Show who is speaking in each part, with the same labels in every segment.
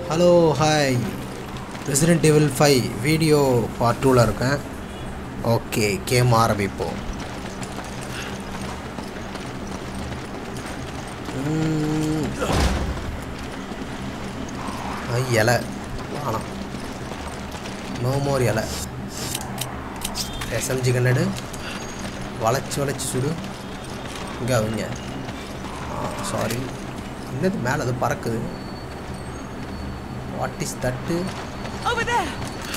Speaker 1: Hello hi Resident Evil five video part டூவில் இருக்கேன் okay game ஆரம்பிப்போம் உம். ஐ, இலை வேணாம் நோ மோர் இலை எஸ்எம்ஜி கண்ணடு வளைச்சி வளைச்சி சுடு இங்கே அவங்க ஆ சாரி என்னது மேலே அது பறக்குது what is that
Speaker 2: Over there!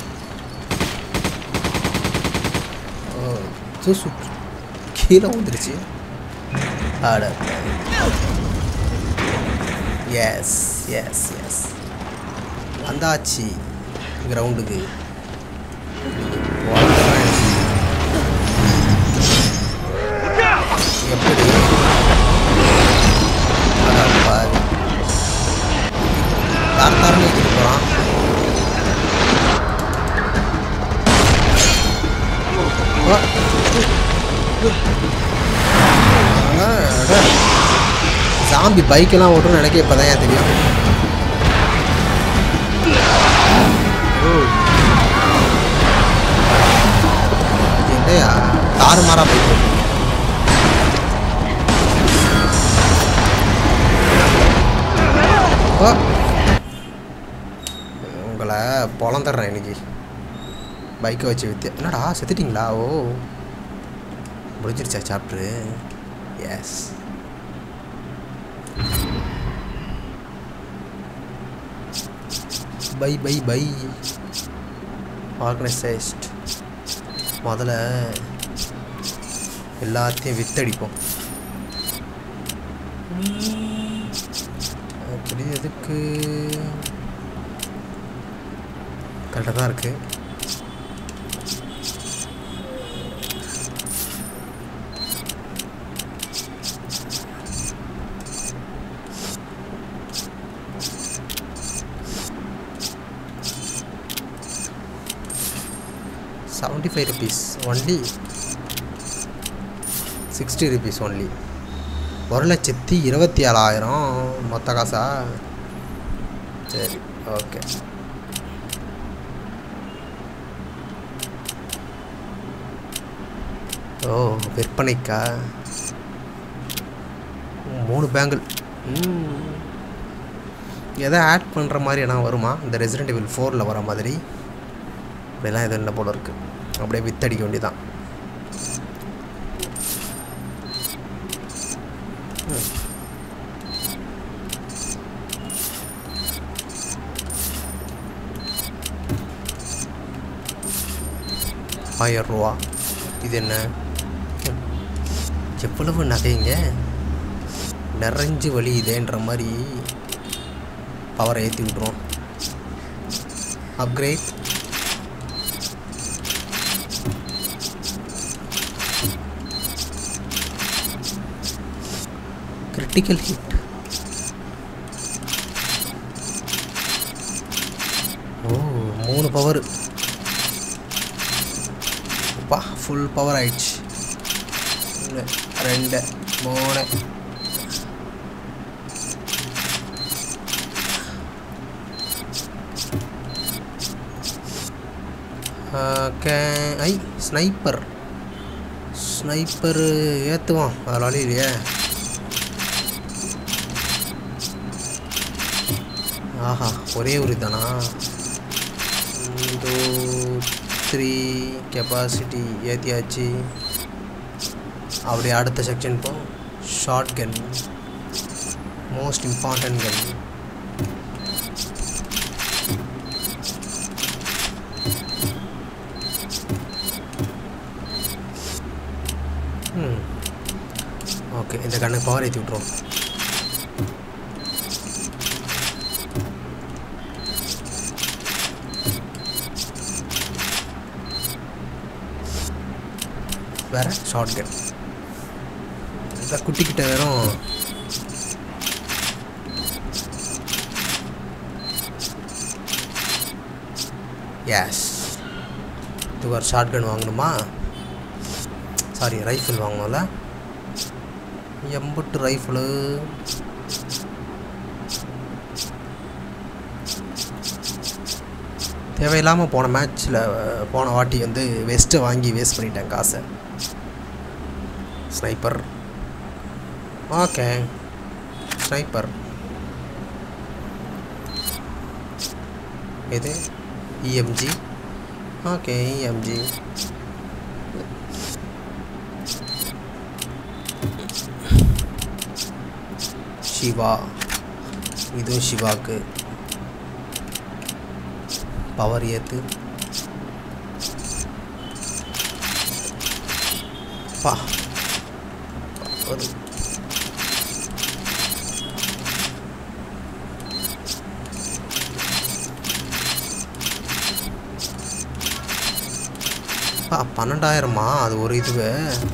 Speaker 1: ஓ இது சுற்று கீழே வந்துருச்சு ஆட எஸ் எஸ் எஸ் வந்தாச்சு கிரவுண்டுக்கு எப்படி அதான் பாரு தார் தாரன்னு வச்சுட்டு போகிறான் சாம்பி பைக்கெல்லாம் ஓட்டுன்னு எனக்கு இப்போதான் ஏன் தெரியும் என்னையா தாறுமாறா பைக் ஓட்டு ஓ. உங்களை பொழந்துடுறேன் இன்னைக்கு பைக்கை வச்சு வித்து என்னடா செத்துட்டிங்களா ஓ முடிஞ்சிருச்சா chapter yes bye bye bye organised முதல்ல எல்லாத்தையும் வித்தடிப்போம் அப்படி எதுக்கு கரெக்டாக தான் இருக்குது seventy five rupees only sixty rupees only ஒரு லட்சத்தி இருபத்தி ஏழாயிரம் மொத்த காசா சரி ஓகே ஓ விற்பனைக்கா மூணு பேங்கிள் எதை ஆட் பண்ணுற மாதிரி என்ன வருமா இந்த ரெசிடென்ட் இவில் ஃபோரில் வர மாதிரி அப்படிலாம் எதுவும் இல்லை போல இருக்கு அப்படியே வித்தடிக்க வேண்டியதான் ஆயிரம் ரூபா இது என்ன எவ்வளவு நகைங்க நிறைஞ்சு வலியுதேன்ற மாதிரி பவரை ஏற்றி விட்ருவோம் அப்கிரேட் கிரிட்டிக்கல் ஹிட் ஓ மூணு பவர் அப்பா ஃபுல் பவர் ஆயிடுச்சு ஒன்று ரெண்டு மூணு ஓகே ஐ ஸ்னைப்பர் ஸ்னைப்பரு ஏற்றுவோம் அதில் இல்லையே ஆஹா ஒரே ஒரு தானா டூ த்ரீ கெப்பாசிட்டி ஏற்றியாச்சு அப்படியே அடுத்த செக்ஷன் போ shotgun most important gun okay இந்த கண்ணுக்கு பவர் ஏற்றி விட்ருவோம் வேற ஷார்ட் கன் இந்த குட்டிக்கிட்ட வெறும் எஸ் இதுக்கு ஒரு ஷார்ட் கன் வாங்கணுமா சாரி ரைஃபிள் வாங்கணும்ல எம்பட்டு ரைஃபிளு தேவையில்லாமல் போன மேட்ச்சில் போன வாட்டி வந்து வெஸ்ட்டை வாங்கி வேஸ்ட் பண்ணிட்டேன் காசை ஸ்னைப்பர் ஓகே ஸ்னைப்பர் இது இஎம்ஜி ஓகே இஎம்ஜி சிவா இதுவும் சிவாக்கு பவர் ஏற்று பா ஒரு பா பன்னெண்டாயிரமா அது ஒரு இதுவே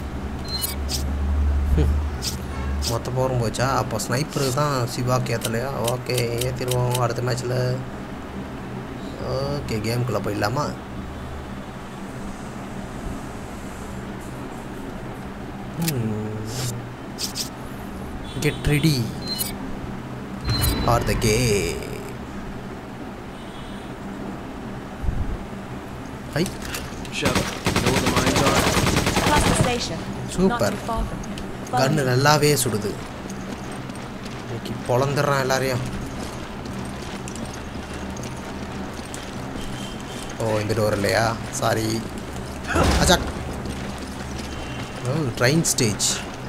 Speaker 1: ஹம். மொத்த போரும் போச்சா அப்போ ஸ்னைப்பருக்கு தான் சிவாக்கு ஏற்றலையா ஓகே ஏற்றிடுவோம் அடுத்த மேட்ச்சில் ஓகே கேமுக்குள்ளே போயிடலாமா get ready for the K I
Speaker 2: Shove it. Know where the mines are?
Speaker 3: Past the station.
Speaker 1: Super.
Speaker 3: Not too far from here. Follow
Speaker 1: கன்று
Speaker 3: me.
Speaker 1: நல்லாவே சுடுது இன்னைக்கு பொழந்துடுறான் எல்லாரையும் ஓ இந்த டோர் இல்லையா சாரி அஜாக் ஓ ட்ரெயின் ஸ்டேஜ்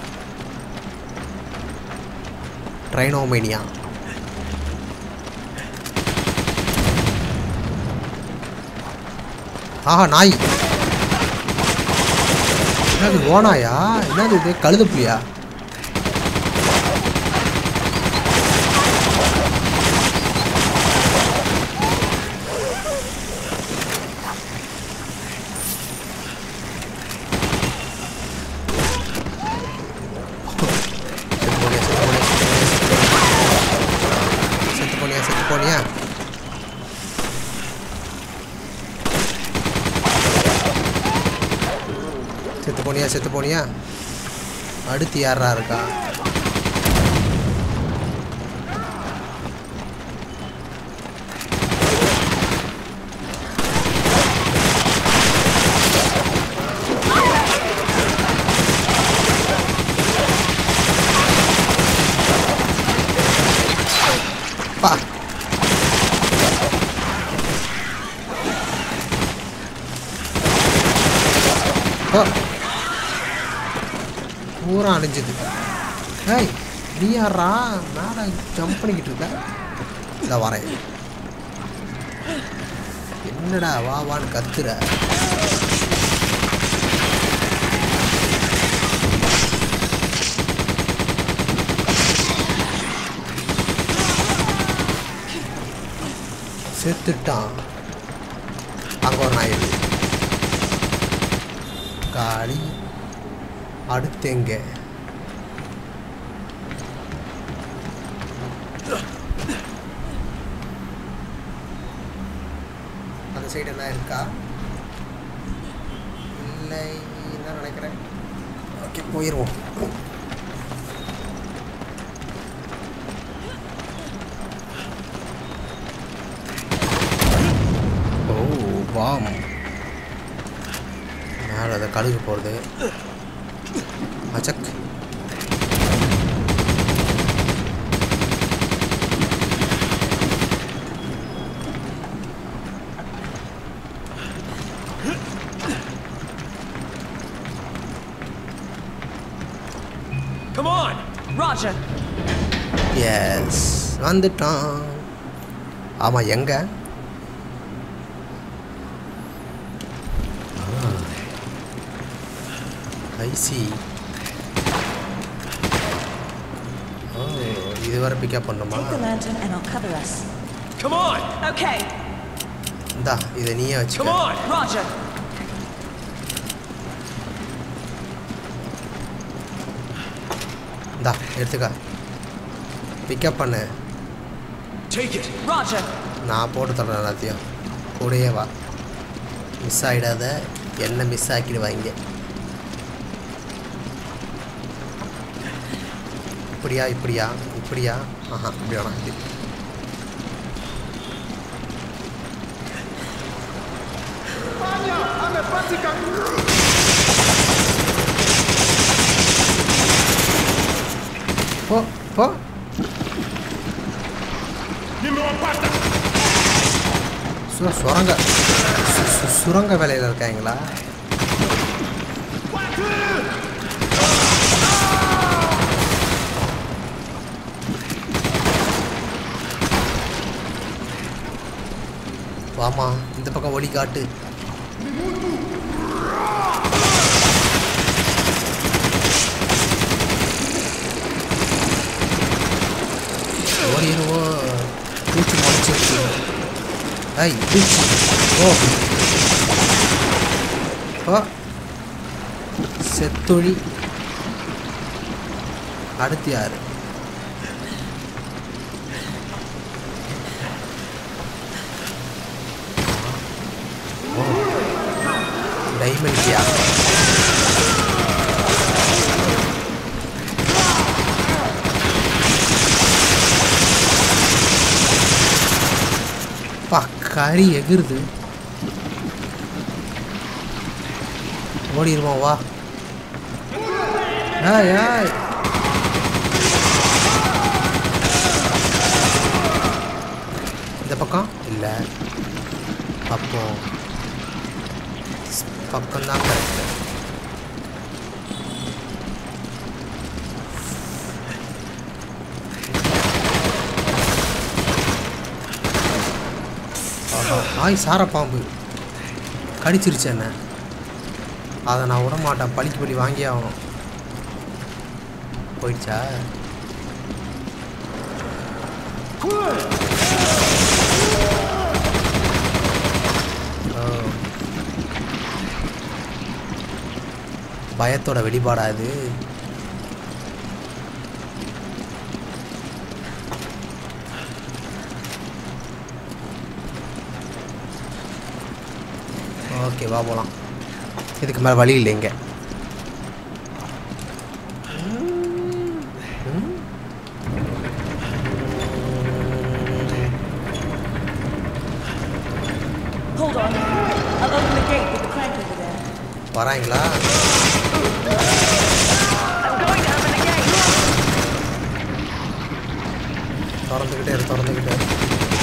Speaker 1: ட்ரைனோமேனியா ஆஹா நாய் என்னது ஓனாயா என்னது இது கழுத புலியா செத்து போனியா செத்து போனியா செத்து போனியா செத்து போனியா அடுத்து யாரா இருக்கா பா ஓ பூரா அழிஞ்சுது ஏய் நீ யாரா மேலே ஜம்ப் பண்ணிக்கிட்டு இருக்க இந்த வரேன் என்னடா வா வான்னு கத்துற செத்துட்டான் அங்கே ஒரு நாய் இருக்கு காளி அடுத்து எங்க அந்த சைடு என்ன இருக்கா இல்லை தான் நினைக்கிறேன் ஓகே போயிடுவோம் ஓ வாம் மேலே அதை கழுகு போகிறது அச்சக்
Speaker 2: Come on!
Speaker 3: Roger.
Speaker 1: எஸ் வந்துட்டான் ஆமாம் எங்க ஐசி ஓ இது வரை பிக்கப் பண்ணுமா
Speaker 3: Take the lantern and I'll cover us.
Speaker 2: Come on!
Speaker 3: Okay.
Speaker 1: இந்தா இதை நீயே
Speaker 2: Come
Speaker 1: வச்சுக்க
Speaker 2: on!
Speaker 3: Roger.
Speaker 1: இந்தா எடுத்துக்க பிக்கப் பண்ணு
Speaker 2: Take it!
Speaker 3: Roger.
Speaker 1: நான் போட்டு தரேன் எல்லாத்தையும் கூடயே வா மிஸ் ஆகிடாத என்ன மிஸ் ஆக்கிடுவாங்க இப்படியா இப்படியா இப்படியா ஆஹா இப்படி வேணாம் இப்படி போ போ சு- சுரங்க சு- சு- சுரங்க வேலையில் இருக்காங்களா வாமா இந்த பக்கம் ஒளி காட்டு ஓடிடுவோம் பூச்சி முளைச்சிருச்சு ஐய் பூச்சி ஓ ஓ செத்தொழி அடுத்து யாரு ஓ டைமண்ட்யா பா கறி எகிருது ஓடிடுமா வா ஏய் ஏய் இந்த பக்கம் இல்லை அப்போ பக்கம்தான் கரெக்டு ஆய் சார பாம்பு கடிச்சிருச்சு என்ன அதை நான் விட மாட்டேன் பழிக்கு பழி வாங்கி ஆகணும் போயிடுச்சா ஓ. பயத்தோட வெளிப்பாடா இது ஓகே வா போகலாம் இதுக்கு மேலே வழி இல்லை இங்கே
Speaker 3: Hold on. I'll open the gate with the crank over there.
Speaker 1: வராங்களா திறந்துக்கிட்டே இரு திறந்துக்கிட்டே இரு.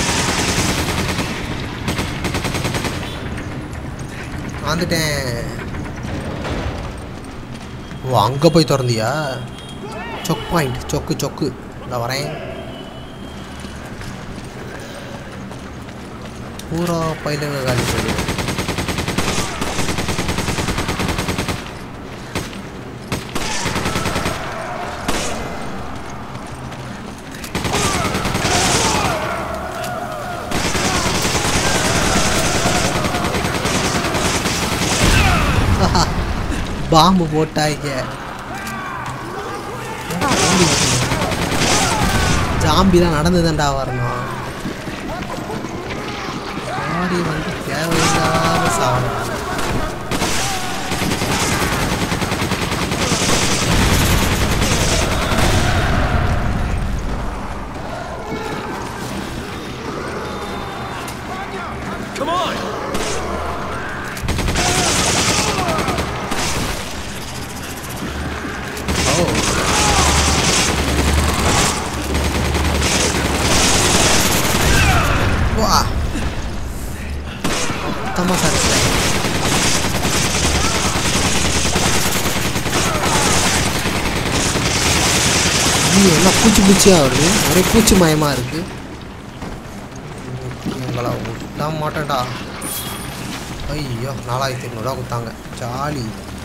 Speaker 1: வந்துட்டேன் ஓ அங்கே போய் திறந்தியா சொக் பாயிண்ட் சொக்கு சொக்கு நான் வரேன் பூரா பயிலுங்க காலி சொல்லி பாம்பு போட்டாங்க ஜாம்பிலாம் நடந்துதான்டா வரணும் ஆடி வந்து தேவையில்லாத சாவணும்
Speaker 2: Come on!
Speaker 1: ஓ வா மொத்தமாக சரிச்சிட்டேன் ஐயோ, எல்லாம் பூச்சி பூச்சியாக வருது ஒரே பூச்சி மயமாக இருக்கு உங்களை விட்டா மாட்டேன்டா ஐயோ நாலாயிரத்தி எட்நூறுவா கொடுத்தாங்க ஜாலி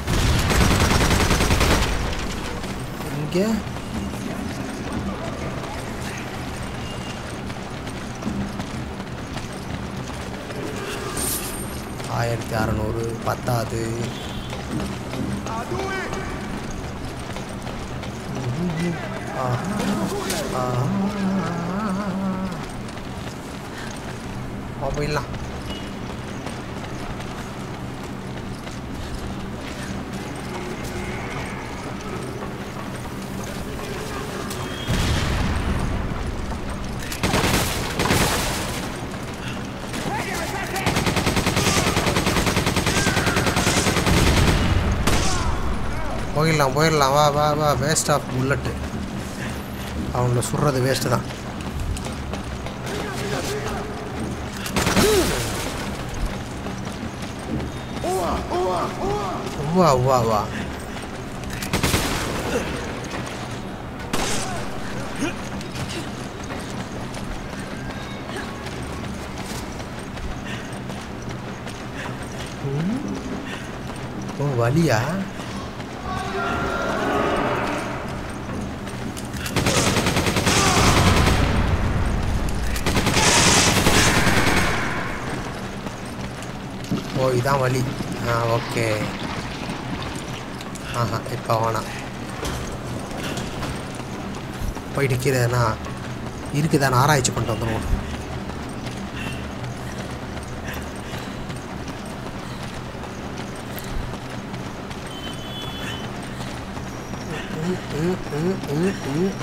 Speaker 1: இங்கே ஆயிரத்தி அறநூறு பத்தாது ஆ. ஆ. வா, போயிடலாம் போயிடலாம் போயிடலாம் வா வா வா வேஸ்ட் ஆஃப் புல்லட்டு அவங்கள சுடுறது வேஸ்ட்டு தான் வா வா வா ஓ வலியா ஓ இதான் வலி ஆ ஓகே ஆஹா இப்போ வேணாம் போயிட்டு கீழே நான் இருக்குதான்னு ஆராய்ச்சி பண்ணிட்டு வந்துடுவோம் ம், ம், ம், ம்.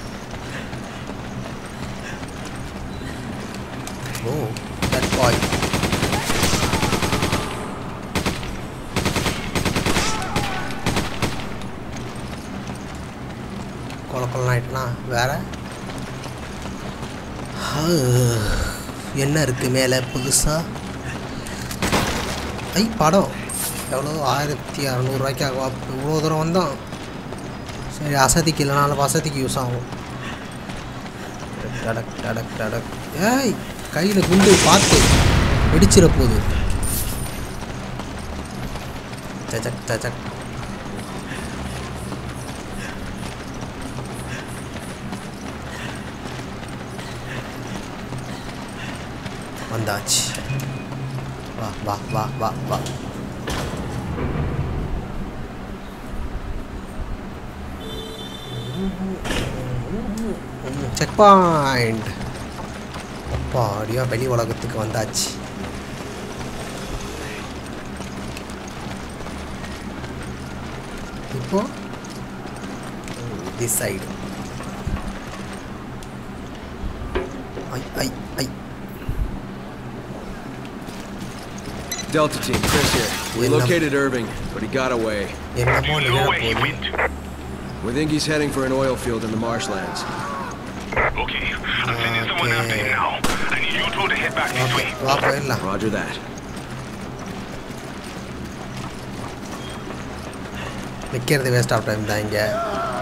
Speaker 1: ஓ that boy கொல கொலம் ஆயிட்டுனா வேற ஆ, என்ன இருக்கு மேலே புதுசா ஐ படம் எவ்வளோ ஆயிரத்தி அறநூறுவாய்க்கு ஆகும் இவ்வளோ தூரம் வந்தோம் சரி அசதிக்கு இல்லைனாலும் வசதிக்கு யூஸ் ஆகும் டடக் டடக் டடக் ஏய் கையில் குண்டு பார்த்து வெடிச்சிட போகுது தஜக் தஜக் வந்தாச்சு வா வா வா வா வா செக் பாயிண்ட் அப்பா அடியா வெளி உலகத்துக்கு வந்தாச்சு இப்போ this side I I I
Speaker 2: Delta team, Chris here. We
Speaker 1: Yeah, no-
Speaker 2: located Irving, but he got away.
Speaker 1: என்னமோ
Speaker 4: You know where he
Speaker 1: நிகழப்போகுது
Speaker 4: went?
Speaker 2: We think he's heading for an oil field in the marshlands.
Speaker 4: Okay, I'm sending someone after him now. I need you two to head back this
Speaker 1: okay
Speaker 4: way.
Speaker 1: வா போயிடலாம்
Speaker 2: Roger that.
Speaker 1: நிற்கிறது waste of time தான் இங்கே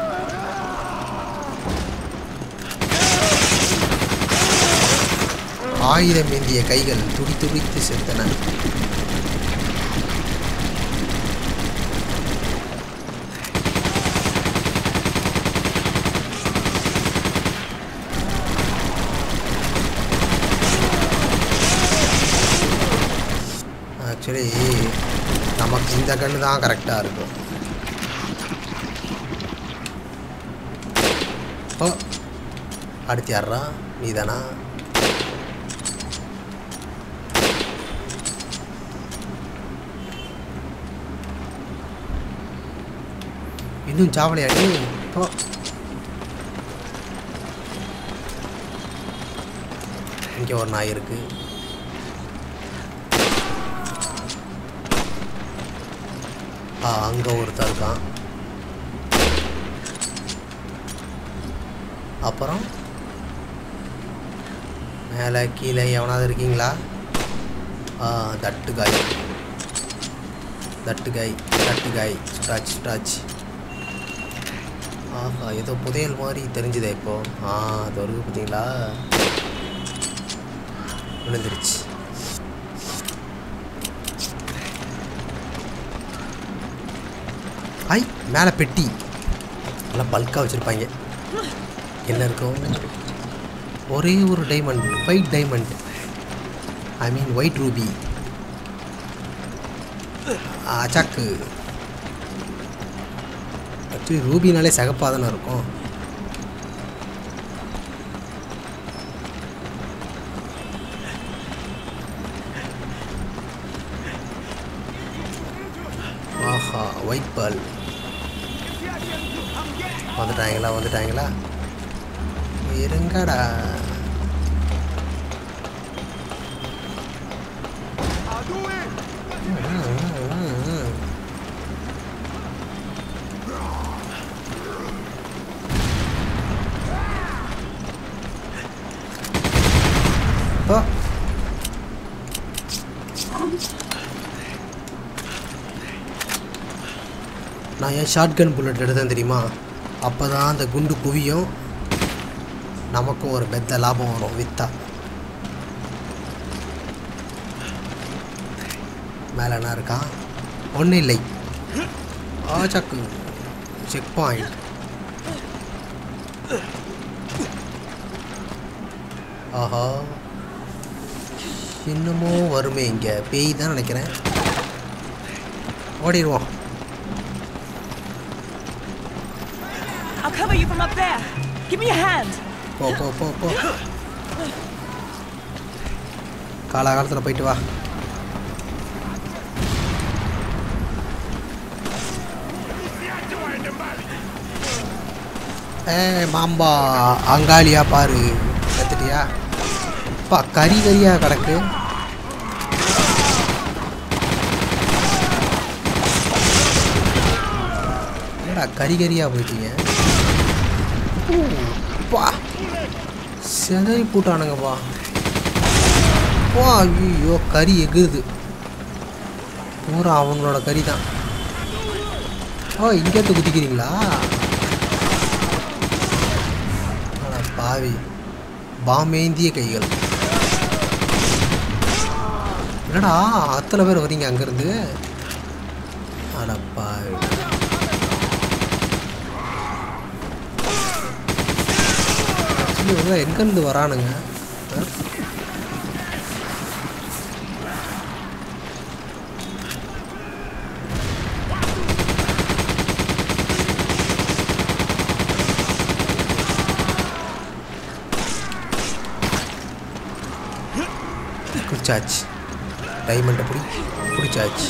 Speaker 1: ஆயுதம் ஏந்திய கைகள் துடி துடித்து செத்தன ஆக்சுவலி நமக்கு இந்த கன்று தான் கரெக்டாக இருக்கும் ஓ அடுத்து யாரா நீ தானா இன்னும் சாவலையாடி ஓ இங்கே ஒரு நாய் இருக்கு ஆ அங்கே ஒருத்தன் இருக்கான் அப்புறம் மேலே கீழே எவனாவது இருக்கீங்களா ஆ தட்டு காய் தட்டு காய் தட்டு காய் சுட்டாச்சு சுட்டாச்சு ஆஹா ஏதோ புதையல் மாதிரி தெரிஞ்சுதே இப்போ ஆ அது வருது பார்த்தீங்களா விழுந்துருச்சு ஐ மேலே பெட்டி நல்லா பல்காக வச்சுருப்பாங்க என்ன இருக்கும் ஒரே ஒரு diamond white diamond I mean white ruby அச்சாக்கு ஆக்சுவலி ரூபினாலே சகப்பாக தானே இருக்கும் ஆஹா ஒயிட் பால் வந்துட்டாங்களா வந்துட்டாங்களா இருங்கடா நான் ஏன் ஷார்ட்கன் புல்லட் எடுத்தேன் தெரியுமா அப்போ தான் அந்த குண்டு குவியும் நமக்கும் ஒரு பெத்த லாபம் வரும் வித்தா மேலே என்ன இருக்கா ஒன்றும் இல்லை ஆ சக்கு செக் பாயிண்ட் ஆஹா இன்னமும் வருமே இங்கே பேய் தான் நினைக்கிறேன் ஓடிடுவோம்
Speaker 3: I'll cover you from up there. Give me a hand.
Speaker 1: போ போ போ போ காலாகாலத்தில் போயிட்டு வா ஏ மாம்பா அங்காளியா பாரு கத்துட்டியா பா கறி கறியா கிடக்கு என்னடா கறி கறியா போயிட்டீங்க பா செதறி போட்டானுங்கப்பா வா ஐயோ கறி எகுது பூரா அவங்களோட கறி தான் ஓ இங்கேருந்து குதிக்கிறீங்களா அட பாவி பாமேந்திய கைகள் என்னடா அத்தனை பேர் வரீங்க அங்கேருந்து அட பாவி Actually, இவங்க எங்கேருந்து வரானுங்க குடிச்சாச்சு டைமண்டை பிடி பிடிச்சாச்சு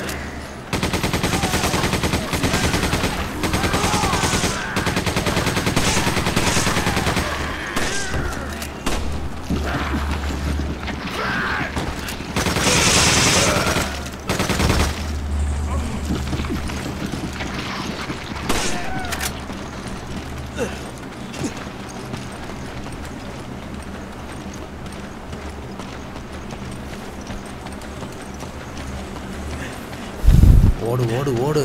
Speaker 1: ஓடு ஓடு ஓடு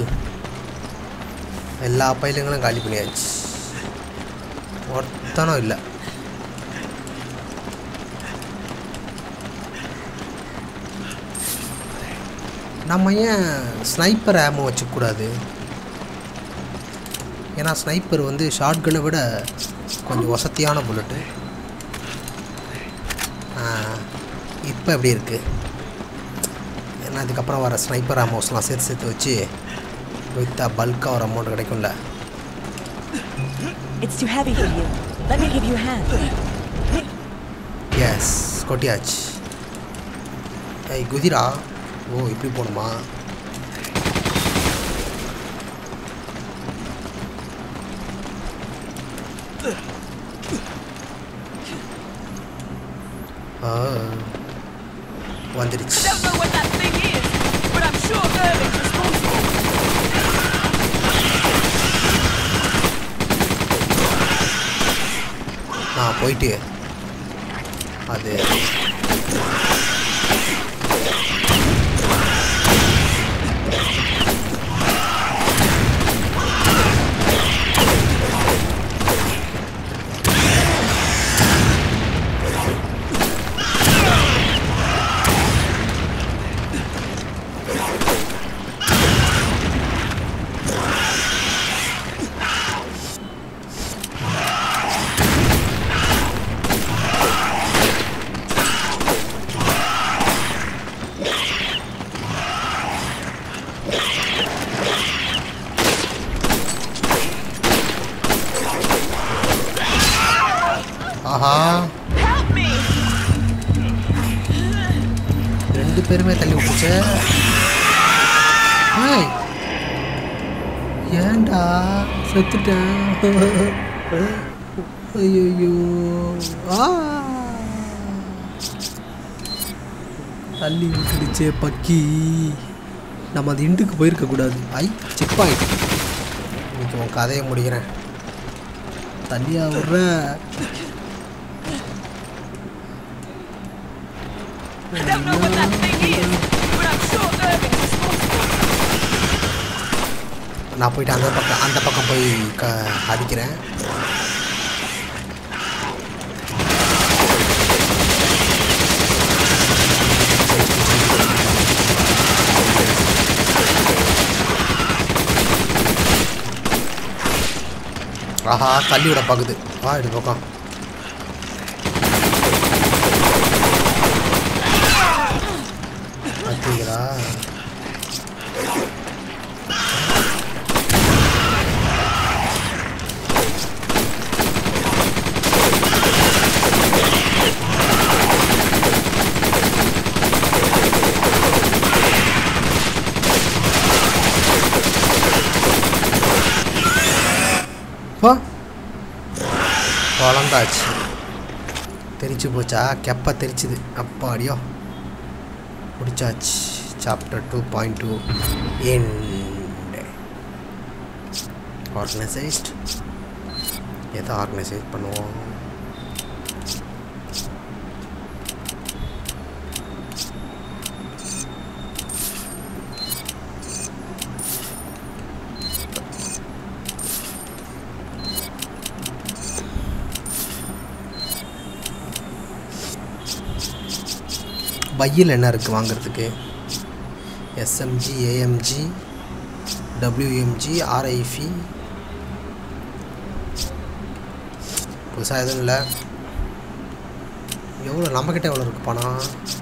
Speaker 1: எல்லா பயிலுங்களும் காலி பண்ணியாச்சு ஒருத்தனும் இல்லை நம்ம ஏன் ஸ்னைப்பர் ஆமோ வச்சுக்கூடாது ஏன்னா ஸ்னைப்பர் வந்து ஷார்ட்கனை விட கொஞ்சம் வசதியான புல்லட்டு இப்போ எப்படி இருக்குது ஏன்னா அதுக்கப்புறம் வர ஸ்னைப்பர் அமௌண்ட்ஸ்லாம் சேர்த்து சேர்த்து வச்சு வித்தா பல்காக ஒரு அமௌண்ட் கிடைக்கும்ல
Speaker 3: It's too heavy for you. Let me give you a hand.
Speaker 1: Yes கொட்டியாச்சு ஏய் குதிரா ஓ இப்படி போகணுமா ஆ வந்துடுச்சு
Speaker 3: I don't know what that thing is, but I'm sure Irving's responsible.
Speaker 1: நான் போயிட்டு அது ஆஹா
Speaker 3: Help me!
Speaker 1: ரெண்டு பேருமே தள்ளி விட்டுச்சு ஏய் ஏன்டா செத்துட்டேன் ஐயோ ஆ தள்ளி விட்டுடுச்சே பக்கி நம்ம அது இண்டுக்கு போயிருக்க கூடாது ஐ செக் பாயிண்ட் இன்னைக்கு உன் கதையை முடிக்கிறேன் தள்ளியா விட்ற
Speaker 3: I don't know what that thing is, but I'm sure Irving's responsible.
Speaker 1: நான் போயிட்டு அந்த பக்கம் அந்த பக்கம் போய் க அடிக்கிறேன் ஆஹா தள்ளி விட பார்க்குது வா இது பக்கம் பார்த்தீங்களா போ குழந்தாச்சு தெரிச்சு போச்சா கெப்ப தெரிச்சுது அப்பாடியோ முடிச்சாச்சு chapter two point two end organised எதை ஆர்கனைசைஸ் பண்ணுவோம் பையில் என்ன இருக்குது வாங்குறதுக்கு எஸ்எம்ஜி ஏஎம்ஜி டபிள்யூஎம்ஜி ஆர்ஐஃபி புதுசாக எதுவும் இல்லை எவ்வளோ நம்மக்கிட்ட எவ்வளோ இருக்கு பணம்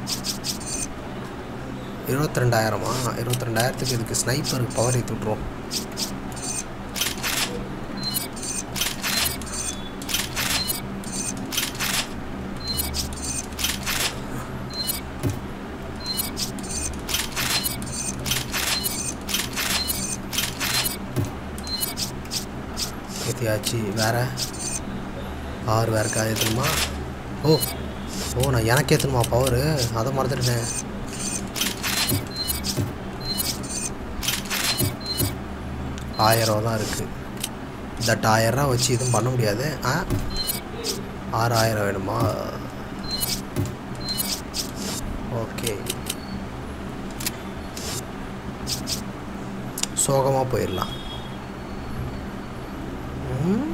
Speaker 1: இருபத்தி ரெண்டாயிரமா இருபத்தி ரெண்டாயிரத்துக்கு இதுக்கு ஸ்னைப்பருக்கு பவர் ஏற்றி விட்ருவோம் ஏற்றியாச்சு வேறு ஆறு வேறு இருக்கா ஏற்றணுமா ஓ ஓ நான் எனக்கு ஏற்றணுமா பவரு அதை மறந்துட்டேன் ஆயிரம் தான் இருக்குது தட் ஆயிரரூவா வச்சு எதுவும் பண்ண முடியாது ஆ ஆறாயிரம் வேணுமா ஓகே சோகமாக போயிடலாம் ம்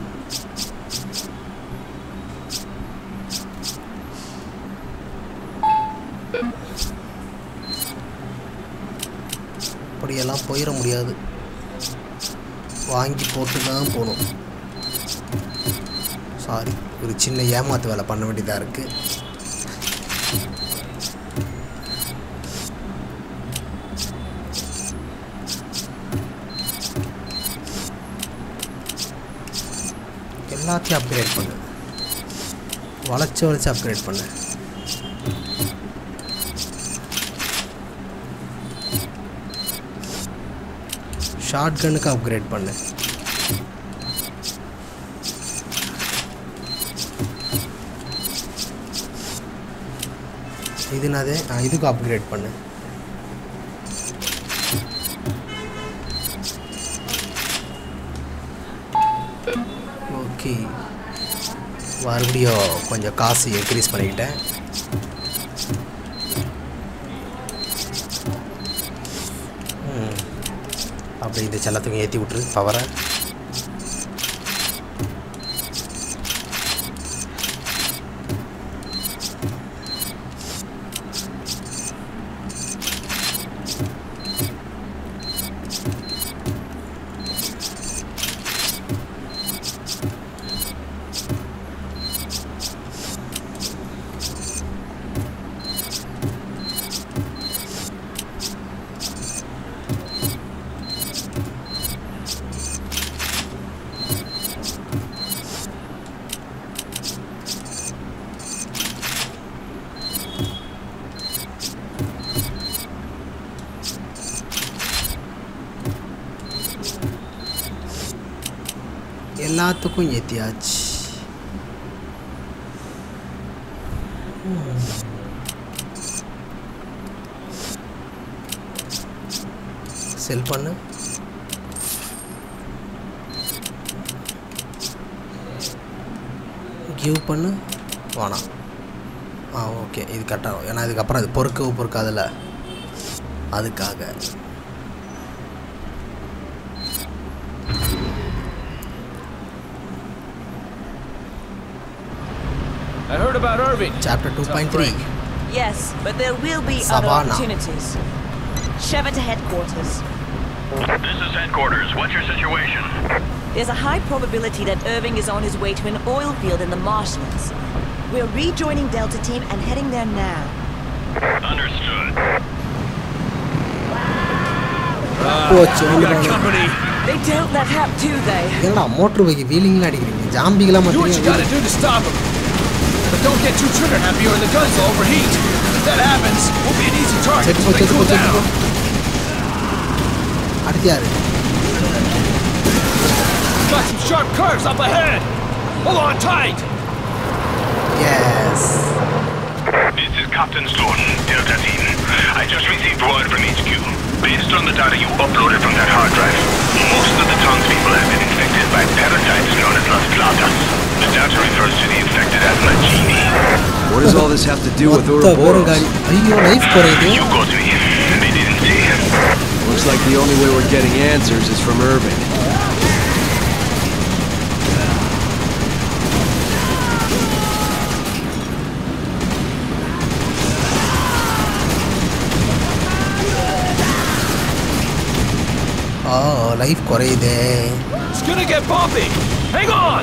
Speaker 1: அப்படியெல்லாம் போயிட முடியாது வாங்கி போட்டு தான் போகணும் சாரி ஒரு சின்ன ஏமாத்து வேலை பண்ண வேண்டியதாக இருக்குது எல்லாத்தையும் அப்கிரேட் பண்ணு வளைச்சு வளைச்சு அப்கிரேட் பண்ணு ஷார்ட் கன்னுக்கு அப்கிரேட் பண்ணு இது என்னது ஆ இதுக்கு அப்கிரேட் பண்ணு ஓகே மறுபடியும் கொஞ்சம் காசு இன்க்ரீஸ் பண்ணிக்கிட்டேன் ம். அப்படியே இந்த செல்லத்துக்கும் ஏற்றி விட்ரு பவரை எல்லாத்துக்கும் ஏற்றியாச்சு செல் பண்ணு கிவ் பண்ணு வேணாம் ஆ ஓகே இது கரெக்டாக ஏன்னா இதுக்கப்புறம் அது பொறுக்கவும் பொறுக்காதுல்ல அதுக்காக
Speaker 2: I heard about Irving.
Speaker 1: Chapter two point three
Speaker 3: Yes, but there will be other
Speaker 1: Savannah.
Speaker 3: opportunities. Sheva to headquarters.
Speaker 4: This is headquarters. What's your situation?
Speaker 3: There's a high probability that Irving is on his way to an oil field in the marshlands. We're rejoining Delta Team and heading there now.
Speaker 4: Understood.
Speaker 1: போச்சு
Speaker 2: You got
Speaker 1: வந்துடுவாங்க
Speaker 2: company.
Speaker 3: They don't let up, do they?
Speaker 1: ஏன்டா motor bike வீலிங்லாம் அடிக்கிறீங்க ஜாம்பிகளாம்
Speaker 2: Do what you gotta
Speaker 1: மாட்டீங்க
Speaker 2: do to stop him. But don't get too trigger happy or the guns will overheat. If that happens, we'll be an easy target
Speaker 1: செத்து
Speaker 2: until
Speaker 1: போ
Speaker 2: they
Speaker 1: செத்து போ
Speaker 2: cool
Speaker 1: செத்து போ
Speaker 2: down.
Speaker 1: அடுத்து யாரு
Speaker 2: Got some sharp curves up ahead. Hold on tight.
Speaker 1: Yes
Speaker 4: This is Captain Stone, Delta Team. I just received word from HQ. Based on the data you uploaded from that hard drive, most of the townspeople have been infected by parasites known as Las Plagas. The data refers to the infected as Magini.
Speaker 2: What does all this have to do
Speaker 1: மொத்த பேரும் காலி ஐயோ life குறையுது
Speaker 4: You got me. They didn't say.
Speaker 2: Looks like the only way we're getting answers is from Irving.
Speaker 1: ஓ life குறையுதே
Speaker 2: It's gonna get bumpy. Hang on.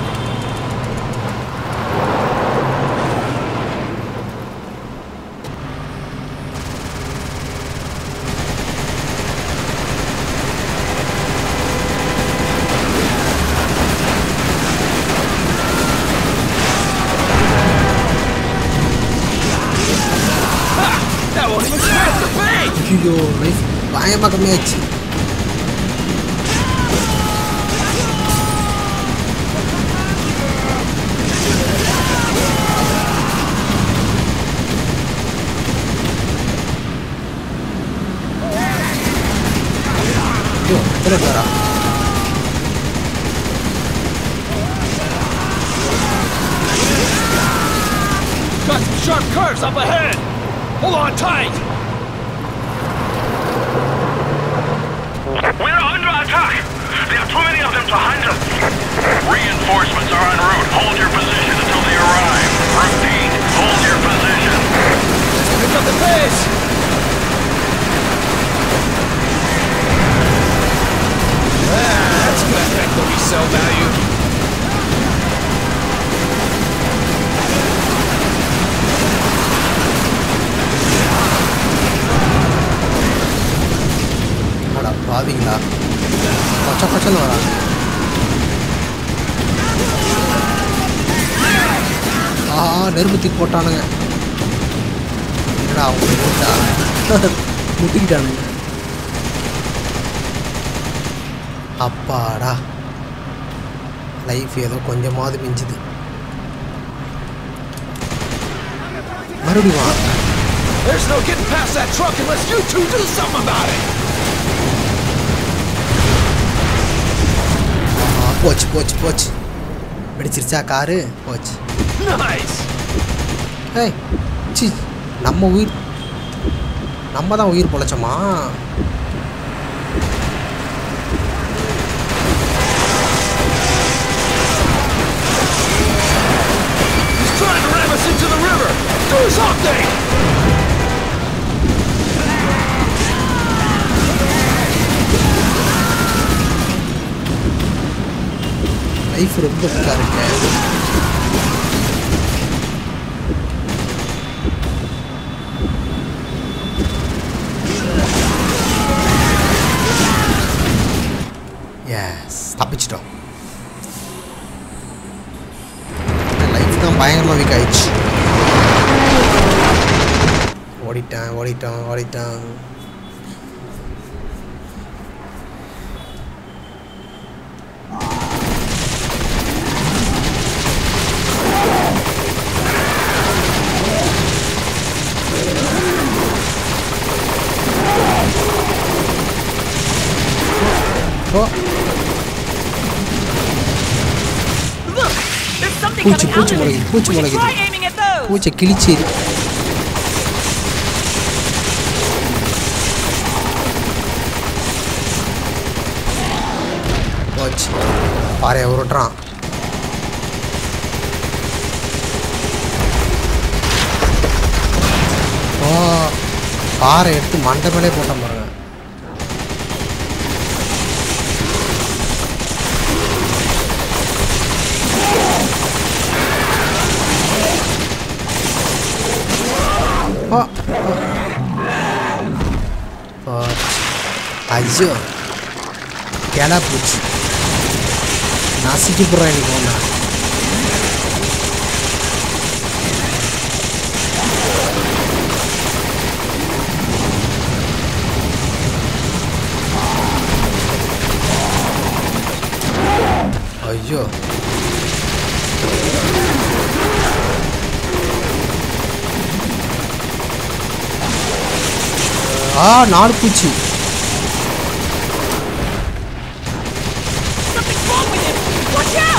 Speaker 2: Ha! That won't even scratch the paint!
Speaker 1: ஐயோ life பயமாக கம்மியாச்சு ஐயோ எத்தனை பேரா
Speaker 2: Got some sharp curves up ahead. Hold on tight.
Speaker 4: We're under attack. There are too many of them to handle. Reinforcements are en route. Hold your position until they arrive. Repeat, hold your position.
Speaker 2: Pick up the pace. Ah, that's gonna affect the resale value.
Speaker 1: அடா பாவீங்களா பச்சை பச்சைன்னு வராங்க ஆஹா நெருப்பு தூக்கி போட்டானுங்க என்னடா அவங்க முட்டா முட்டிக்கிட்டானுங்க அப்பாடா லைஃப் ஏதோ கொஞ்சமாவது மிஞ்சுது மறுபடியும் வாங்க
Speaker 2: There's no getting past that truck unless you two do something about it.
Speaker 1: ஆஹா, போச்சு போச்சு போச்சு வெடிச்சிருச்சா காரு போச்சு
Speaker 2: Nice.
Speaker 1: ஏய் சி நம்ம உயிர் நம்ம தான் உயிர் பொழைச்சோமா
Speaker 2: He's trying to ram us into the river. Do something.
Speaker 1: Life ரொம்ப இதா இருக்கு எஸ் தப்பிச்சிட்டோம் லைஃப் தான் பயங்கரமாக வீக் ஆயிடுச்சு ஓடிட்டேன் ஓடிட்டேன் ஓடிட்டேன் ஓ
Speaker 3: Look! There's something
Speaker 1: பூச்சி,
Speaker 3: coming out
Speaker 1: பூச்சி
Speaker 3: of it.
Speaker 1: முளைக்குது, பூச்சி
Speaker 3: We should
Speaker 1: முளைக்குது.
Speaker 3: try aiming at those.
Speaker 1: பூச்சை கிழிச்சு போச்சு பாறையை உருட்டுறான் பாறை எடுத்து மண்டை மேலே போட்டேன் பாருங்க ஆ, ஆ. ஆ. ஐயோ கேடா பூச்சி நசுக்கி போடுறேன் எனக்கு ஒன்று ஐயோ ஆ நாலு பூச்சி
Speaker 3: Something's wrong with him! Watch out!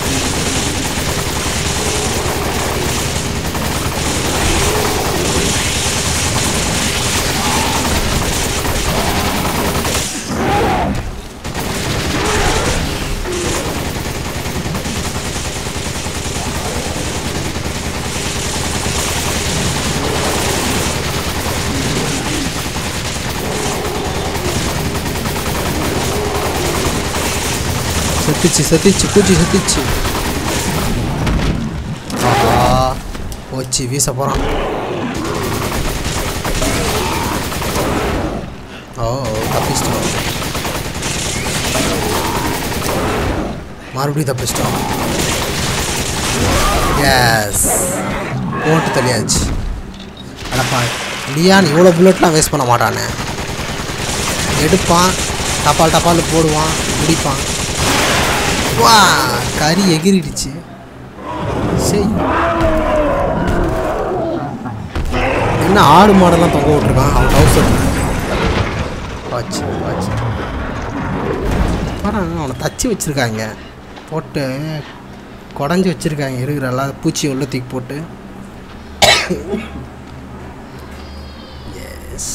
Speaker 1: செத்துச்சு செத்துச்சு பூச்சி செத்துச்சு ஆஹா போச்சு வீச போகிறான் ஓ தப்பிச்சிட்டோம் மறுபடியும் தப்பிச்சிட்டோம் எஸ் போட்டு தள்ளியாச்சு அடப்பா லியான் இவ்வளோ புல்லட்லாம் வேஸ்ட் பண்ண மாட்டானே எடுப்பான் டப்பால் டப்பால் போடுவான் முடிப்பான் வா கறி எகிரிடுச்சு சரி என்ன ஆடு மாடெல்லாம் தொங்க விட்ருக்கான் அவன் டவுசர் வாட்ச் வாட்ச் பாருங்க அவனை தச்சு வச்சுருக்காங்க போட்டு குடஞ்சி வச்சுருக்காங்க இருக்கிற எல்லா பூச்சி உள்ள தூக்கி போட்டு எஸ்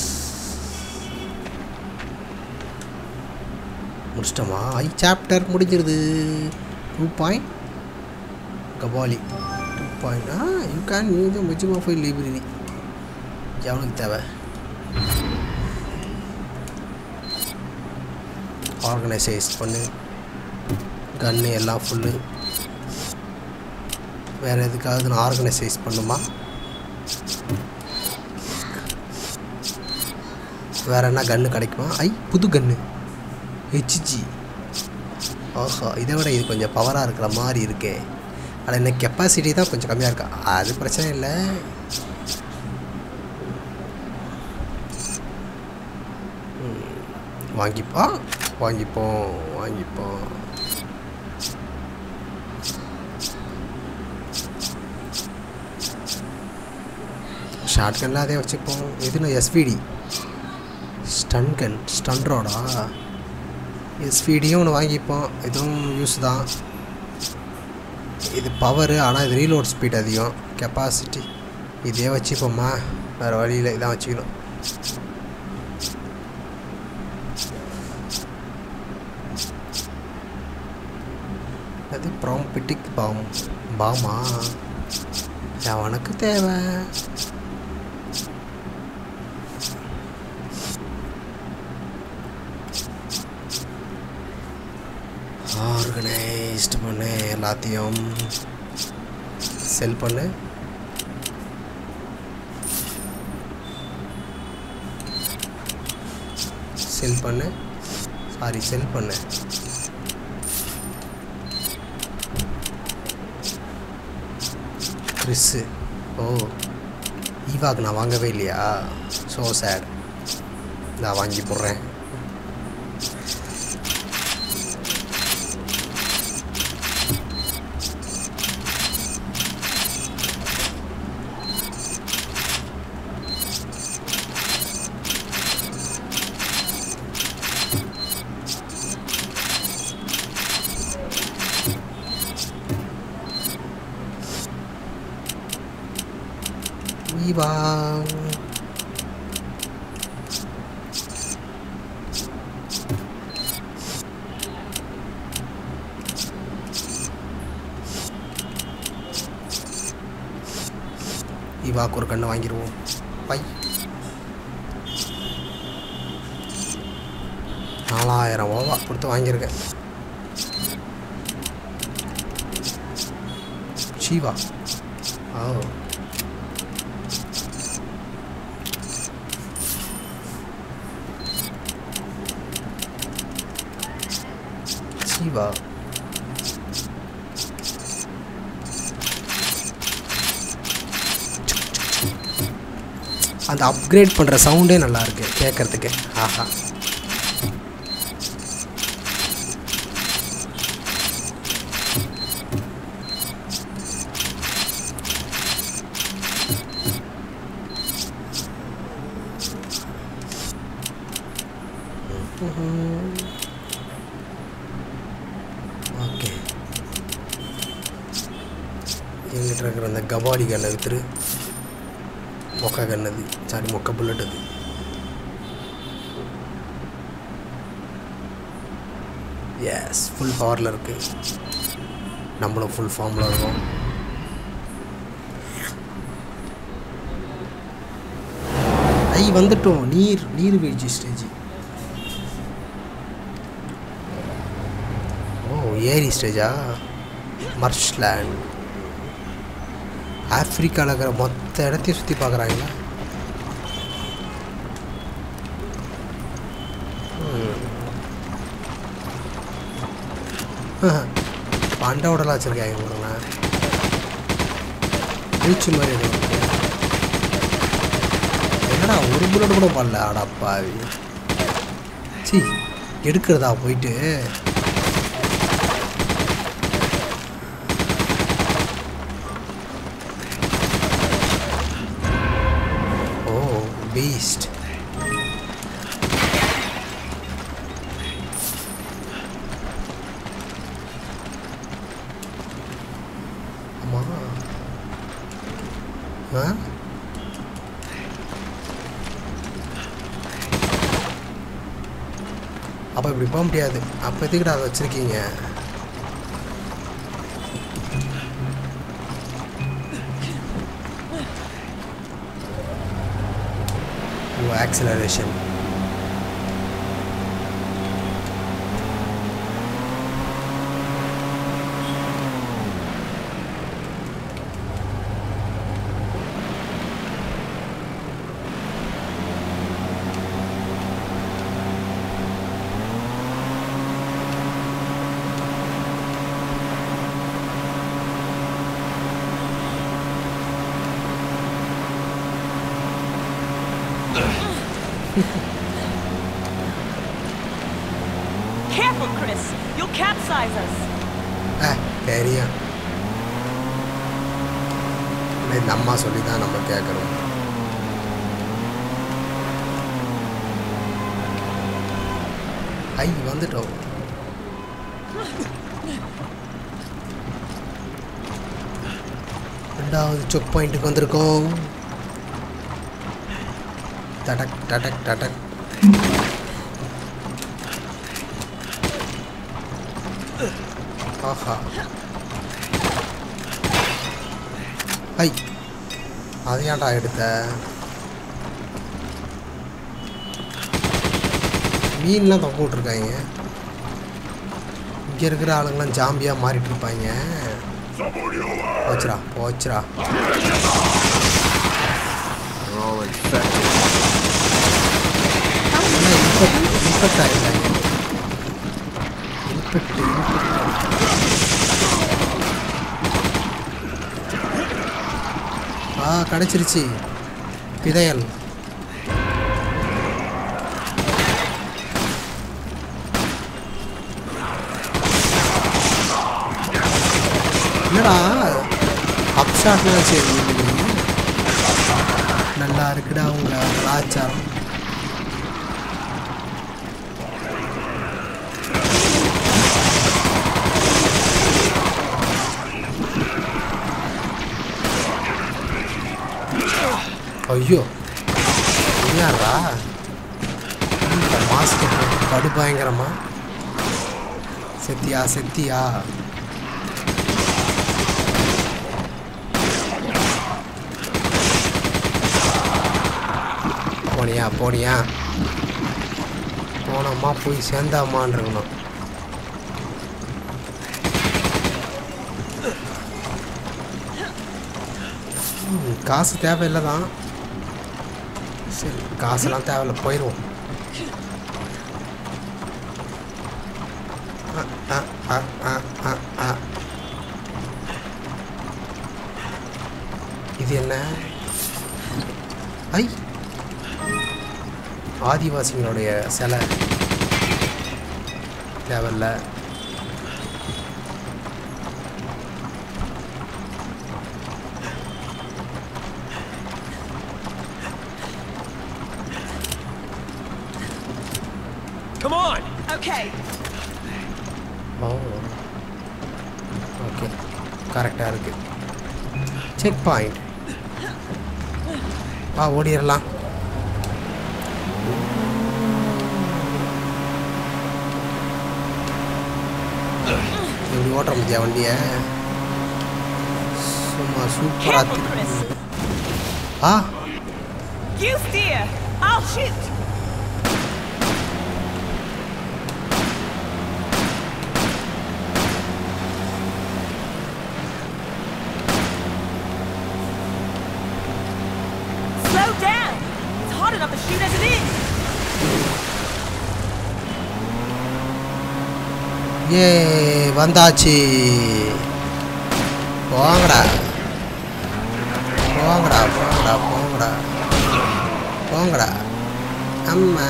Speaker 1: முடிச்சிட்டோமா ஐ சாப்டர் முடிஞ்சிருது டூ பாயிண்ட் கபாலி டூ பாயிண்ட் ஆ யூ கேன் யூஸ் த மெஜிமா ஃபைல் லைப்ரரி எவனுக்கு தேவை ஆர்கனைசைஸ் பண்ணு கன்னு எல்லாம் ஃபுல்லு வேறு எதுக்காவது நான் ஆர்கனைசைஸ் பண்ணுமா வேற என்ன கன்று கிடைக்குமா ஐ புது கன்று ஹெச்ஜி ஆஹா இதை விட இது கொஞ்சம் பவராக இருக்கிற மாதிரி இருக்கே ஆனால் என்ன கெப்பாசிட்டி தான் கொஞ்சம் கம்மியாக இருக்கா அது பிரச்சனை இல்லை ம், வாங்கிப்பா வாங்கிப்போம் வாங்கிப்போம் ஷார்ட் கன்லாம் அதே வச்சுப்போம் இதுன்னு எஸ்விடி ஸ்டன் கன் ஸ்டன் ரோடா எஸ்பிடியும் ஒன்று வாங்கிப்போம் இதுவும் யூஸ் தான் இது பவரு ஆனால் இது ரீலோட் ஸ்பீட் அதிகம் கெப்பாசிட்டி இதே வச்சுப்போம்மா வேறு வழியில் இதான் வச்சுக்கணும் அது ப்ராம்பிட்டிக் பாம் பாமா அவனுக்கு தேவை ஆர்கனைஸ்ட் பண்ணு எல்லாத்தையும் செல் பண்ணு செல் பண்ணு சாரி செல் பண்ணு கிறிஸ்ஸு ஓ ஈவாக்கு நான் வாங்கவே இல்லையா ஸோ சேட் நான் வாங்கி போடுறேன் ஈவா ஈவாக்கு ஒரு கண்ணு வாங்கிடுவோம் பை நாலாயிரம் ஓவா கொடுத்து வாங்கியிருக்கேன் ஷீவா ஓ ஷீவா அந்த அப்கிரேட் பண்ணுற சவுண்டே நல்லா இருக்கு கேட்கறதுக்கு ஆஹா ஓகே எங்கிட்ட இருக்கிற அந்த கபாடி கண்ணை வித்துரு மொக்க கண்ணது சாரி மொக்க புல்லட் அது எஸ் ஃபுல் பவரில் இருக்கு நம்மளும் ஃபுல் ஃபார்மில் இருக்கோம் ஐ வந்துட்டோம் நீர் நீர்வீழ்ச்சி ஸ்டேஜ் ஓ ஏரி ஸ்டேஜா மர்ஷ்லேண்ட் ஆப்பிரிக்காவில் இருக்கிற மொத்த இடத்தையும் சுற்றி பார்க்குறாங்களா பண்டோடலாம் வச்சுருக்காங்க பாருங்களேன் பூச்சி மாதிரி இருக்கு என்னடா ஒரு புல்லட் கூட பண்ணல அடப்பாவி சி எடுக்கிறதா போயிட்டு ஓ பீஸ்ட் ஆமா ஆ அப்போ இப்படி போக முடியாது அப்போ எதுக்கிட்ட அதை வச்சுருக்கீங்க ஓ acceleration
Speaker 3: Careful, Chris. You'll capsize us.
Speaker 1: ஆ தெரியும் இல்லை, இந்த அம்மா சொல்லி தான் நம்ம கேட்குறோம் ஐ வந்துட்டோம் ரெண்டாவது செக் பாயிண்ட்டுக்கு வந்திருக்கோம் டடக் டடக் டடக் ஆஹா ஐ அது ஏன்டா எடுத்த மீன்லாம் தொங்க விட்ருக்காங்க இங்கே இருக்கிற ஆளுங்களாம் ஜாம்பியாக மாறிட்டு இருப்பாங்க போச்சுடா போச்சுடா
Speaker 2: They're all infected.
Speaker 1: Infect infect ஆகிட்டாங்க இன்ஃபெக்ட் ஆ கிடச்சிருச்சு பிதையல் என்னடா அப்ஷாட்லாம் சரி நல்லா இருக்குடா உங்க கலாச்சாரம் ஐயோ யாரா மாஸ்க் படு பயங்கரமா செத்தியா செத்தியா போனியா போனியா போனோமா போய் சேர்ந்தாமான்னு இருக்கணும் ம், காசு தேவையில்லை தான் சரி காசுலாம் தேவையில்ல போயிடுவோம் அ, அ, அ, அ, அ, அ. இது என்ன ஐ ஆதிவாசிகளுடைய சிலை தேவையில்ல
Speaker 2: Come on!
Speaker 3: Okay.
Speaker 1: ஓ ஓகே கரெக்டாக இருக்கு செக் பாயிண்ட் வா ஓடிடலாம் இப்படி ஓட்ட முடியா வண்டியை சும்மா சூப்பராக
Speaker 3: Careful, Chris.
Speaker 1: Ah
Speaker 3: You steer. I'll shoot. Slow down. It's hard enough to shoot as it is.
Speaker 1: ஏ வந்தாச்சு போங்கடா போங்கடா போங்கடா போங்கடா போங்கடா அம்மா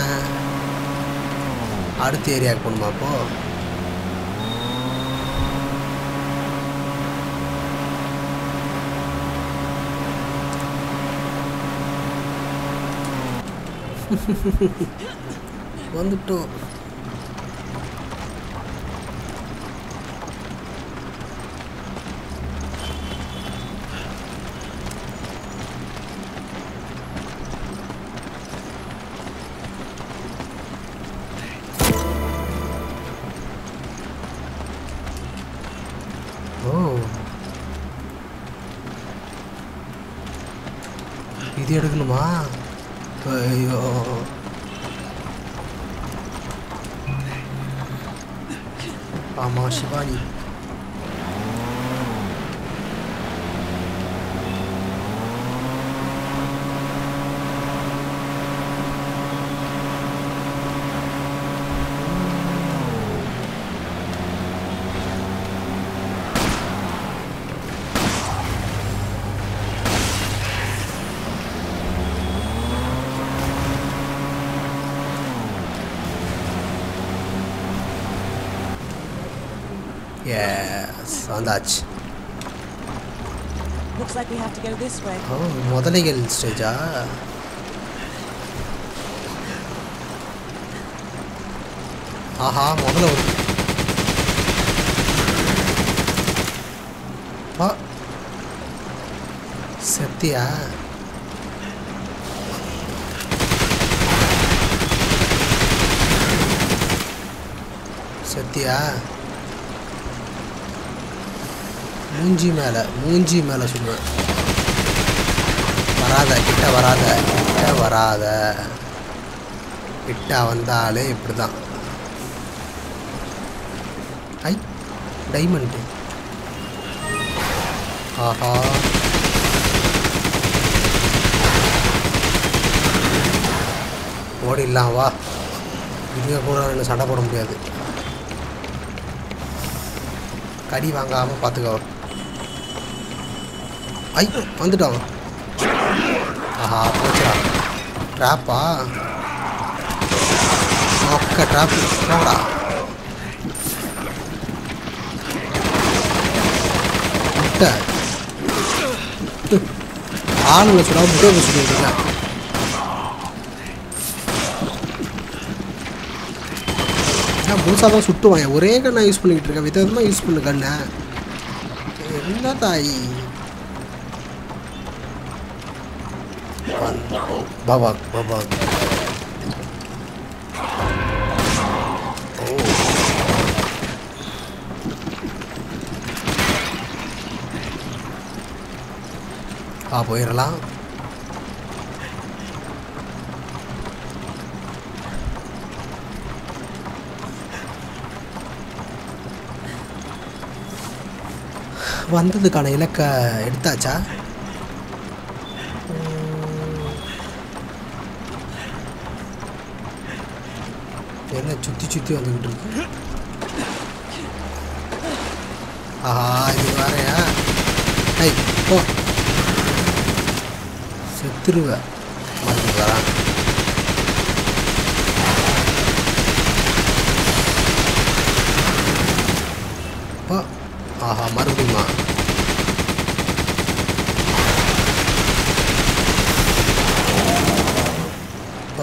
Speaker 1: அடுத்த ஏரியாவுக்கு போகணுமா அப்போ வந்துட்டோம் ஓ இது எடுக்கணுமா ஐயோ ஆமா சிவானி எஸ் வந்தாச்சு
Speaker 3: Looks like we have to go this way.
Speaker 1: ஓ முதலைகள் ஸ்டேஜா ஆஹா முதல்ல ஒரு ஆ சத்தியா சத்தியா மூஞ்சி மேலே மூஞ்சி மேலே சொல்லுவேன் வராத கிட்ட வராத கிட்ட வராத கிட்ட வந்தாலே இப்படி தான் ஐ டைமண்டு ஆஹா ஓடிடலாம் வா இதுங்க கூட என்ன சண்டை போட முடியாது கடி வாங்காமல் பார்த்துக்கோ ஐ வந்துட்டான் ஆஹா போச்சுடா ட்ராப்பா ஒக்க ட்ராப் போடா முட்டை ஆளுங்களை சுடா முட்டை வச்சுருக்கீங்க நான் முழுசாக தான் சுட்டுவான் ஒரே கண்ணை யூஸ் பண்ணிக்கிட்டு இருக்கேன் விதவிதமாக யூஸ் பண்ணு கண்ணை என்ன தாய் பாபா பாபா ஆ போயிடலாம் வந்ததுக்கான இலக்கை எடுத்தாச்சா என்ன சுற்றி சுற்றி வந்துக்கிட்டு இருக்கு ஆஹா இது வேறையா ஐய் போ செத்துருவ மருந்து வரான் போ ஆஹா மறுபடியுமா போ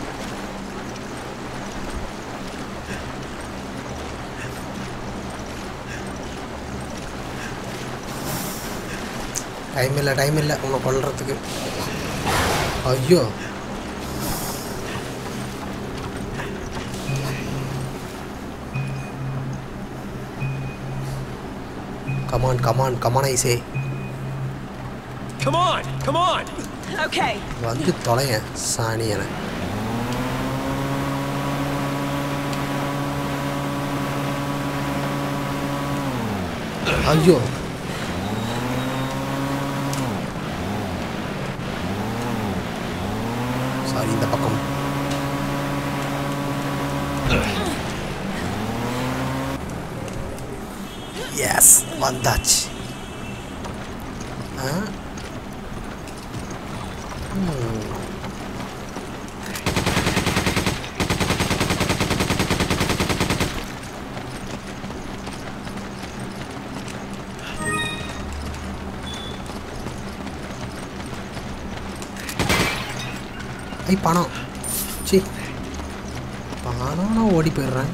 Speaker 1: டைம் இல்லை டைம் இல்லை உன்னை கொல்றதுக்கு ஐயோ கமான் கமான் கமான் ஐசே
Speaker 2: Come on, come on.
Speaker 3: Okay,
Speaker 1: வந்து தொலையன் சாணியனை ஐயோ சாரி இந்த பக்கம் எஸ் வந்தாச்சு ஆ ஐ பணம் சி பணம் நான் ஓடி போயிடுறேன்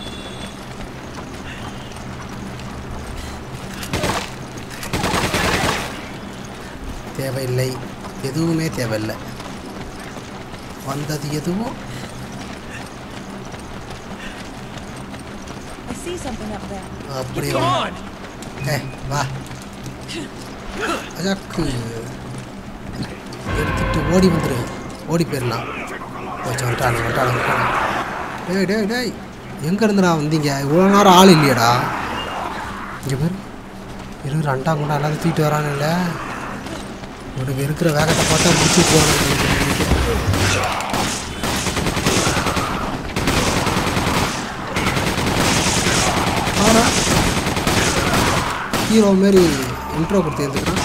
Speaker 1: தேவையில்லை எதுவுமே தேவையில்லை வந்தது எதுவும்
Speaker 3: I see something up there.
Speaker 1: அப்படி
Speaker 2: Come
Speaker 1: வா
Speaker 2: on.
Speaker 1: ஏ வா அஜாக்கு எடுத்துட்டு ஓடி வந்துரு ஓடி போயிடலாம் போச்சு வந்துட்டானு வந்துட்டானு வந்துட்டானு டேய் டேய் டேய் எங்கே இருந்துடா வந்தீங்க இவ்வளோ நேரம் ஆள் இல்லையடா இங்கே பேர் இரு ரெண்டாம் கொண்டா எல்லாத்தையும் தூக்கிட்டு வரானுல்ல உனக்கு இருக்கிற வேகத்தை பார்த்தா முடிச்சு போகணும் ஆனா ஹீரோ மாரி இன்ட்ரோ கொடுத்து எழுந்துக்கிறான்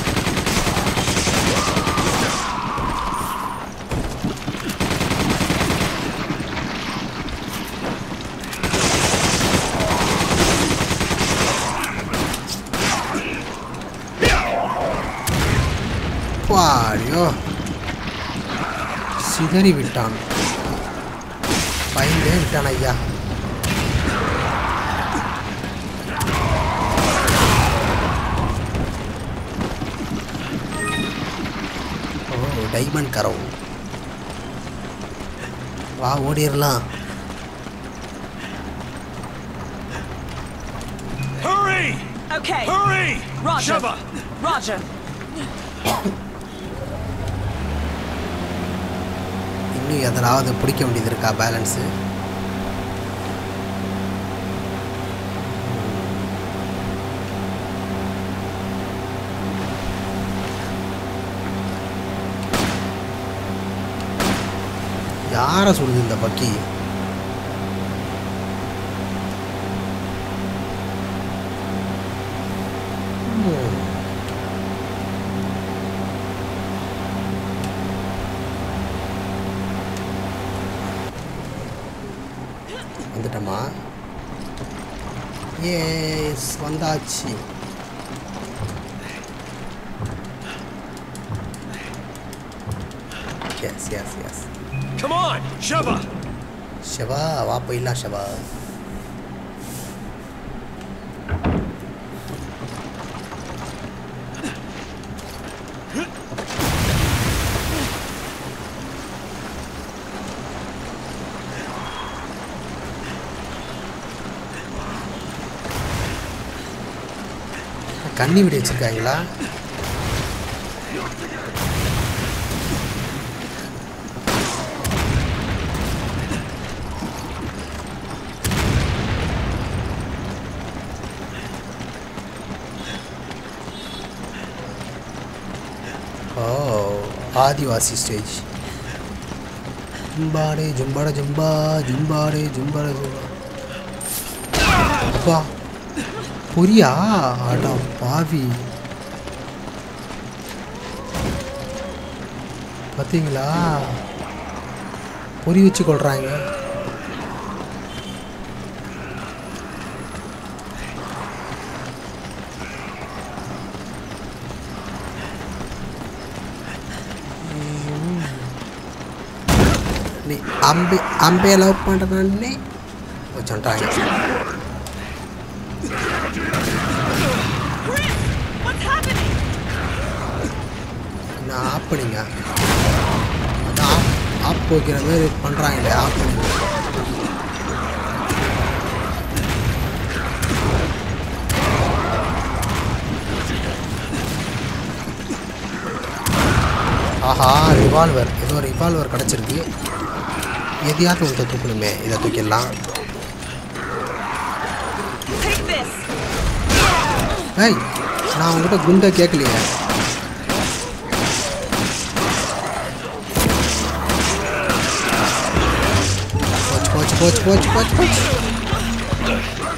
Speaker 1: பாடியோ சிதறி விட்டான் பயந்தே விட்டான் ஐயா ஓ டைமண்ட் கரவு வா ஓடிடலாம்
Speaker 2: Hurry!
Speaker 3: Okay,
Speaker 2: Hurry!
Speaker 3: Roger.
Speaker 2: Shiva!
Speaker 3: Roger.
Speaker 1: இன்னும் எதனாவது பிடிக்க வேண்டியது இருக்கா பேலன்ஸு யாரை சொல்லுது இந்த பக்கி ம். வந்துட்டோமா ஏஸ் வந்தாச்சு yes yes yes
Speaker 2: Come on, Shiva!
Speaker 1: ஷவா வா போயிடலாம் ஷவா கண்ணி விடி வச்சிருக்காங்களா ஆதிவாசி ஸ்டேஜ் ஜும்பாடே ஜும்பாட ஜும்பா ஜும்பாடே ஜும்பாட ஜும்பா அப்பா பொரியா அடா பாவி பார்த்தீங்களா பொரி வச்சு கொள்றாங்க நீ அம்பே அம்பே லவ் பண்ணுறான்னு சொல்கிறாங்க
Speaker 3: What's happening?
Speaker 1: நான் ஆப் பண்ணிங்க அது ஆப் ஆப் வைக்கிற மாதிரி பண்ணுறாங்களே ஆப் பண்ணி ஆஹா ரிவால்வர் ஏதோ ரிவால்வர் கிடச்சிருக்கு எதையாவது ஒன்று தூக்கணுமே இதை தூக்கிடலாம்
Speaker 3: Take this.
Speaker 1: ஏய் நான் உங்ககிட்ட குண்டை கேட்கலையே போச்சு போச்சு போச்சு போச்சு போச்சு போச்சு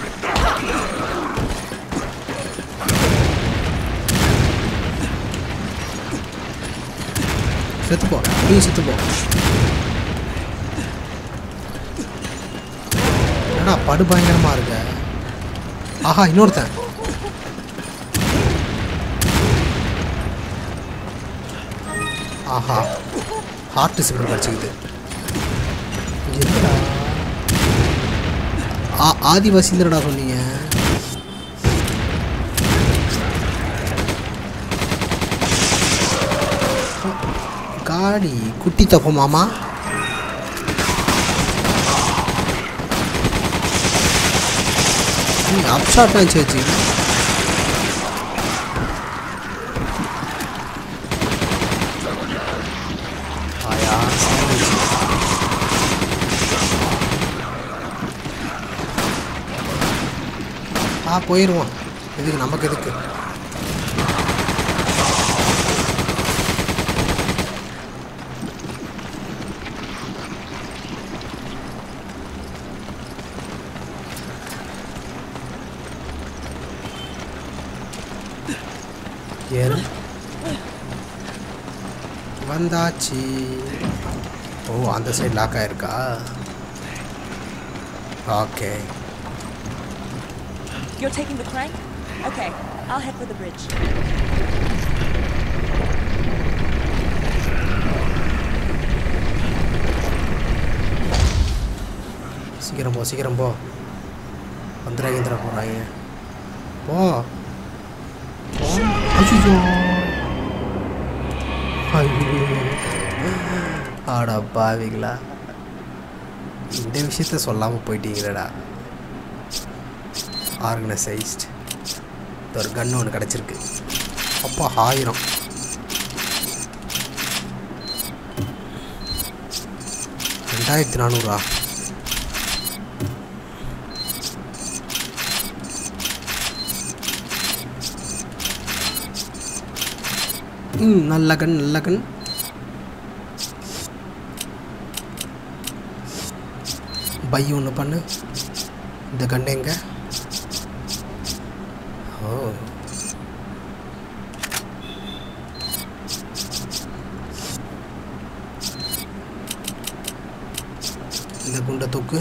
Speaker 1: செத்துப்போ நீ செத்துப்போ என்னடா படு பயங்கரமா இருக்க ஆஹா இன்னொருத்தன் ஆஹா ஹார்ட் சிம்பிள் கிடச்சிக்குது என்னடா ஆ ஆதிவாசிந்தரடா சொன்னீங்க காடி குட்டி தப்பு மாமா அப்ஷாட் ஆச்சு வச்சு ஆயா சாமிச்சு. ஆ போயிடுவோம் எதுக்கு நமக்கு எதுக்கு ஏறு வந்தாச்சு ஓ அந்த சைடு லாக் ஆயிருக்கா okay
Speaker 3: You're taking the crank? Okay, I'll head for the bridge.
Speaker 1: சீக்கிரம் போ சீக்கிரம் போ வந்துடாங்கிற போகிறாங்க போ போ. ஐயோ ஐயோ ஆடா பாவிங்களா இந்த விஷயத்த சொல்லாமல் போயிட்டீங்களேடா ஆர்கனைசைஸ்ட் ஒரு கன்று ஒன்று கிடச்சிருக்கு அப்பா ஆயிரம் ரெண்டாயிரத்தி நானூறா ம் நல்ல கண் நல்ல கண் பை ஒன்று பண்ணு இந்த கண் எங்க ஓ இந்த குண்டை தூக்கு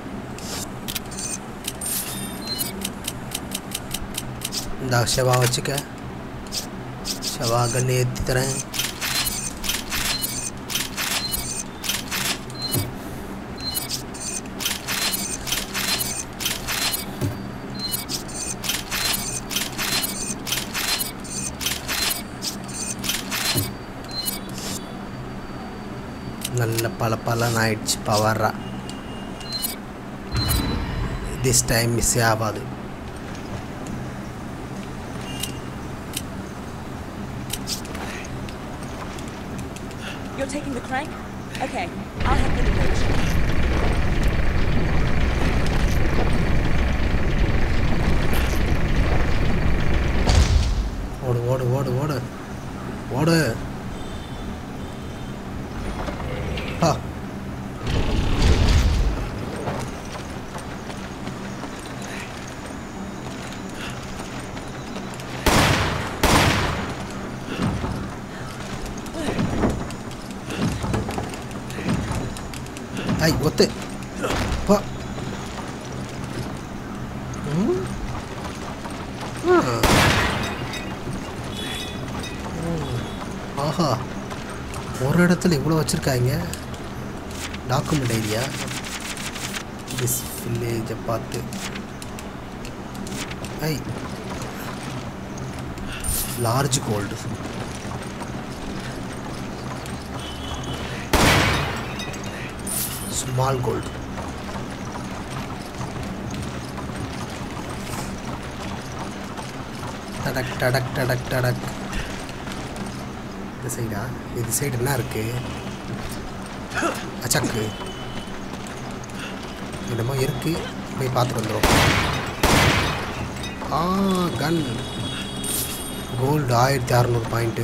Speaker 1: இந்த செவா வச்சுக்க செவா கண்ணு ஏற்றி தரேன் நல்ல பல பலன்னு ஆயிடுச்சு பவரா திஸ் டைம் மிஸ் ஆகாது
Speaker 3: You're taking the crank? Okay, I'll head for the bridge.
Speaker 1: ஓடு ஓடு ஓடு ஓடு ஓடு ஐ ஒத்து பா ம். ஆ. ம். ஆஹா ஒரு இடத்துல இவ்வளோ வச்சுருக்காங்க டாக்குமெண்ட் ஐடியா திஸ் வில்லேஜை பார்த்து I large gold small gold டடக் டடக் டடக் டடக் இந்த சைடா இது சைடு என்ன இருக்கு அச்சக்கு என்னமோ இருக்கு போய் பார்த்துட்டு வந்துடும் ஆ கன் கோல்டு ஆயிரத்தி அறநூறு பாயிண்ட்டு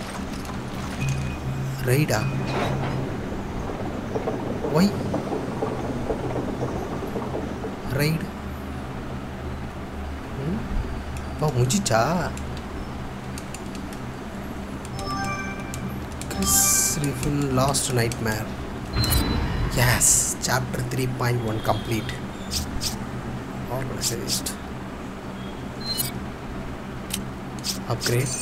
Speaker 1: ரைடா ஒய் ரைடு ஓ முடிச்சிச்சா Chris refill last nightmare yes chapter three point one complete organised upgrade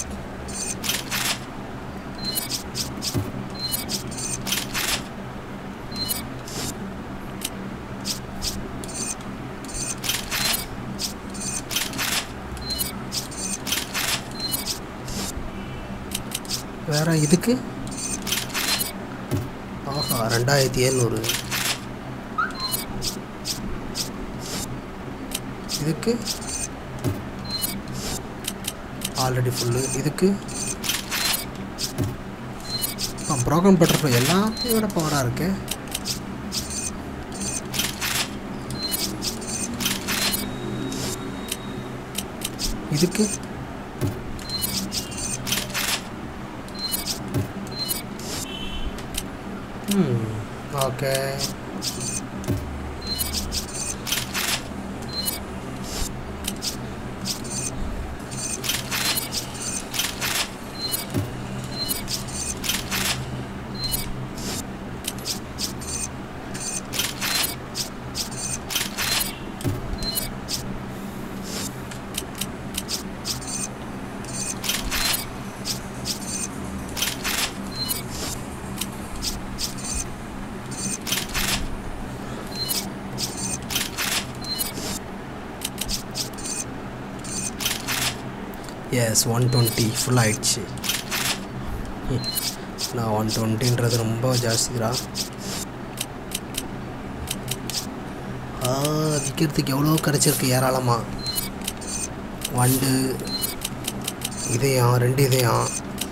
Speaker 1: வேற இதுக்கு ஆஹா ரெண்டாயிரத்தி எழுநூறு இதுக்கு ஆல்ரெடி ஃபுல்லு இதுக்கு ப்ரோக்ராம் பட்டர்ஃப்ளை எல்லாத்தையும் விட பவராக இருக்கு இதுக்கு ம் okay yes one twenty full ஆயிடுச்சு ம். நான் ஒன் டுவெண்ட்டின்றது ரொம்ப ஜாஸ்திடா ஆ விற்கிறதுக்கு எவ்வளோ கிடச்சிருக்கு ஏராளமாக வண்டு இதயம் ரெண்டு இதயம்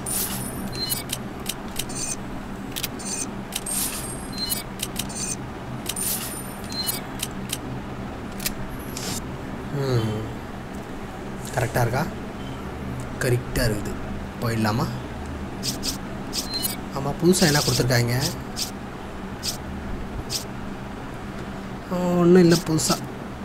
Speaker 1: ம் கரெக்டாக இருக்கா கரெக்டாக இருக்குது போயிடலாமா ஆமாம் புதுசாக என்ன கொடுத்துருக்காங்க ஒன்றும் இல்லை புதுசாக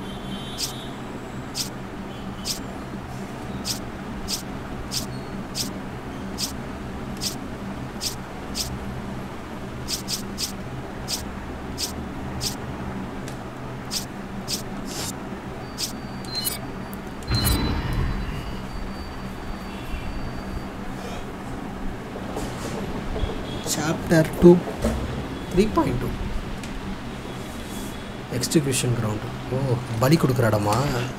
Speaker 1: chapter two three point two execution ground ஓ பலி கொடுக்குற இடமா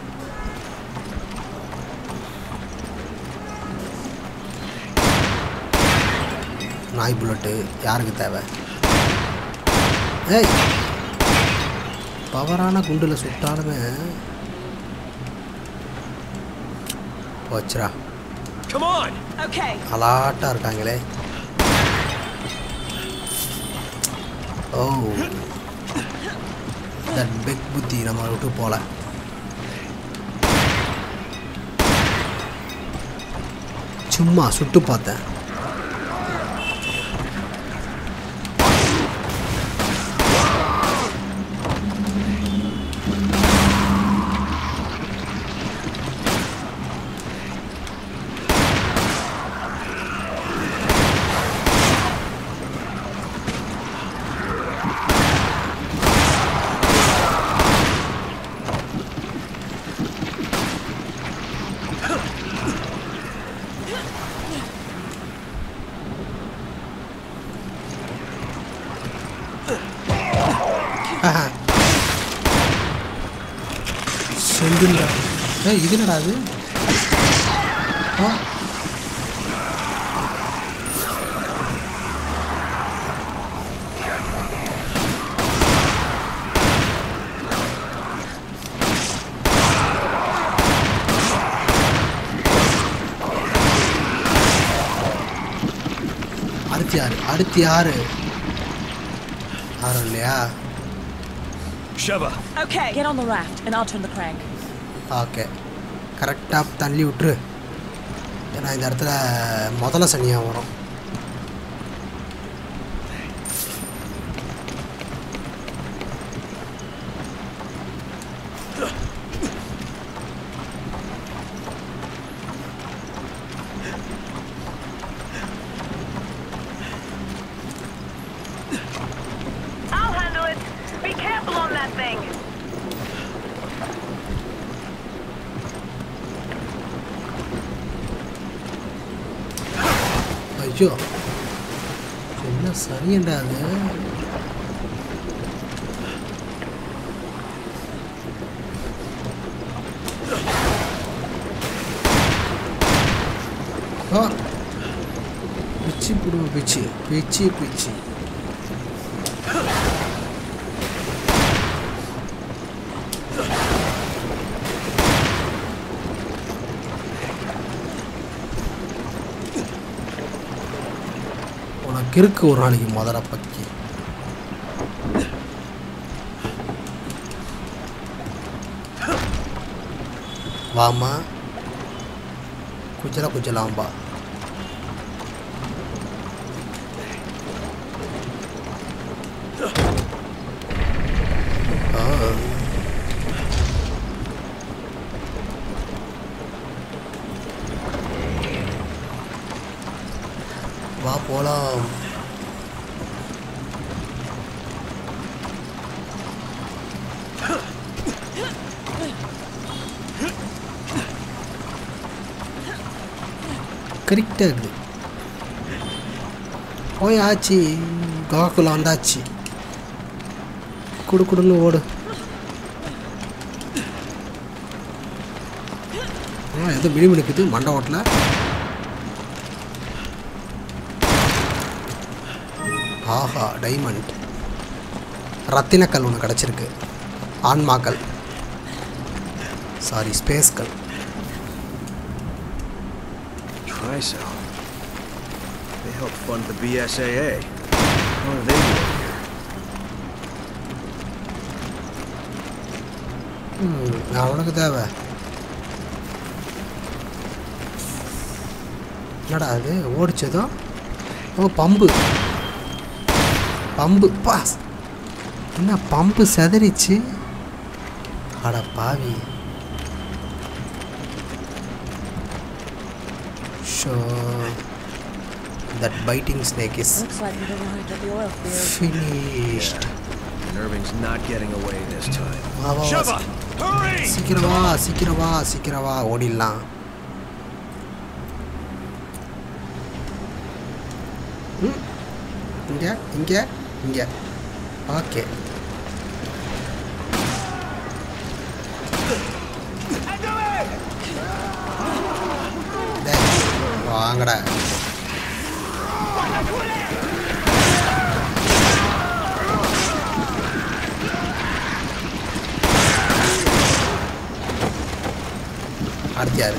Speaker 1: நாய் புல்லட்டு யாருக்கு தேவை ஏய் பவரான குண்டில் சுட்டாலுமே போச்சுரா
Speaker 2: Come on!
Speaker 3: Okay.
Speaker 1: அலாட்டாக இருக்காங்களே ஓ தட் பிக் புத்தி நம்ம விட்டு போல சும்மா சுட்டு பார்த்தேன் ஆஹா. செந்தில்டா ஏய் இது என்னடா அது ஆ அறுபத்தி ஆறு அறுபத்தி ஆறு ஆறு இல்லையா
Speaker 2: Sheva,
Speaker 3: Okay. Get on the raft, and I'll turn the crank.
Speaker 1: Okay கரெக்டாக தள்ளி விட்டுரு ஏன்னா இந்த இடத்துல முதல்ல சனியாக வரும்
Speaker 5: I'll handle it. Be careful on that thing.
Speaker 1: ஐயோ என்ன சரியண்டா அது ஆ பிச்சு பிடுவோம் பிச்சு பிச்சு பிச்சு உனக்கு இருக்கு ஒரு நாளைக்கு முதல பக்கி வாமா குஜலா குஜலாம்பா ஆ. வா போலாம் கரெக்டாக இருக்குது போய் ஆச்சு காக்குள்ள வந்தாச்சு குடு குடுன்னு ஓடு ஆ எதோ மினி மினுக்குது மண்டை ஓட்டல ஆஹா டைமண்ட் ரத்தினக்கல் ஒன்று கிடச்சிருக்கு ஆன்மாக்கள் சாரி ஸ்பேஸ்கள்
Speaker 2: Trisel. They help fund the BSAA. What are they doing here?
Speaker 1: ம், அவனுக்கு தேவை என்னடா அது ஓடிச்சதோ ஓ பம்பு பம்பு பாஸ் என்ன பம்பு செதறிச்சு அட பாவி so that fighting snake is
Speaker 3: Looks like we've arrived at the oil field.
Speaker 1: Finished
Speaker 2: And Irving's not getting away this time.
Speaker 1: வா வா வா
Speaker 2: Sheva, hurry!
Speaker 1: சீக்கிரம் வா சீக்கிரம் வா சீக்கிரம் வா ஓடிடலாம் ம், இங்க இங்க இங்க ஓகே டேய், வாங்கடா அடுத்து யாரு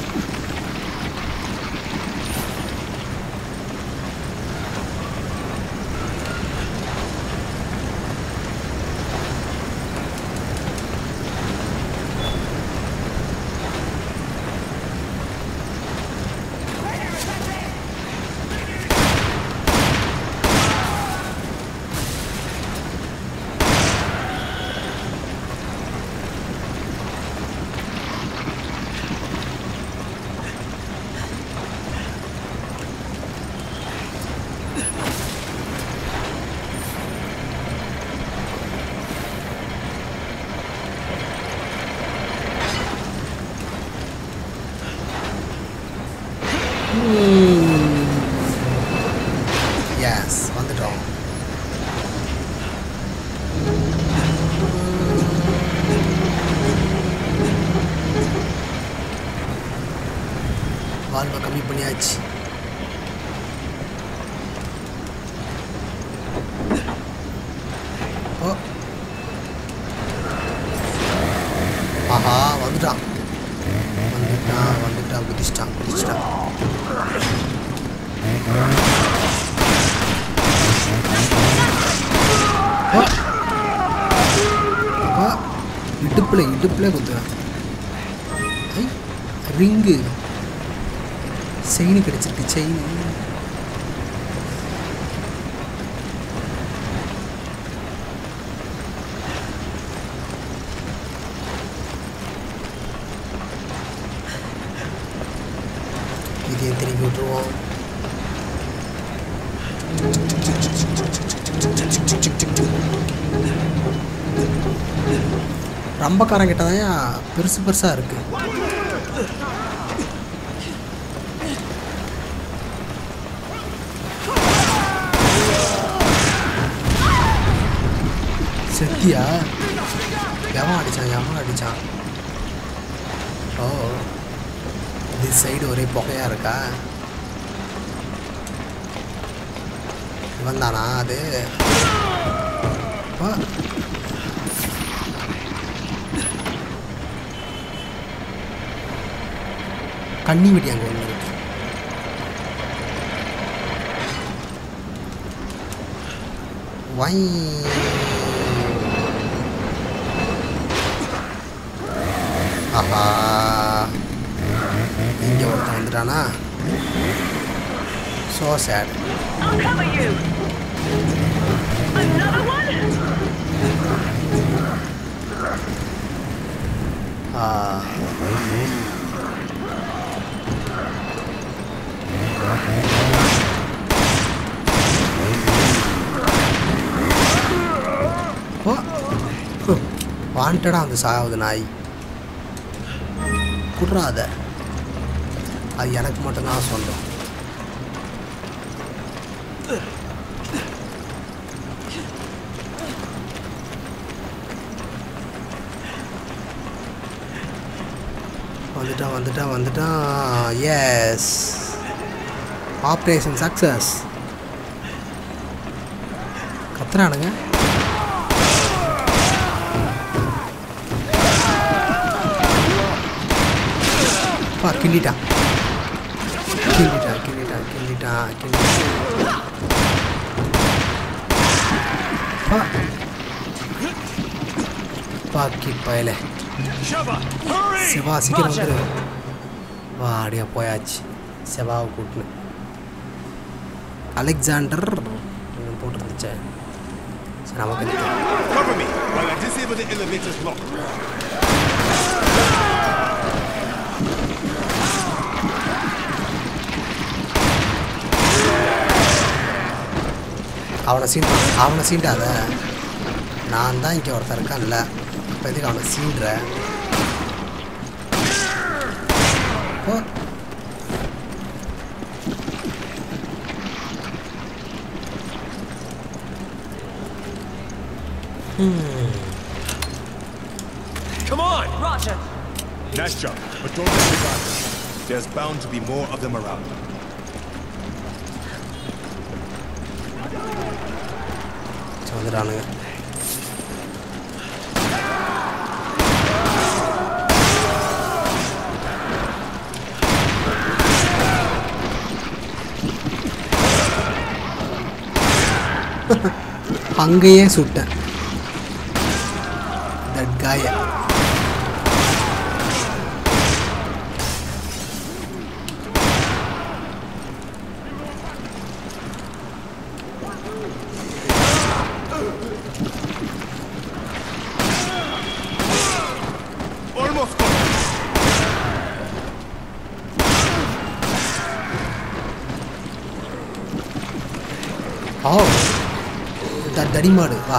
Speaker 1: பண்ணியாச்சு ஓ ஆஹா வந்துட்டான் வந்துட்டான் வந்துட்டான் குதிச்சிட்டான் குதிச்சிட்டான் ஓ. ஓ. இடுப்புல இடுப்புல குத்துறான் ஐ ரிங்கு செயின் கிடைச்சிருக்கு செயின் இதையும் திருப்பி விட்டுருவோம் ரம்பக்காரன் கிட்ட தான் பெருசு பெருசாக இருக்கு செத்தியா எவன் அடிச்சான் எவன் அடிச்சான் ஓ இது சைடு ஒரே புகையா இருக்கா இவன் தானா அது ஆ. கண்ணி வெடி அங்கே ஒன்று இருக்கு வை ஆஹா இங்கே ஒருத்தன் வந்துட்டானா so sad
Speaker 5: I'll cover you. Another one?
Speaker 1: ஆ ஓ வாண்டடா அந்த சாகுது நாய் குடுறாத அது எனக்கு மட்டும்தான் சொந்தம் வந்துட்டான் வந்துட்டான் வந்துட்டான் எஸ் ஆப்ரேஷன் சக்ஸஸ் கத்துறானுங்க பா கிண்டிட்டான் கிண்டிட்டான் கிண்டிட்டான் கிண்டிட்டான் கிண்டிட்டான் பா பாக்கி பயலே சிவா சீக்கிரம் வந்துரு வா அப்படியே போயாச்சு சிவாவை கூட்டினு அலெக்சாண்டர் இவன் போட்டிருந்துச்சே சரி நமக்கு எதுக்கு?
Speaker 6: Cover me while I disable the elevator's lock.
Speaker 1: அவனை சீண்டான் அவனை சீண்டாத நான் தான் இங்கே ஒருத்தன் இருக்கான்ல இப்போ எதுக்கு அவனை சீண்டுற ஓ
Speaker 6: Come on!
Speaker 3: Roger.
Speaker 6: Nice job, but don't let me back. There's bound to be more of them around.
Speaker 1: சரி, வந்துட்டானுங்க அங்கேயே சுட்டேன் தட் காய
Speaker 6: Almost got it.
Speaker 1: ஓ த தடிமாடு வா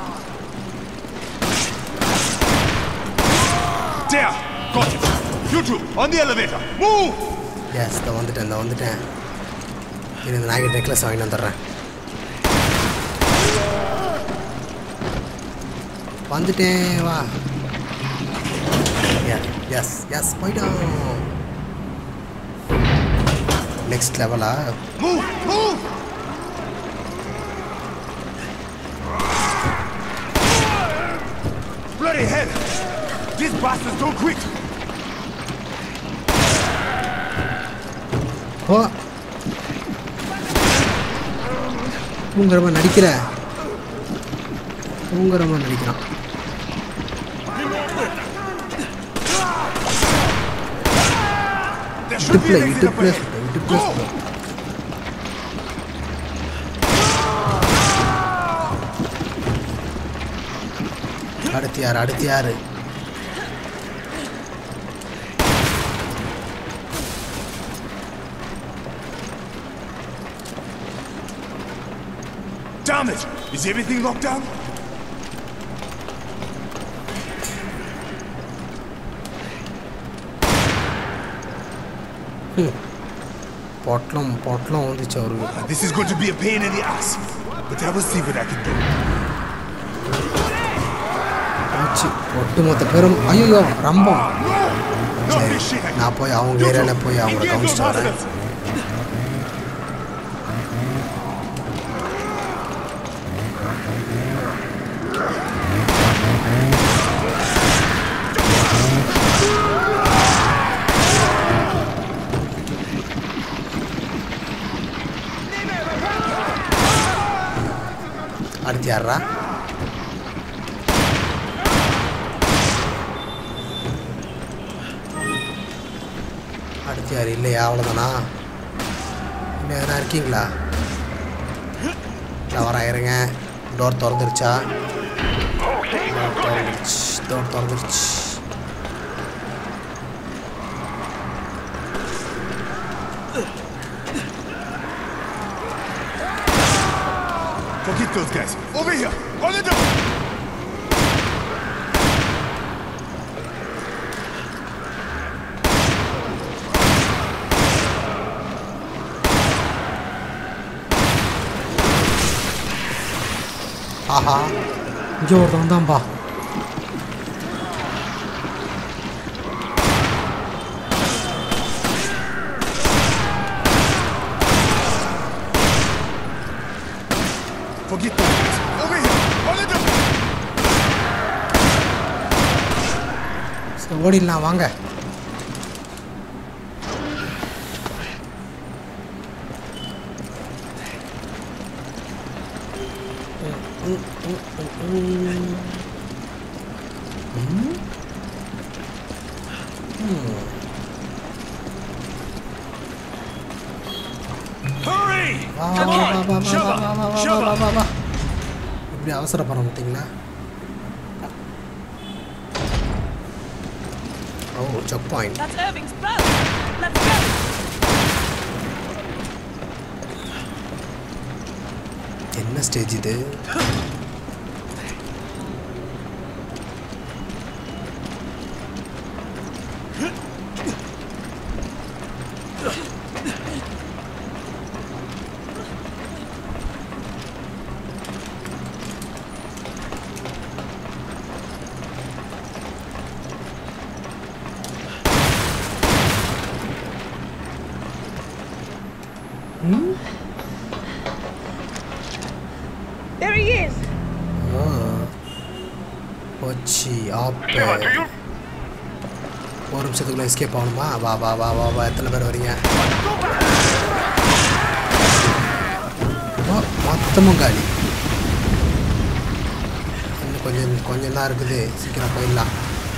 Speaker 6: There! Got it! You two, on the elevator! Move!
Speaker 1: Yes இந்த வந்துட்டேன் இந்த வந்துட்டேன் இரு இந்த நாய்க்கு நெக்லஸ் வாங்கிட்டு வந்துடுறேன் வந்துட்டேன் வா எஸ் எஸ் போயிட்டோம் நெக்ஸ்ட் லெவலா
Speaker 6: Move! Move! Bloody hell! These bastards don't quit!
Speaker 1: ஓ தூங்குறமா நடிக்கிற தூங்குறமா நடிக்கிறான்
Speaker 6: There should be
Speaker 1: இடுப்புல
Speaker 6: an exit up
Speaker 1: இடுப்புல
Speaker 6: ahead.
Speaker 1: சுடு, இடுப்புல
Speaker 6: Go!
Speaker 1: சுடு. அடுத்து யார் அடுத்து யாரு
Speaker 6: Damn it! Is everything locked down?
Speaker 1: பொட்டலம் பொட்டலம் வந்துச்சு அவருக்கு
Speaker 6: This is going to be a pain in the ass. But I will see what I can do.
Speaker 1: போச்சு ஒட்டுமொத்த பேரும் ஐயோ ரம்பம்
Speaker 6: Not this shit.
Speaker 1: நான் போய் அவங்க ஏரியாவில் போய் அவங்கள
Speaker 6: Engage those
Speaker 1: கவனிச்சிட்டு வரேன்
Speaker 6: bastards!
Speaker 1: அடுத்து யாரா அடுத்து யார் இல்லையா அவ்வளோதானா இன்னும் எதனா இருக்கீங்களா நான் வரேன் இருங்க டோர் திறந்துருச்சா டோர் திறந்துருச்சு டோர் திறந்துருச்சு
Speaker 6: Forget those guys. Over here! On the door!
Speaker 1: ஆஹா இங்கே ஒருத்தவன் தான்ப்பா
Speaker 6: Forget those guys. Over here! On the door!
Speaker 1: சரி, ஓடிடலாம் வாங்க
Speaker 6: Hurry!
Speaker 1: வா
Speaker 6: Come
Speaker 1: வா வா
Speaker 6: on!
Speaker 1: வா
Speaker 6: Shove
Speaker 1: வா வா வா
Speaker 6: up!
Speaker 1: வா
Speaker 6: Shove
Speaker 1: வா
Speaker 6: up!
Speaker 1: வா வா இப்படி அவசரப்பட மாட்டீங்களா ஓ checkpoint
Speaker 3: That's Irving's boat. Let's go.
Speaker 1: என்ன ஸ்டேஜ் இது
Speaker 5: There he is.
Speaker 1: ஆ. போச்சு ஆப்ப
Speaker 4: Shiva, do you
Speaker 1: ஒரு நிமிஷத்துக்குள்ள எஸ்கேப் ஆகணுமா வா வா வா வா வா எத்தனை பேர் வரீங்க ஓ, மொத்தமும் காலி இன்னும் கொஞ்சம் கொஞ்சம் தான் இருக்குது சீக்கிரம் போயிடலாம்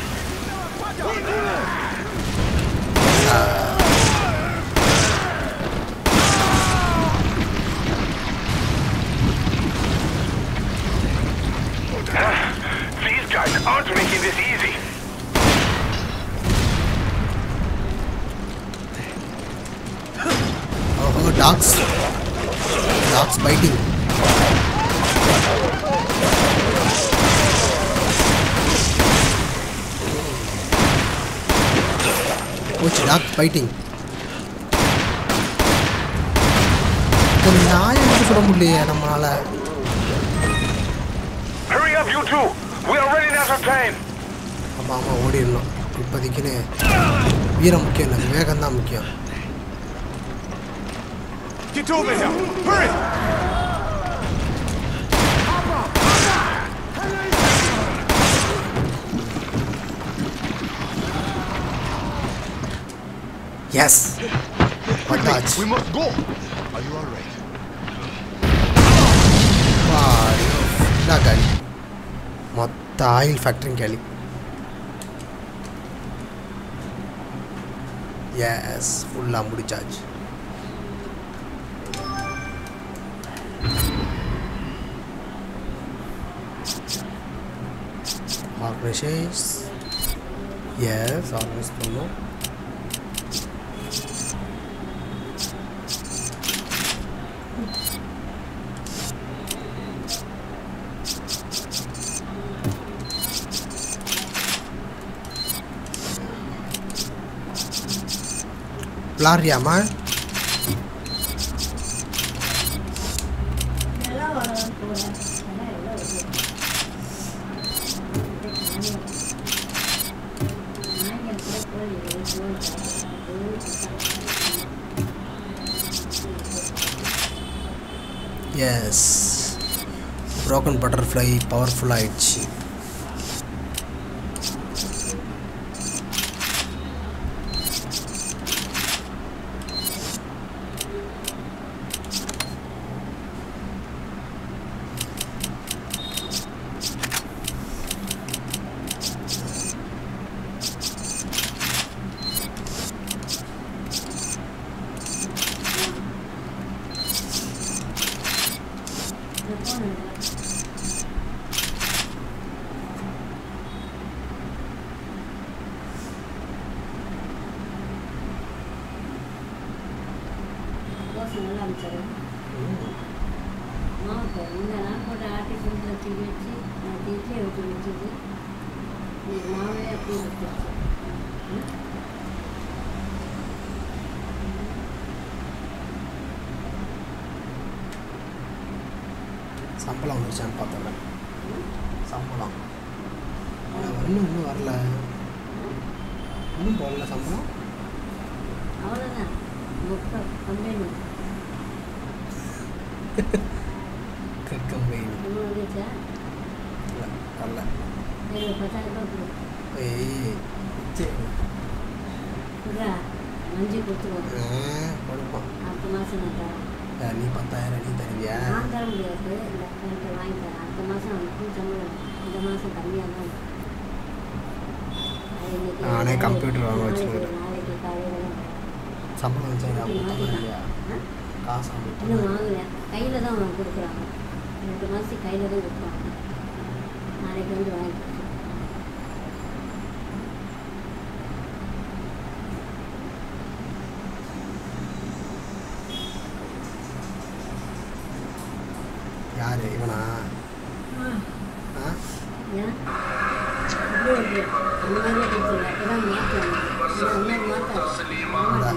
Speaker 1: ஆ,
Speaker 4: These guys aren't making this easy.
Speaker 1: ஓஹோ டாக்ஸ் டாக்ஸ் பைட்டிங் போச்சு டாக் பைட்டிங் ஒரு நாயை வந்து சுட முடியலையே நம்மளால
Speaker 4: Hurry up, you two. We are running out of time.
Speaker 1: ஆமாம் ஆமாம் ஓடிடணும் இப்போதைக்குன்னு வீரம் முக்கியம் இல்லை வேகம் தான் முக்கியம்
Speaker 6: Get over here! Hurry!
Speaker 1: Yes வந்தாச்சு
Speaker 6: We must go! Are you alright?
Speaker 1: ஃபுல்லாக காலி மொத்த ஆயில் ஃபேக்ட்ரியும் காலி எஸ் ஃபுல்லாக முடிச்சாச்சு ஆர்கனைசேஸ் எஸ் ஆர்கனைஸ் பண்ணோம் விளாட்றியாம்மா yes broken butterfly powerful dosa
Speaker 7: தோசை நல்லா அமைச்சாரு மாவு இந்த நாள் போட்டு ஆட்டி ஃப்ரிட்ஜில் வச்சு வச்சு நான் இட்லியை ஊற்றி வச்சுது இன்னைக்கு மாவே அப்படியே வச்சிருச்சு
Speaker 1: சம்பளம் வந்துருச்சான்னு பார்த்தேன் சம்பளம் ஆனா இன்னும் இன்னும் வரல இன்னும் போடல சம்பளம்
Speaker 7: அவ்வளோதான் முக்கா கம்பெனி
Speaker 1: கம்பெனி
Speaker 7: இன்னும் வந்துச்சா
Speaker 1: இல்லை வரல
Speaker 7: சரி பத்தாயிரம் ரூபாய் கொடு
Speaker 1: ஏய் சரி
Speaker 7: கொடுறா மஞ்சள் கொடுத்துருவோம்
Speaker 1: ஆ, கொடுப்பான்
Speaker 7: அடுத்த மாதம் நான் தரேன்
Speaker 1: யார் நீ பத்தாயிரம் நீ தருவியா
Speaker 7: நான் தர முடியாது இந்த அக்கௌண்ட்டை வாங்கி தரேன் அடுத்த மாதம் அவனுக்கும் சம்பளம் இந்த மாதம் கம்மியாக தான் இருக்கும். அது இன்னைக்கு
Speaker 1: நானே
Speaker 7: நாளைக்கு-
Speaker 1: computer வாங்க
Speaker 7: நாளைக்கு-
Speaker 1: வச்சுக்கிறேன்.
Speaker 7: நாளைக்கு காலையில் தான்
Speaker 1: சம்பளம் வச்சா நான் கொடுத்தா இல்லையா
Speaker 7: ஆ?
Speaker 1: காசு
Speaker 7: இன்னும்
Speaker 1: கொடுத்தா
Speaker 7: வாங்கல கையில் தான் அவங்க கொடுக்குறாங்க ரெண்டு மாதத்துக்கு கையில் தான் கொடுப்பாங்க நாளைக்கு வந்து வாங்கி கொடுத்துருவேன்.
Speaker 1: யார் இவனா ஆ
Speaker 7: ஏன் அப்படியே இருக்கு அந்த மாதிரியே கொடுத்துருவேன் அப்போ தான் மாற்றுவாங்க அந்த மாதிரி மாற்றாது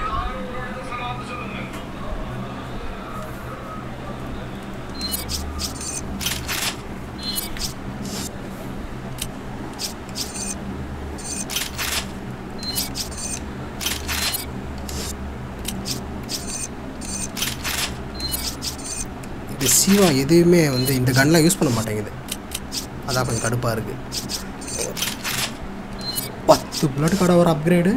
Speaker 1: இது சிவா எதுவுமே வந்து இந்த கன்லாம் யூஸ் பண்ண மாட்டேங்குது அதான் கொஞ்சம் கடுப்பாக இருக்குது பத்து பிளட் கடை ஒரு அப்கிரேடு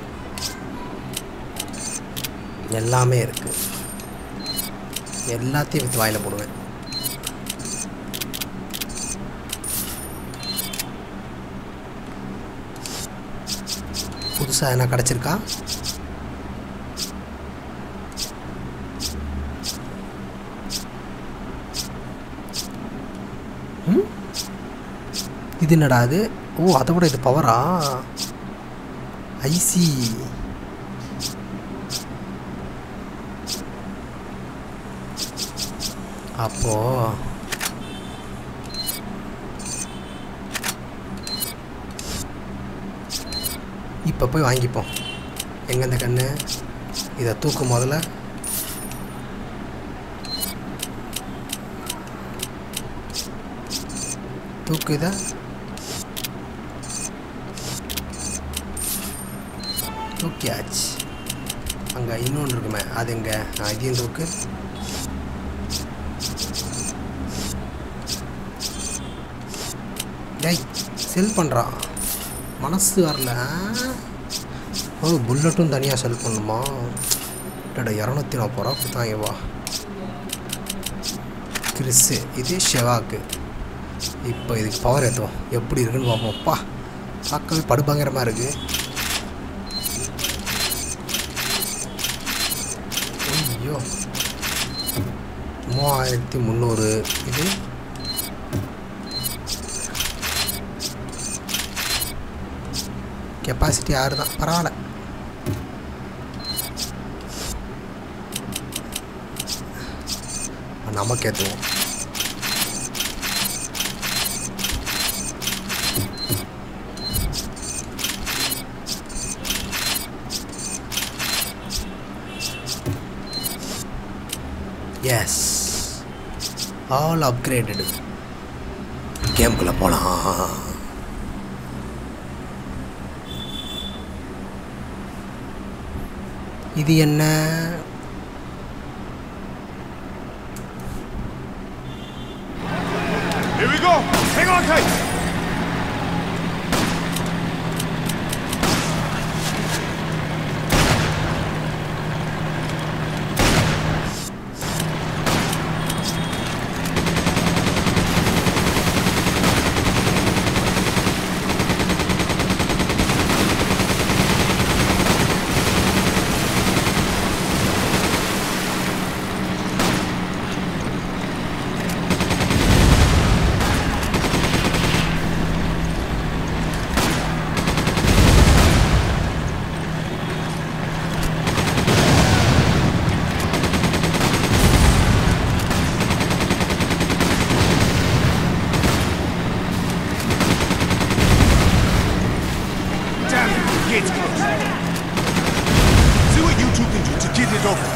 Speaker 1: எல்லாமே இருக்குது எல்லாத்தையும் வித்து வாயில் போடுவேன் புதுசாக என்ன கிடச்சிருக்கா ம் இது என்னடா அது ஓ அதை விட இது பவரா ஐசி அப்போ இப்போ போய் வாங்கிப்போம் எங்கே இந்த கண்ணு இதை தூக்கு முதல்ல தூக்கு இதை தூக்கியாச்சு அங்கே இன்னொன்று இருக்குமே அது எங்கே இதையும் தூக்கு டேய் செல் பண்ணுறான் மனசு வரல ஓ புல்லட்டும் தனியாக செல் பண்ணுமா டடா இரநூத்தி நாற்பது ரூபா கொடுத்தாங்க வா கிறிஸ்ஸு இது ஷெவாக்கு இப்போ இதுக்கு பவர் ஏற்றுவோம் எப்படி இருக்குன்னு பார்ப்போம் அப்பா பார்க்கவே படுபங்கரமாக இருக்குது ஐயோ மூவாயிரத்தி முந்நூறு இது கெப்பாசிட்டி ஆறு தான் பரவாயில்ல நமக்கு ஏற்றுவோம் எஸ் ஆல் அப்கிரேடடு கேம்குள்ளே போகலாம் இது என்ன
Speaker 6: Here we go! Hang on tight! Damn it, the gate's closed. See what you two can do to get it over.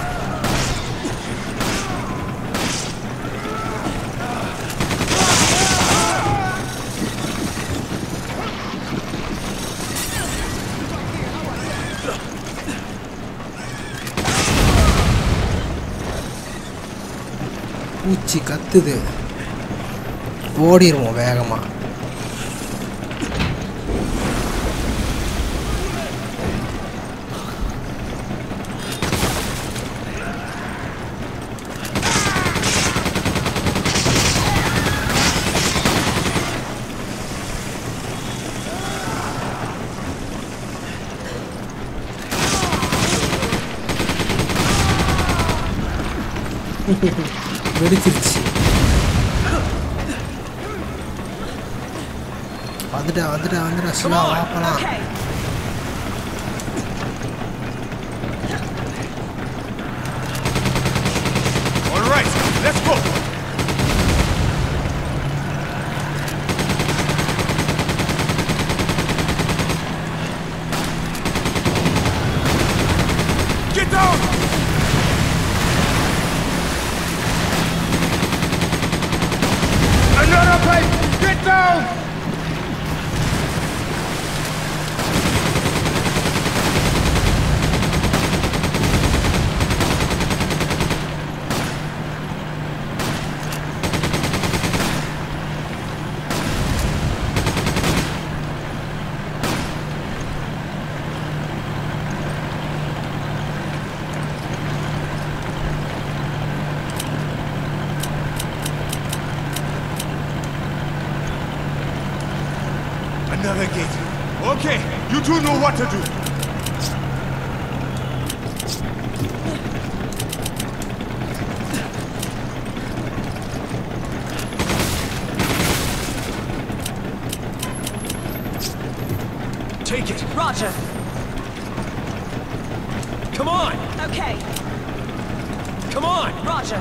Speaker 1: பூச்சி கத்துது ஓடிடுவோம் வேகமாக வெடிச்சிருச்சு வந்துட்டேன் வந்துட்டேன் வந்துட்டேன் Siva வாப்பலாம்
Speaker 5: Okay.
Speaker 6: All right, let's go! Get down! Another pipe! Get down! Another gate. Okay, you two know what to do. Take it.
Speaker 5: Roger.
Speaker 6: Come on.
Speaker 5: Okay.
Speaker 6: Come on.
Speaker 5: Roger.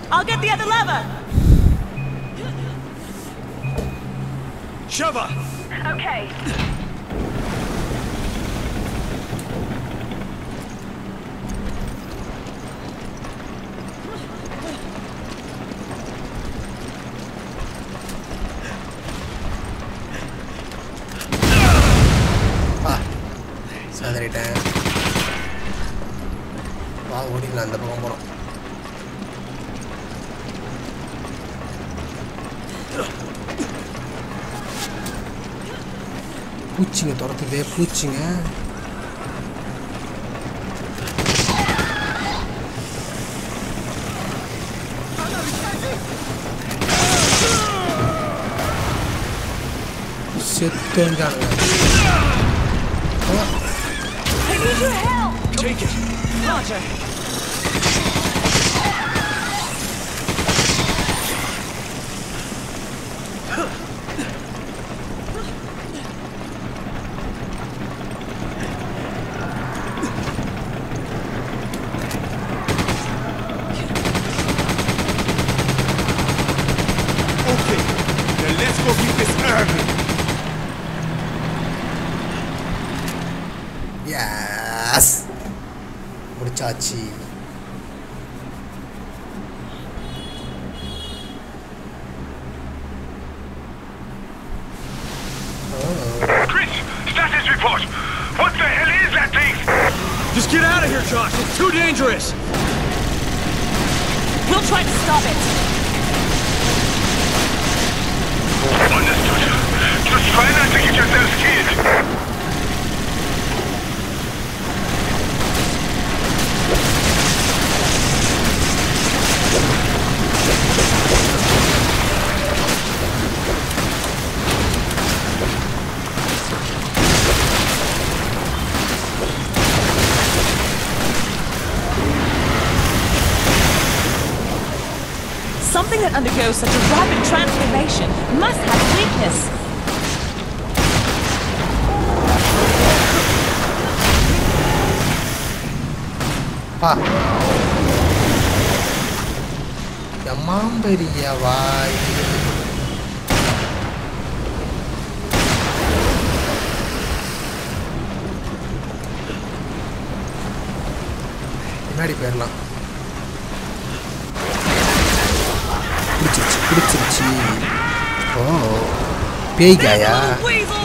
Speaker 3: I'll get the other lever.
Speaker 6: Shove her!
Speaker 5: Okay.
Speaker 1: பா சதறிட்டேன் வா ஓடிக்கலாம் அந்த பக்கம் போகிறோம் பூச்சிங்க துரத்துதே பூச்சிங்க செத்தோஞ்சானுங்க
Speaker 3: I need your help.
Speaker 6: Take it!
Speaker 3: Roger.
Speaker 6: Okay, then let's go beat this Irving!
Speaker 1: Yes முடிச்சாச்சு
Speaker 4: Chris, status report. What the hell is that thing?
Speaker 2: Just get out of here, Josh. It's too dangerous.
Speaker 3: We'll try to stop it.
Speaker 4: Understood. Just try not to get yourself killed.
Speaker 3: Something that undergoes such a rapid transformation must have a weakness.
Speaker 1: பா எம்மாம்பெரிய வாய் பின்னாடி போயிடலாம் பிடிச்சிருச்சு பிடிச்சிருச்சு ஓ பேய்காயா
Speaker 3: Weasel!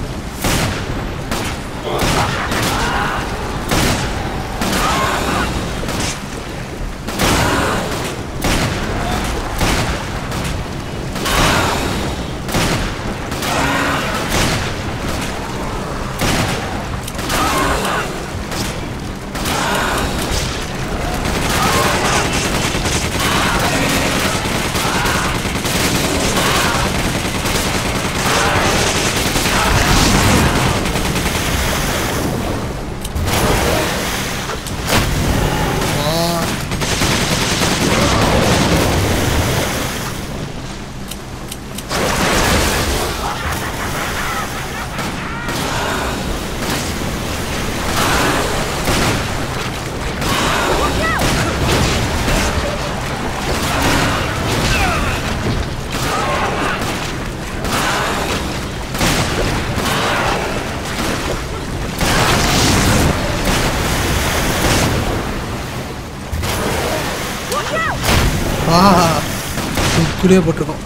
Speaker 1: ஆ துளியே போட்டிருக்கோம்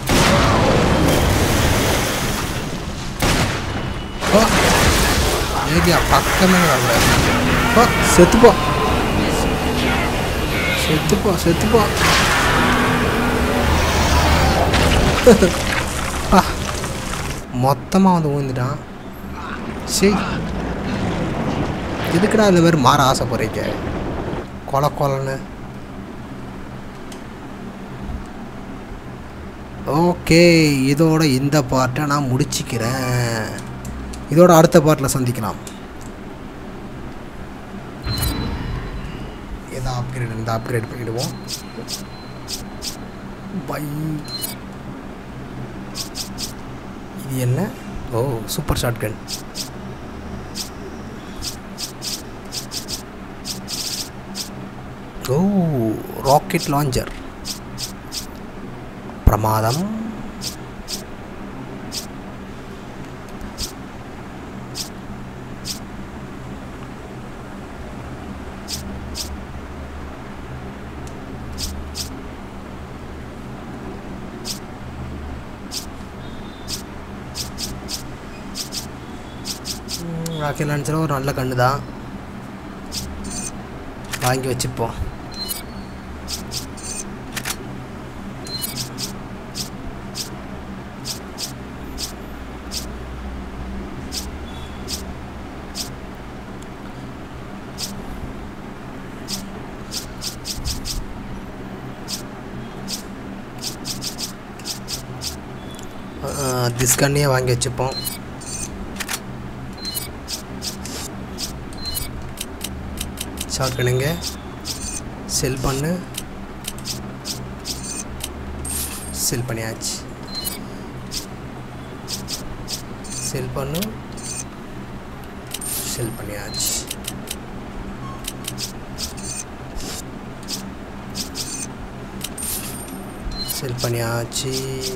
Speaker 1: ஓ area பக்கமே வரல ஓ செத்துப்போ செத்துப்போ செத்துப்போ பா மொத்தமாக வந்து ஊந்துட்டான் சரி எதுக்குடா இந்த மாதிரி மாற ஆசைப்படுறீங்க கொலை கொலைன்னு ஓகே இதோட இந்த பார்ட்டை நான் முடிச்சிக்கிறேன் இதோட அடுத்த பார்ட்டில் சந்திக்கலாம் எதா அப்கிரேட் இந்த அப்கிரேட் பண்ணிடுவோம் பை இது என்ன ஓ சூப்பர் ஷாட் கன் ஓ ராக்கெட் லான்ச்சர் பிரமாதம் ராக்கெட் லான்ச்சரும் ஒரு நல்ல கன்று தான் வாங்கி வச்சுப்போம் திஸ்கன்னையே வாங்கி வச்சுப்போம் ஷார்ட்கனுங்க செல் பண்ணு செல் பண்ணியாச்சு செல் பண்ணு செல் பண்ணியாச்சு செல் பண்ணியாச்சு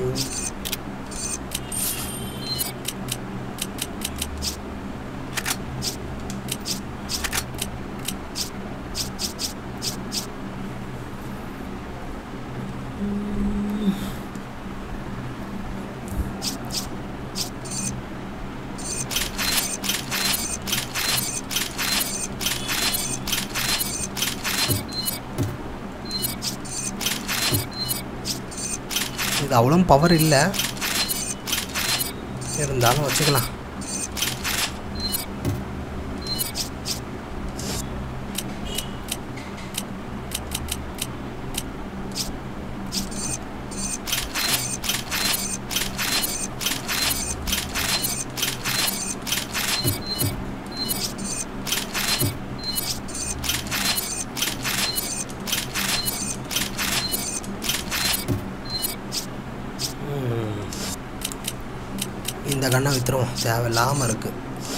Speaker 1: இது அவ்வளோ பவர் இல்லை இருந்தாலும் வச்சுக்கலாம் இந்த கண்ணை விற்றுருவோம் தேவையில்லாமல் இருக்குது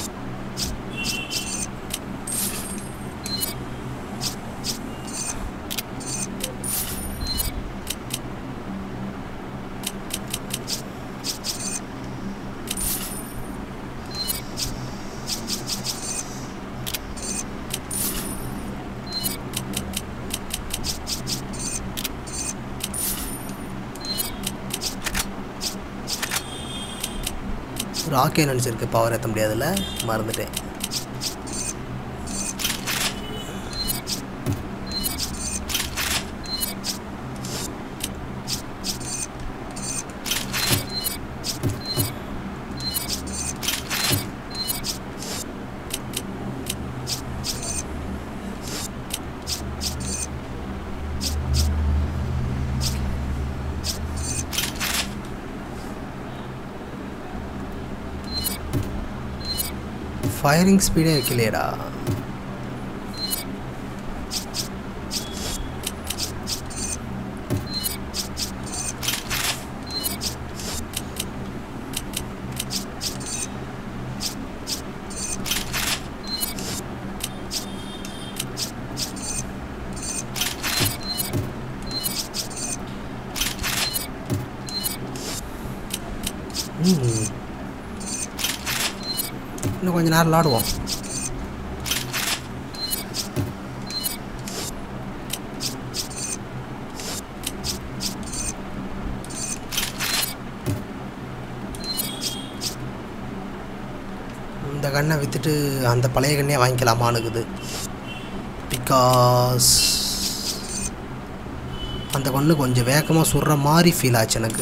Speaker 1: ராக்கே நினச்சிருக்கு பவர் ஏற்ற முடியாதுல்ல மறந்துட்டேன் ஃபயரிங் ஸ்பீடே வைக்கலையேடா ம். இன்னும் கொஞ்ச நேரம் விளாடுவோம் இந்த கண்ணை விற்றுட்டு அந்த பழைய கண்ணையே வாங்கிக்கலாமானுக்குது பிகாஸ் அந்த கண்ணு கொஞ்சம் வேகமாக சுடுற மாதிரி ஃபீல் ஆச்சு எனக்கு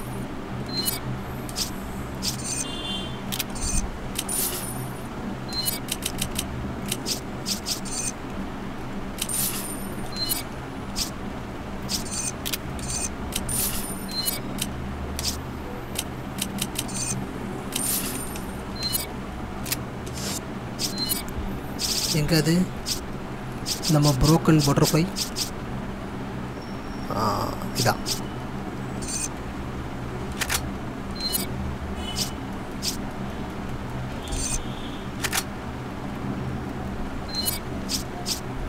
Speaker 1: எங்க அது நம்ம புரோக்கன் பட்டர்ஃப்ளை இதான்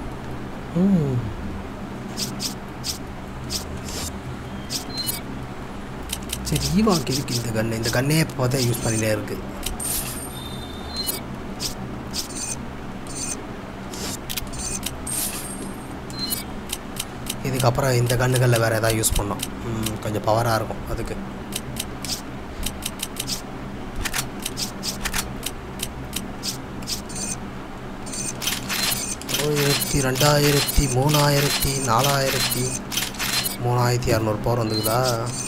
Speaker 1: ம் சரி ஈவாக்கு எதுக்கு இந்த கன்று இந்த கண்ணே பார்த்தா யூஸ் பண்ணிட்டே இருக்கு இதுக்கப்புறம் இந்த கன்னுகளில் வேறு எதாவது யூஸ் பண்ணோம் ம், கொஞ்சம் பவராக இருக்கும் அதுக்கு ஆயிரத்தி ரெண்டாயிரத்தி மூணாயிரத்தி நாலாயிரத்தி மூணாயிரத்தி இரநூறு பவர் வந்துக்குதா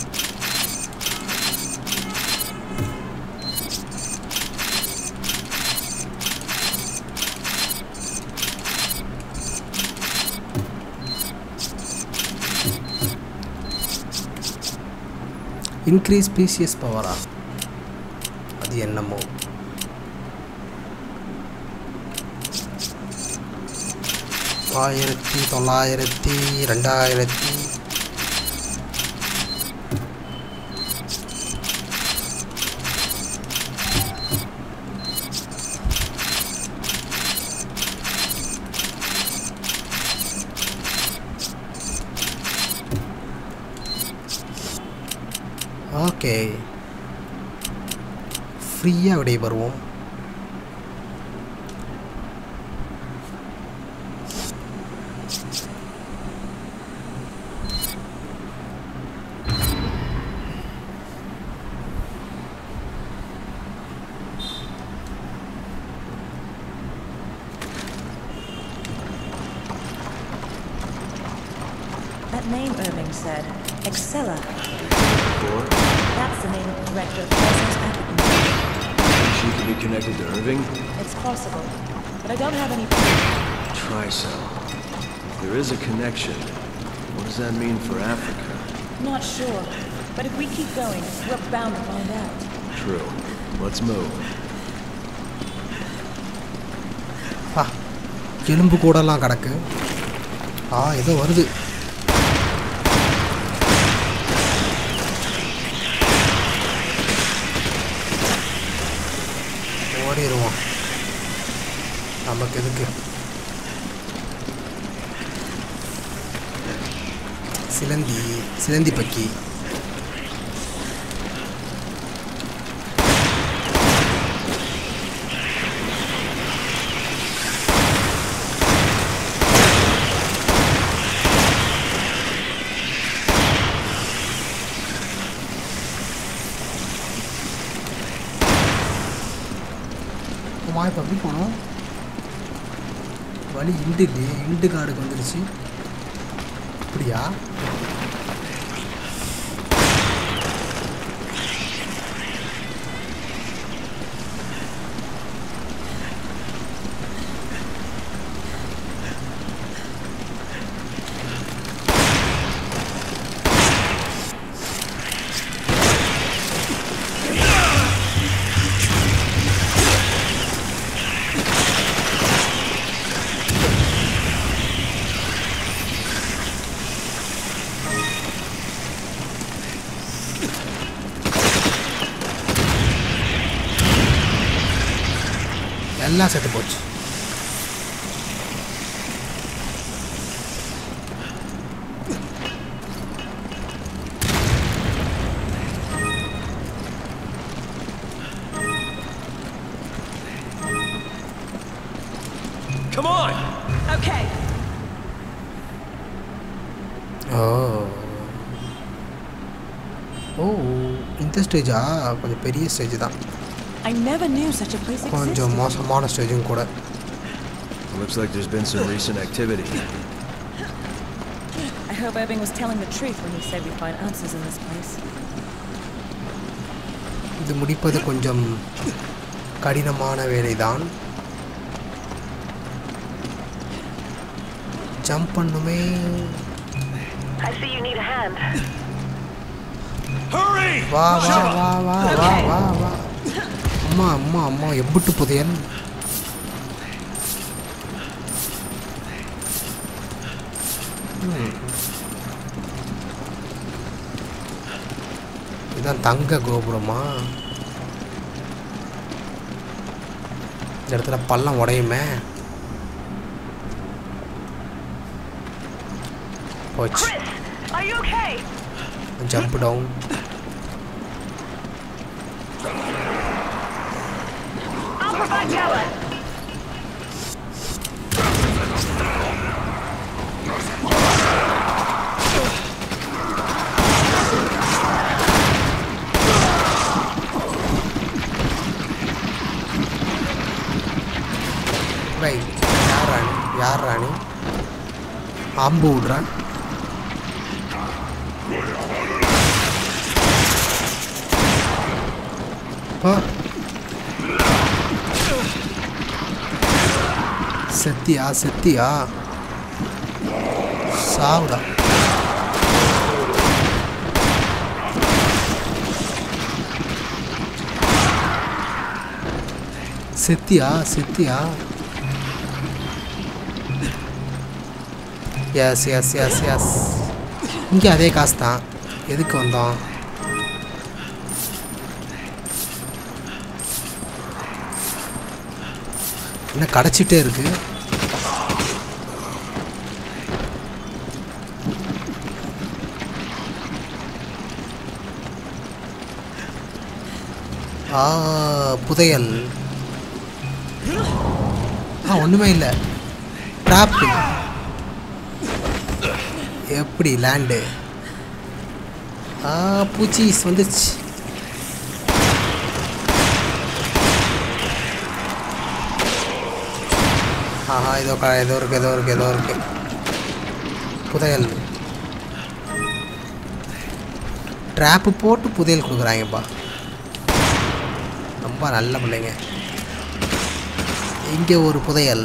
Speaker 1: இன்க்ரீஸ் பிசிஎஸ் பவரா அது என்னமோ ஆயிரத்தி தொள்ளாயிரத்தி ரெண்டாயிரத்தி ஓகே ஃப்ரீயாக விடை வருவோம்
Speaker 3: That name Irving said. Excella.
Speaker 2: Or
Speaker 3: That's the name of the director of Cosmos African.
Speaker 2: she could be connected to Irving?
Speaker 3: It's possible, but I don't have any proof.
Speaker 2: Tricell. If there is a connection, what does that mean for Africa?
Speaker 3: Not sure, but if we keep going, we're bound to find out.
Speaker 2: True. Let's move.
Speaker 1: ஆ எலும்பு கூடலாம் கிடக்கு ஆ ஏதோ வருது ஓடிடுவோம் நமக்கு எதுக்கு சிலந்தி சிலந்தி பக்கி அம்மா இப்போ எப்படி போனோம் வழி இண்டு இல்லையே இண்டு காடுக்கு வந்துருச்சு அப்படியா எல்லாம் செத்து போச்சு
Speaker 2: Come on!
Speaker 3: Okay.
Speaker 1: ஓ ஓ இந்த ஸ்டேஜா கொஞ்சம் பெரிய ஸ்டேஜ் தான்
Speaker 3: I never knew such a place
Speaker 1: கொஞ்சம்
Speaker 3: existed.
Speaker 1: மோசமான ஸ்டேஜும் கூட
Speaker 2: Looks like there's been some recent activity.
Speaker 3: I hope Irving was telling the truth when he said we find answers in this place.
Speaker 1: இது முடிப்பது கொஞ்சம் கடினமான வேலைதான் jump பண்ணுமே
Speaker 5: I see you need a hand.
Speaker 6: Hurry!
Speaker 1: வா வா வா வா வா வா வா அம்மா அம்மா அம்மா எப்பிட்டு புதையல் ம். இதான் தங்க கோபுரமா இந்த இடத்துல பள்ளம் உடையுமே போச்சு
Speaker 5: Chris, are you okay?
Speaker 1: Jump down
Speaker 5: my tower!
Speaker 1: வை யார் ராணி யார் ராணி அம்பு விடுறான் ஆ. செத்தியா செத்தியா சாவுடா செத்தியா செத்தியா எஸ் எஸ் எஸ் எஸ் இங்கே அதே காசு தான் எதுக்கு வந்தோம் என்ன கிடச்சிட்டே இருக்கு ஆ புதையல் ஆ ஒன்றுமே இல்லை ட்ராப்பு எப்படி லேண்டு ஆ பூச்சிஸ் வந்துச்சு ஆஹா ஏதோ க ஏதோ இருக்கு ஏதோ இருக்கு ஏதோ இருக்கு புதையல் ட்ராப்பு போட்டு புதையல் கொடுக்குறாங்கப்பா ரொம்ப நல்ல பிள்ளைங்க இங்கே ஒரு புதையல்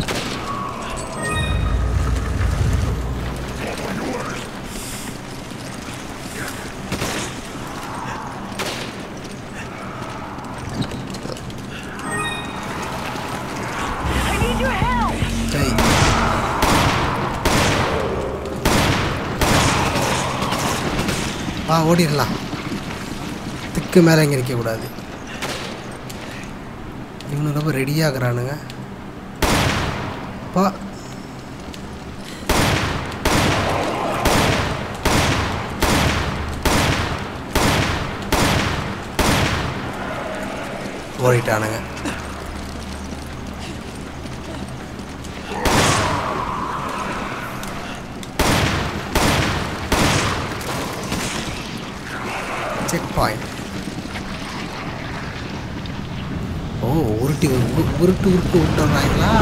Speaker 5: I need your help!
Speaker 1: டேய் வா ஓடிடலாம் திக்கு மேலே இங்கே நிற்கக்கூடாது இவனு ரொம்ப ரெடியாகிறானுங்க பா ஓடிட்டானுங்க செக் பாயிண்ட் ஓ உருட்டி உரு- உருட்டு உருட்டு விட்டுறாங்களா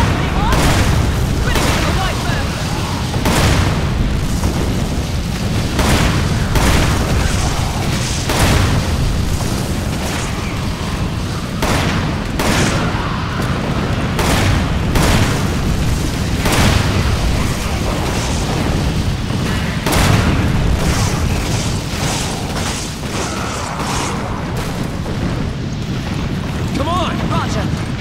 Speaker 6: Come on!
Speaker 3: Roger.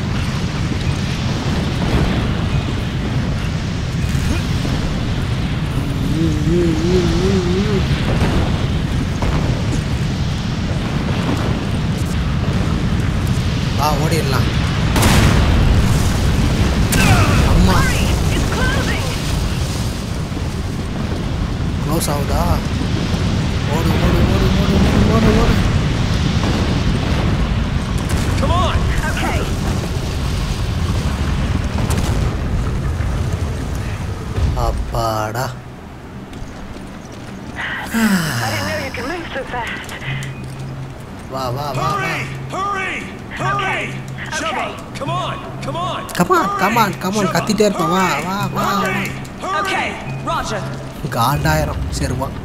Speaker 1: வா ஓடிடலாம் அம்மா
Speaker 5: It's closing!
Speaker 1: க்ளோஸ் ஆகுதா ஓடு ஓடு ஓடு ஓடு ஓடு ஓடு ஓடு
Speaker 6: Come on!
Speaker 5: Okay,
Speaker 1: அப்பாடா
Speaker 5: I didn't know you could move so fast.
Speaker 1: வா வா வா வா
Speaker 6: Hurry! Hurry! Hurry! Shubba! Come on! Come on!
Speaker 1: Come on come on come on கத்திட்டே இருப்பேன் வா வா வா
Speaker 6: Hurry! Hurry!
Speaker 3: Okay, Roger.
Speaker 1: காண்டாயிரம் சரி வா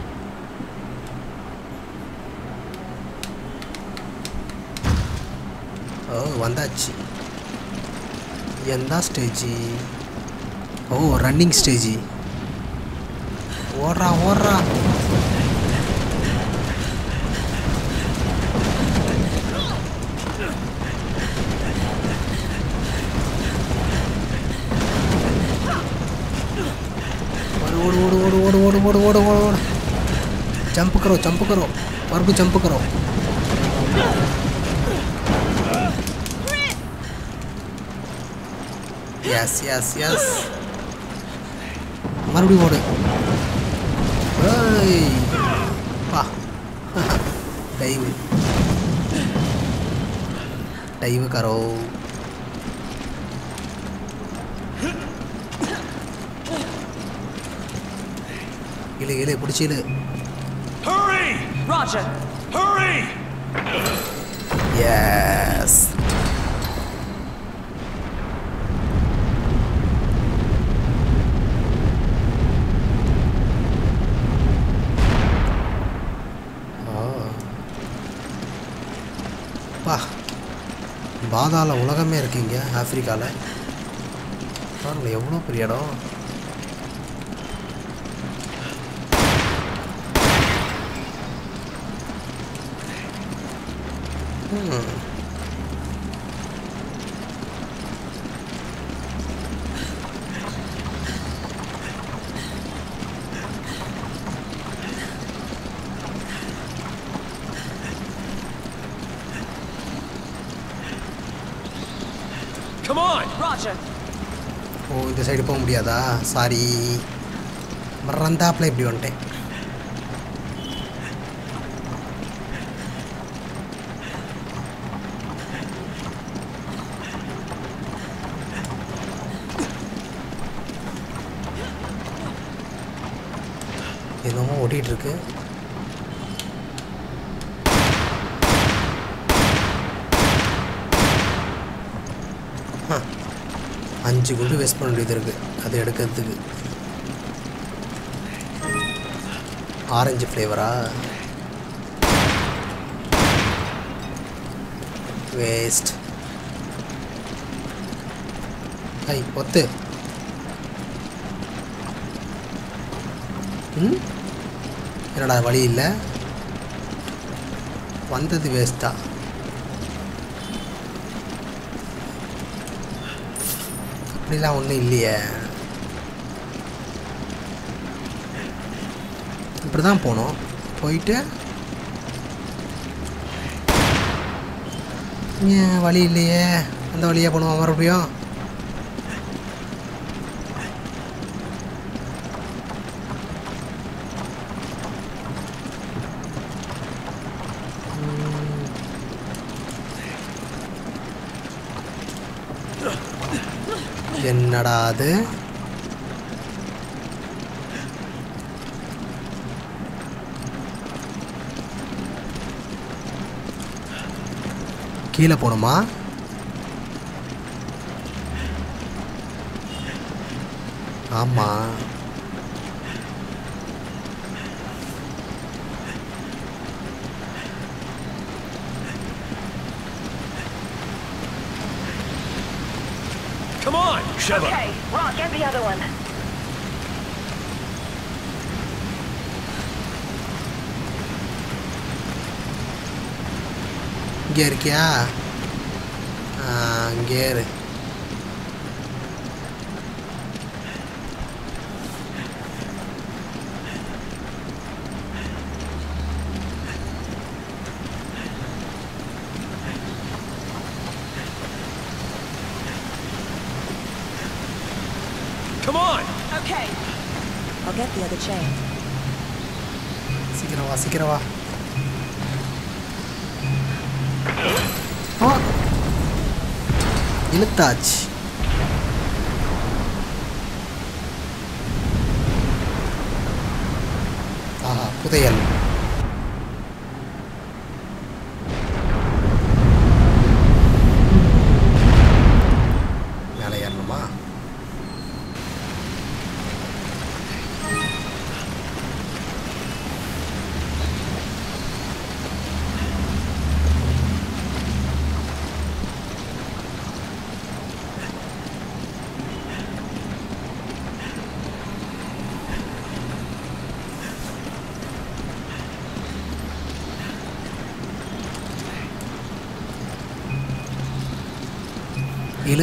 Speaker 1: ஓ வந்தாச்சு எந்த ஸ்டேஜி ஓ ரன்னிங் ஸ்டேஜி ஓடுறா ஓடுறா ओड ओड ओड ओड ओड ओड ओड ओड ओड जंप करो जंप करो और भी जंप करो यस यस यस மறுபடியும் ஓடு ஏய் பா டைவ் டைவ் கரோ இழு இழு பிடிச்சி இழு
Speaker 6: Hurry!
Speaker 3: Roger.
Speaker 6: Hurry!
Speaker 1: எஸ் பா பாதாள உலகமே இருக்கீங்க ஆப்பிரிக்காவில் பாருங்க எவ்வளோ பெரிய இடம் ம்
Speaker 6: Come on!
Speaker 3: Roger.
Speaker 1: ஓ இந்த சைடு போக முடியாதா சாரி மறந்தாப்புல இப்படி வந்துட்டேன் என்னமோ ஓட்டிகிட்டு இருக்கு ஆ, அஞ்சு குண்டு வேஸ்ட் பண்ண வேண்டியது இருக்கு அது எடுக்கிறதுக்கு ஆரஞ்சு ஃப்ளேவரா வேஸ்ட் ஐ ஒத்து ம் என்னடா வழி இல்லை வந்தது வேஸ்ட்டா அப்படிலாம் ஒன்றும் இல்லையே இப்படி தான் போனோம் போயிட்டு ஏன் வழி இல்லையே அந்த வழியாக போனோம் மறுபடியும் என்னடா அது கீழே போகணுமா ஆமாம்
Speaker 6: Come on, Sheva!
Speaker 5: Okay, Rock, get the other one.
Speaker 1: இங்கே இருக்கியா ஆ, இங்கே இரு
Speaker 6: Come on!
Speaker 3: Okay. I'll get the other chain.
Speaker 1: சீக்கிரம் வா சீக்கிரம் வா ஆ இழுத்தாச்சு ஆஹா புதையல் மேலே ஏறணுமா இழு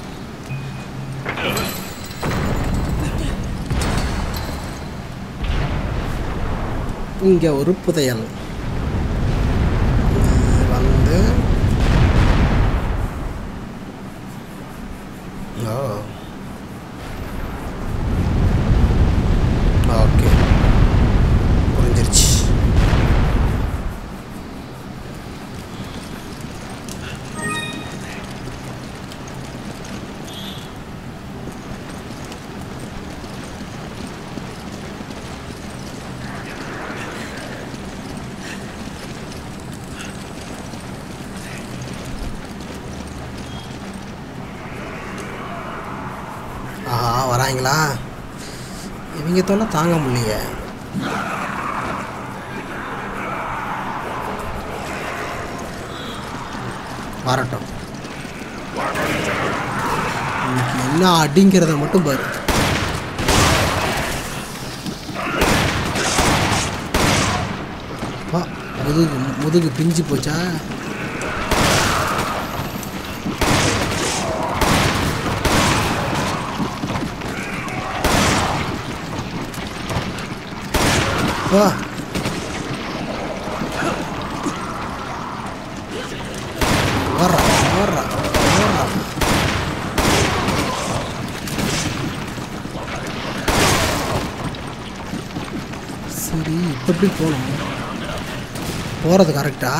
Speaker 1: இங்கே ஒரு புதையல் இது வந்து ஓ ஓகே புரிஞ்சிருச்சு வந்துட்டாங்களா இவங்க தொல்லை தாங்க முடியலையே வரட்டும் இன்னைக்கு என்ன அடிங்கிறத மட்டும் பாரு அப்பா, முதுகு முதுகு பிஞ்சு போச்சா வா வர்றா வர்றா வர்றா சரி இப்போ எப்படி போகணும் போகிறது கரெக்டா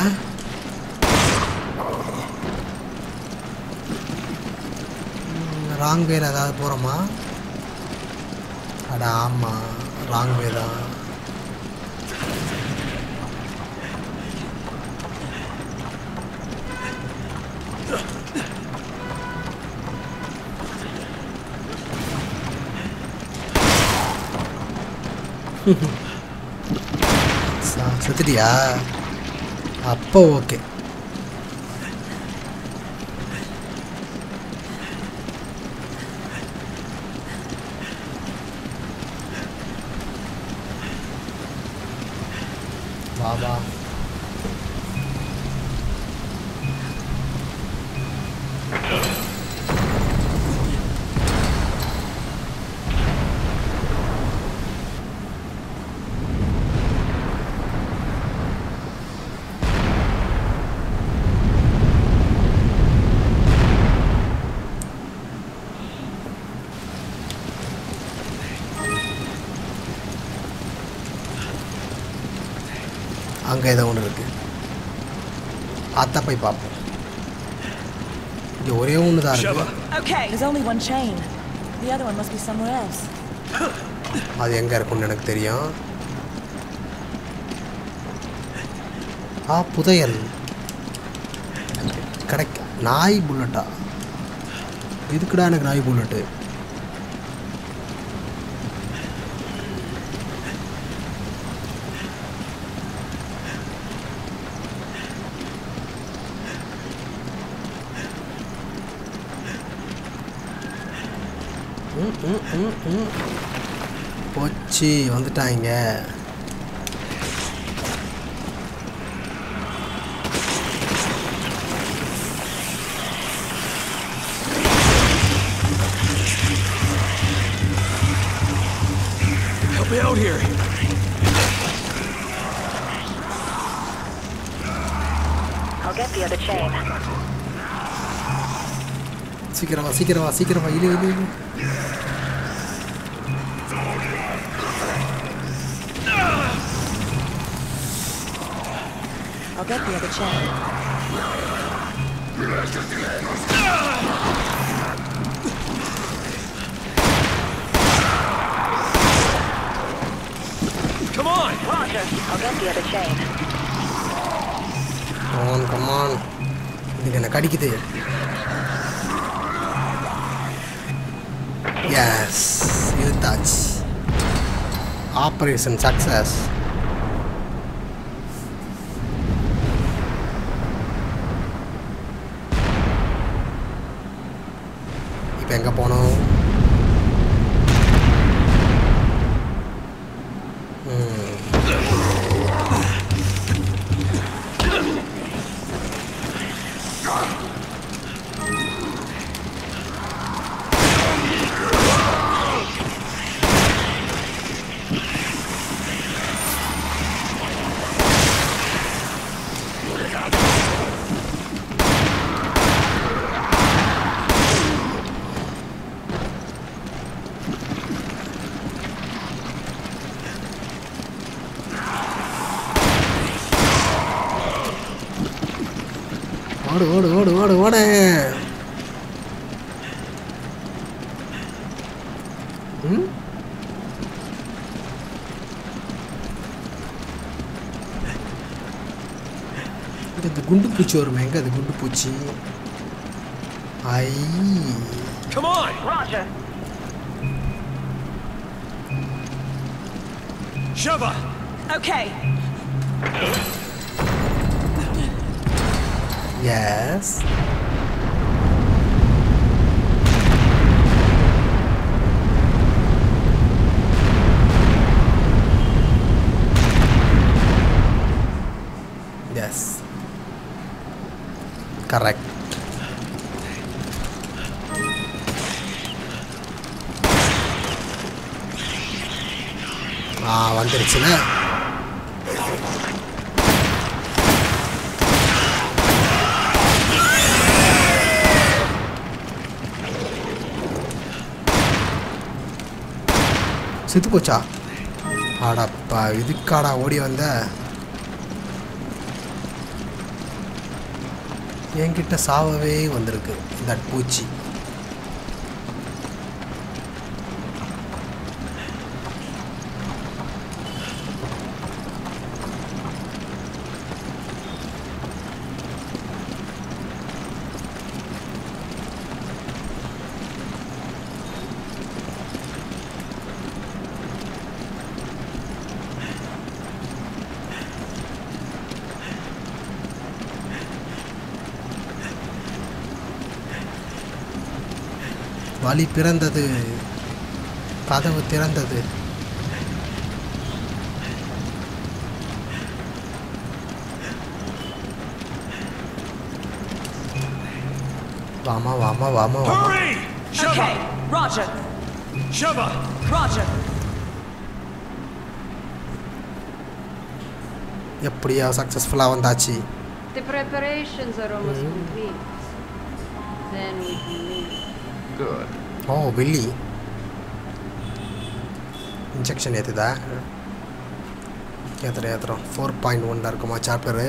Speaker 1: ராங் வேல ஏதாவது போகிறோமா அட ஆமாம் ராங் வே தான் ச- செத்துட்டியா அப்போ ஓகே வா வா அங்கே ஏதோ ஒன்று இருக்குது அத்தை போய் பார்ப்போம் இங்கே ஒரே ஒன்று தான் இருக்கு
Speaker 3: Okay. There's only one chain. The other one must be somewhere else.
Speaker 1: அது எங்கே இருக்கும்னு எனக்கு தெரியும் ஆ புதையல் கிடைக்க நாய் புல்லட்டா எதுக்குடா எனக்கு நாய் புல்லட்டு ம், ம், ம், ம். போச்சு வந்துட்டாங்க
Speaker 2: Help me out here.
Speaker 5: I'll get the other chain.
Speaker 1: சீக்கிரமா சீக்கிரமா சீக்கிரமா இழு இழு இழு
Speaker 3: I'll get the other chain.
Speaker 2: Come on!
Speaker 5: Roger. I'll get the other chain.
Speaker 1: Come on come on இதுக்கு என்ன கடிக்குது எஸ் இழுத்தாச்சு ஆப்ரேஷன் சக்ஸஸ் இப்போ எங்கே போனோம் ம் ஓடு ஓடு ஓடு ஓடு ஓடு ம் இது இந்த குண்டு பூச்சி வருமே எங்க அது குண்டு பூச்சி ஐ
Speaker 2: Come on!
Speaker 5: Roger.
Speaker 6: Sheva!
Speaker 3: Okay.
Speaker 1: Yes yes correct ஆ வந்துருச்சுல செத்து போச்சா ஆடாப்பா இதுக்காடா ஓடி வந்த என்கிட்ட சாவவே வந்திருக்கு இந்த பூச்சி வழி பிறந்தது கதவு திறந்தது வாமா வாமா வாமா வாமா
Speaker 6: Hurry! Sheva!
Speaker 3: Okay. Roger.
Speaker 6: Sheva!
Speaker 3: Roger.
Speaker 1: எப்படியா சக்ஸஸ்ஃபுல்லாக வந்தாச்சு
Speaker 7: The preparations are almost complete. Then we can leave.
Speaker 2: Good.
Speaker 1: ஓ வெள்ளி இன்ஜெக்ஷன் ஏற்றுதா ஏற்றுறோம் ஏற்றுறோம் ஃபோர் பாயிண்ட் ஒன்ல இருக்குமா சாப்டரு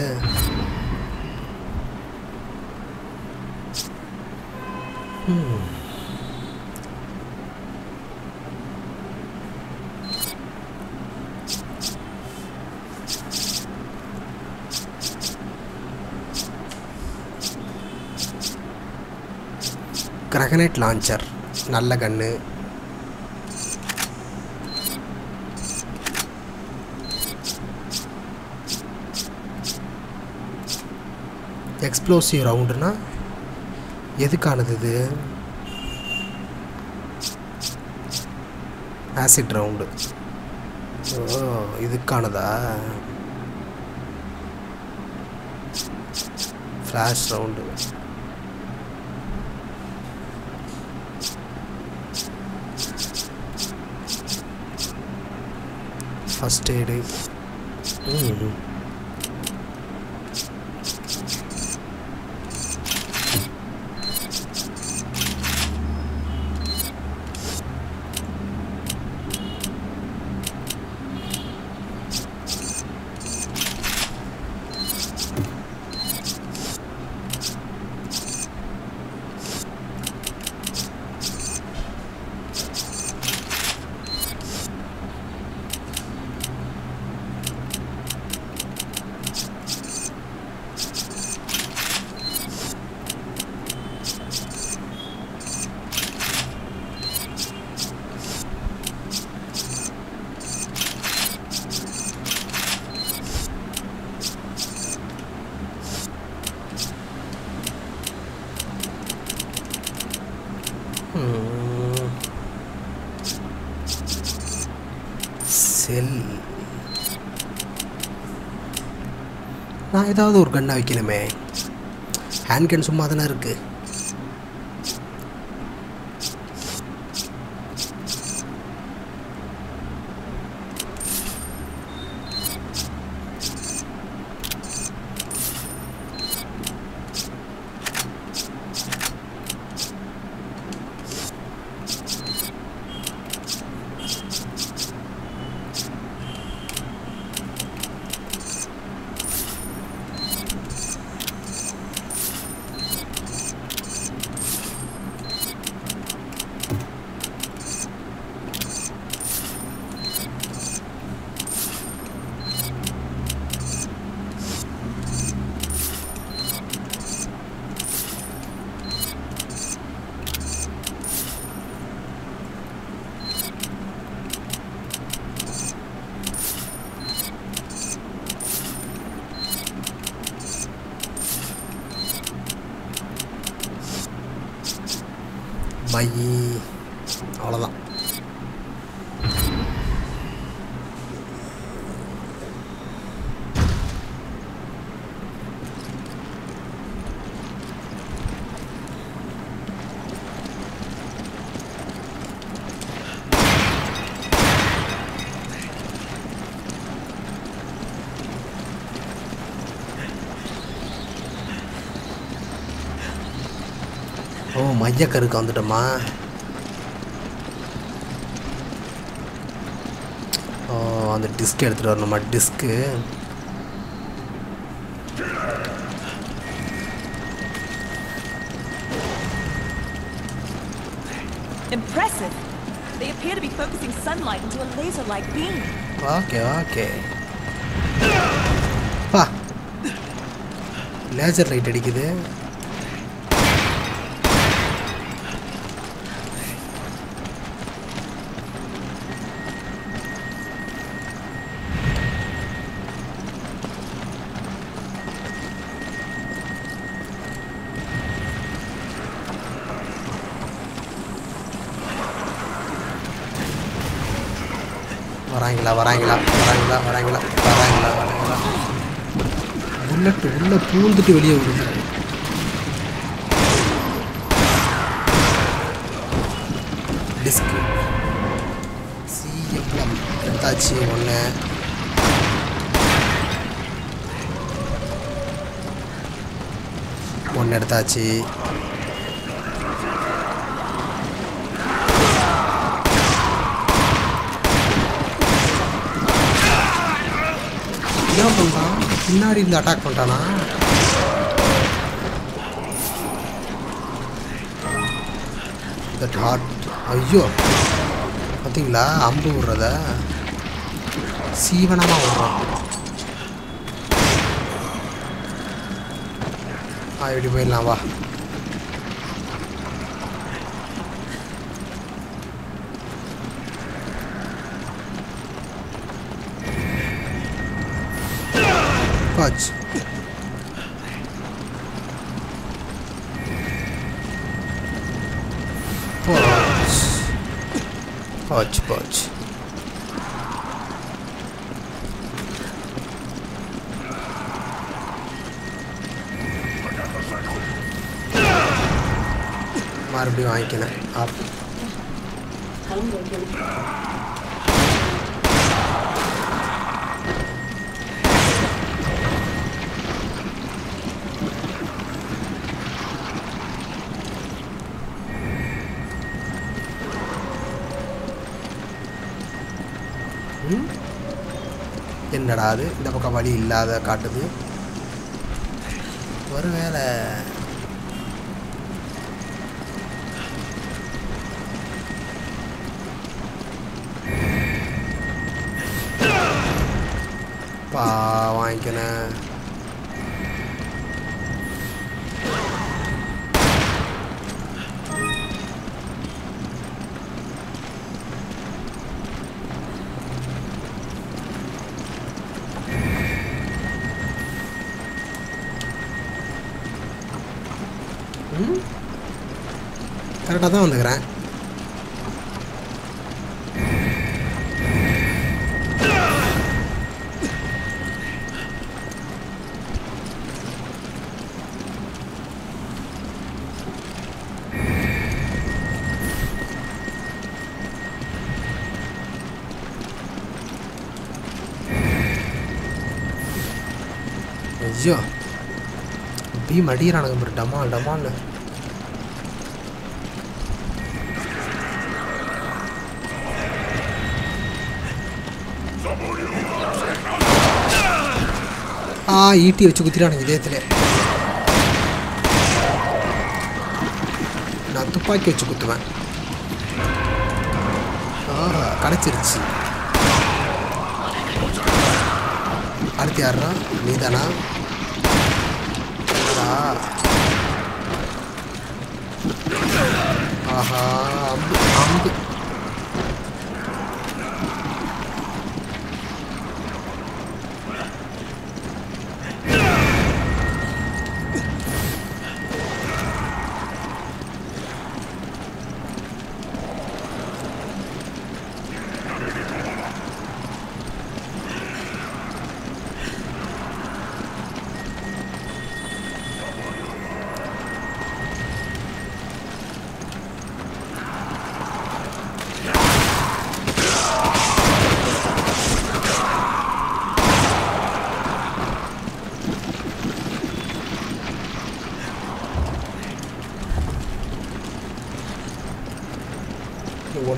Speaker 1: கிரகனைட் லான்ச்சர் நல்ல கன்று எக்ஸ்ப்ளோசிவ் ரவுண்டுனா எதுக்கானது இது ஆசிட் ரவுண்டு ஓ இதுக்கானதா ஃப்ளாஷ் ரவுண்டு ஃபஸ்ட் எய்டு ம் செல் நான் ஏதாவது ஒரு கண்ணை வைக்கணுமே ஹேண்ட் கன் சும்மா தானே இருக்கு பை அவ்வளோதான் ஓ மையக்கருக்கு வந்துட்டோமா ஓ அந்த டிஸ்க் எடுத்துகிட்டு வரணுமா டிஸ்க்கு
Speaker 3: Impressive. They appear to be focusing sunlight into a laser-like beam.
Speaker 1: Okay okay பா லேசர் லைட் அடிக்குது வராங்களா வராங்களா வராங்களா வராங்களா வராங்களா வராங்களா புல்லட் உள்ள பூந்துட்டு வெளியே வருது டிஸ்க் சிஎம்எம் எடுத்தாச்சு ஒன்று ஒன்று எடுத்தாச்சு என்ன பண்ணுறான் பின்னாடி இருந்து அட்டாக் பண்ணிட்டானா தட் ஹார்ட் ஐயோ பார்த்தீங்களா அம்பு விடுறத சீவனமாக விடுறான் ஆ இப்படி போயிடலாம் வா Patrz. Patrz. Chodź, chodź. மறுபடியும் வாங்கிக்கினேன் ஆப்
Speaker 7: கலந்து வைக்கணும்
Speaker 1: ம்? என்னடா அது இந்த பக்கம் வழி இல்லாத காட்டுது ஒருவேளை பா வாங்கிக்கினேன் கரெக்டாக தான் வந்துக்கிறேன் ஐயோ பீம் அடிக்கிறானுங்க பாரு டமால் டமால்னு ஆ ஈட்டி வச்சு குத்திரானுங்க இதயத்தில் நான் துப்பாக்கி வச்சு குத்துவேன் ஆ கிடச்சிருச்சு அடுத்து யாரா நீதானா ஆ. ஆஹா அம்பு அம்பு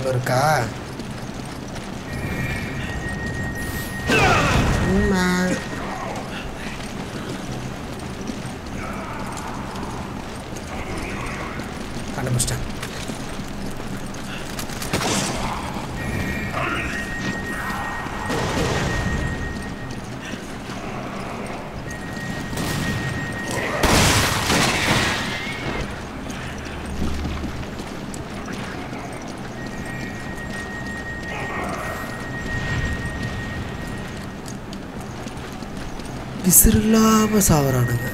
Speaker 1: ஒன்று இருக்கா உம்மா. கண்டுபிடிச்சிட்டேன் விசிறில்லாம சாவறானுங்க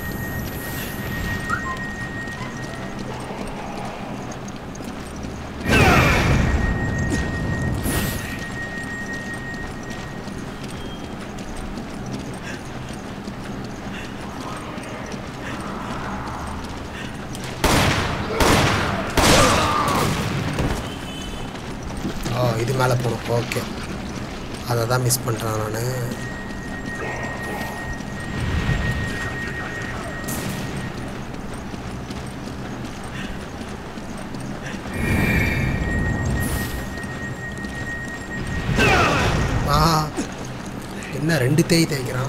Speaker 1: ஓ இது மேலே போகணும் ஓகே அதை தான் மிஸ் பண்ணுறேன் நான் ஆ என்ன ரெண்டு தேய் தேய்க்கிறான்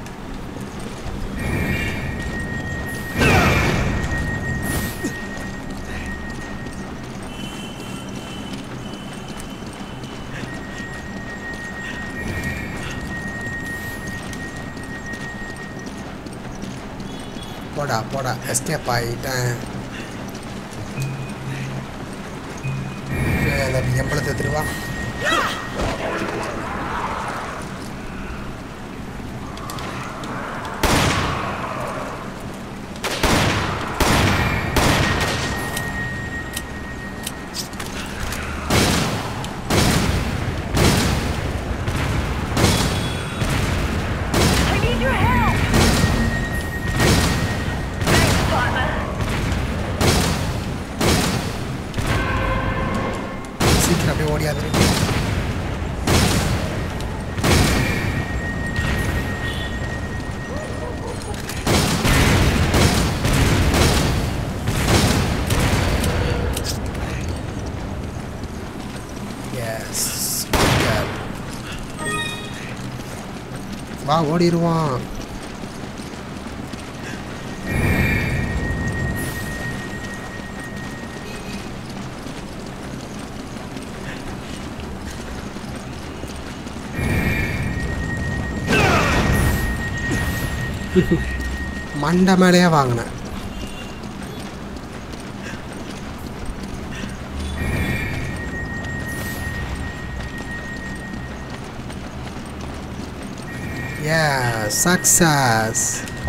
Speaker 1: போடா போடா எஸ்கேப் ஆகிட்டேன் அந்த எம்பளத்தை திருவா
Speaker 5: I need your help! Thanks, partner.
Speaker 1: சீக்கிரம் அப்படியே ஓடியாது எஸ் வா ஓடிடுவான் மண்டை மேலேயே வாங்கினேன் ஏ சக்சஸ்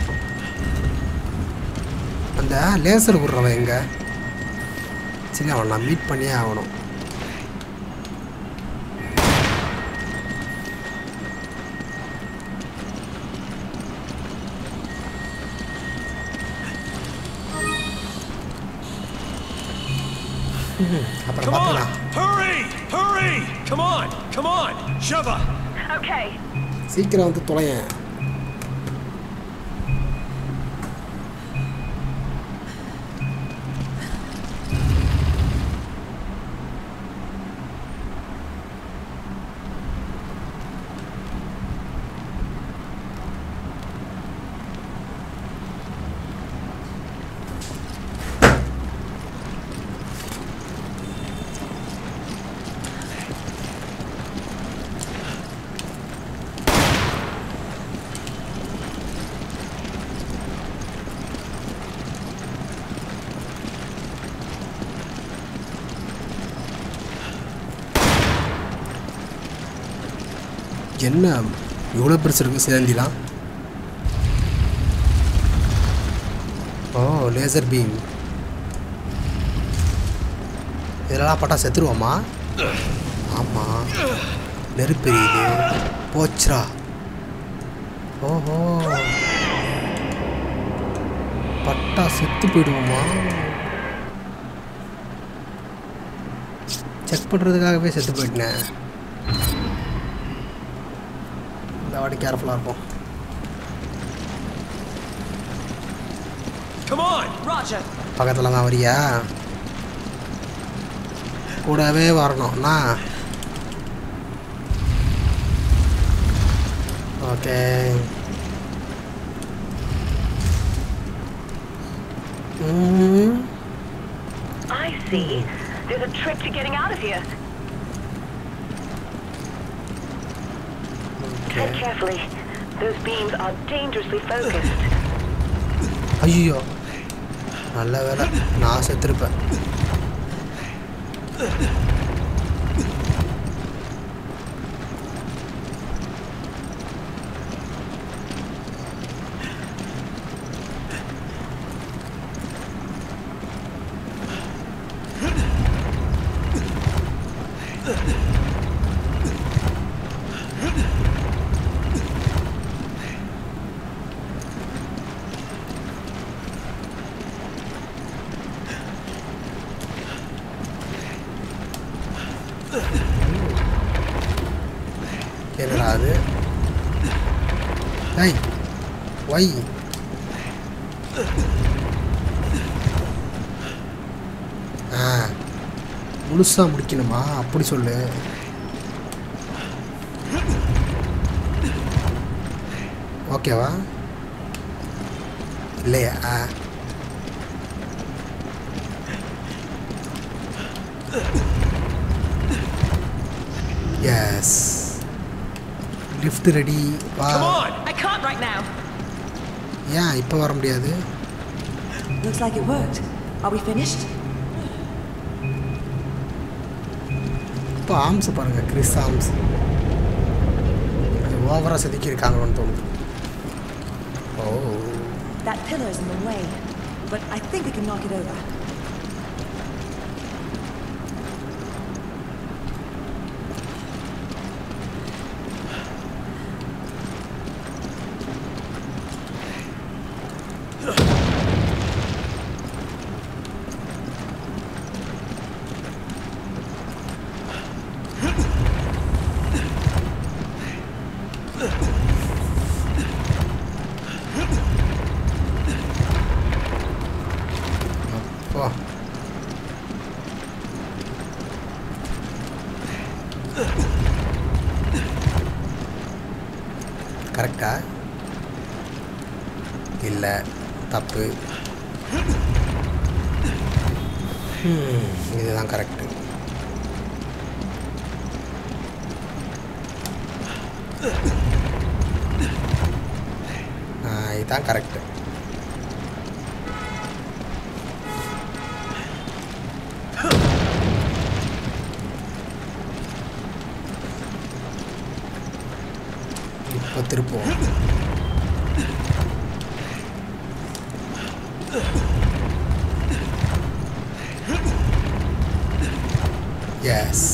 Speaker 1: அந்த லேசர் விட்றவன் எங்க சரி அவன் நான் மீட் பண்ணியே ஆகணும் அப்புறம்
Speaker 6: Come on!
Speaker 1: பார்த்துக்கலாம்
Speaker 6: Hurry! Hurry! Come on! Come on! Shiva!
Speaker 5: Okay,
Speaker 1: சீக்கிரம் வந்து தொலையேன் என்ன இவ்வளோ பெருசு இருக்கு சேந்திலாம் ஓ லேசர் பீம் இதெல்லாம் பட்டா செத்துருவோமா ஆமாம் நெருப்பு எரியுது போச்சுரா ஓஹோ பட்டா செத்து போயிடுவோமா செக் பண்ணுறதுக்காகவே செத்து போயிட்டேன் இந்த வாட்டி கேர்ஃபுல்லாக இருப்போம்
Speaker 6: Come on!
Speaker 3: Roger.
Speaker 1: பக்கத்தில் தான் வரியா கூடவே வரணும்னா ஓகே ம்
Speaker 5: I see. There's a trick to getting out of here. Tread
Speaker 1: okay
Speaker 5: carefully. Those beams are dangerously focused.
Speaker 1: ஐயோ நல்ல வேலை நான் செத்துருப்பேன் என்னடா அது ஐய் ஒய் ஆ முழுசாக முடிக்கணுமா அப்படி சொல்லு ஓகேவா இல்லையா எஸ் லிஃப்ட் ரெடி வா
Speaker 6: Come on!
Speaker 3: I can't right now.
Speaker 1: ஏன் இப்போ வர முடியாது
Speaker 3: Looks like it worked. Are we finished?
Speaker 1: இப்போ ஆம்ஸ் பாருங்கள் கிறிஸ் ஆம்ஸ் அது ஓவராக செதுக்கியிருக்காங்களோன்னு தோணுது ஓ
Speaker 3: That pillar's in the way, but I think we can knock it over.
Speaker 1: அப்பா கரெக்டா இல்லை தப்பு ம், இதுதான் கரெக்டு இதுதான் கரெக்டு இப்போ திருப்போம் எஸ்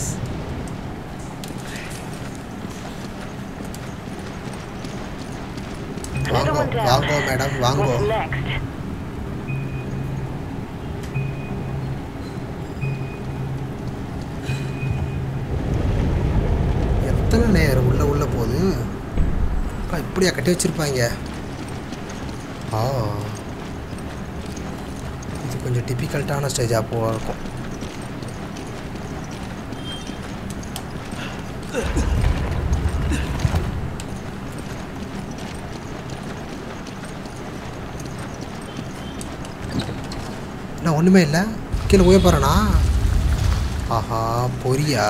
Speaker 5: Another
Speaker 1: வாங்கோ
Speaker 5: one down.
Speaker 1: வாங்கோ மேடம் வாங்கோ
Speaker 5: What's next?
Speaker 1: எத்தனை நேரம் உள்ள உள்ள போகுது அப்பா, இப்படியா கட்டி வச்சிருப்பாங்க ஆ இது கொஞ்சம் டிபிக்கல்ட்டான ஸ்டேஜாக போக இருக்கும் என்ன ஒன்றுமே இல்லை கீழே போய் போகிறேனா ஆஹா பொரியா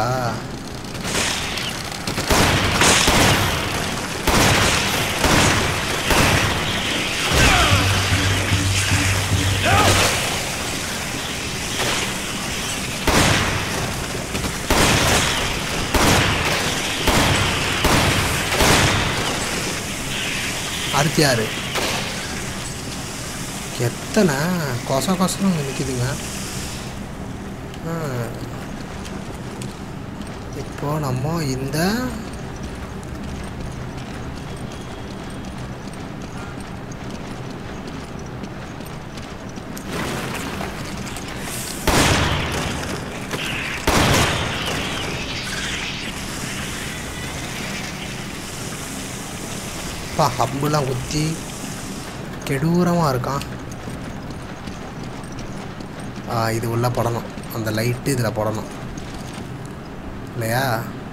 Speaker 1: அடுத்து யாரு எத்தனை கொச கொசம் நிற்கிதுங்க இப்போ நம்ம இந்த பா ஹம்புலாம் குத்தி கெடூரமாக இருக்கான் ஆ இது உள்ள படணும் அந்த லைட்டு இதில் போடணும் இல்லையா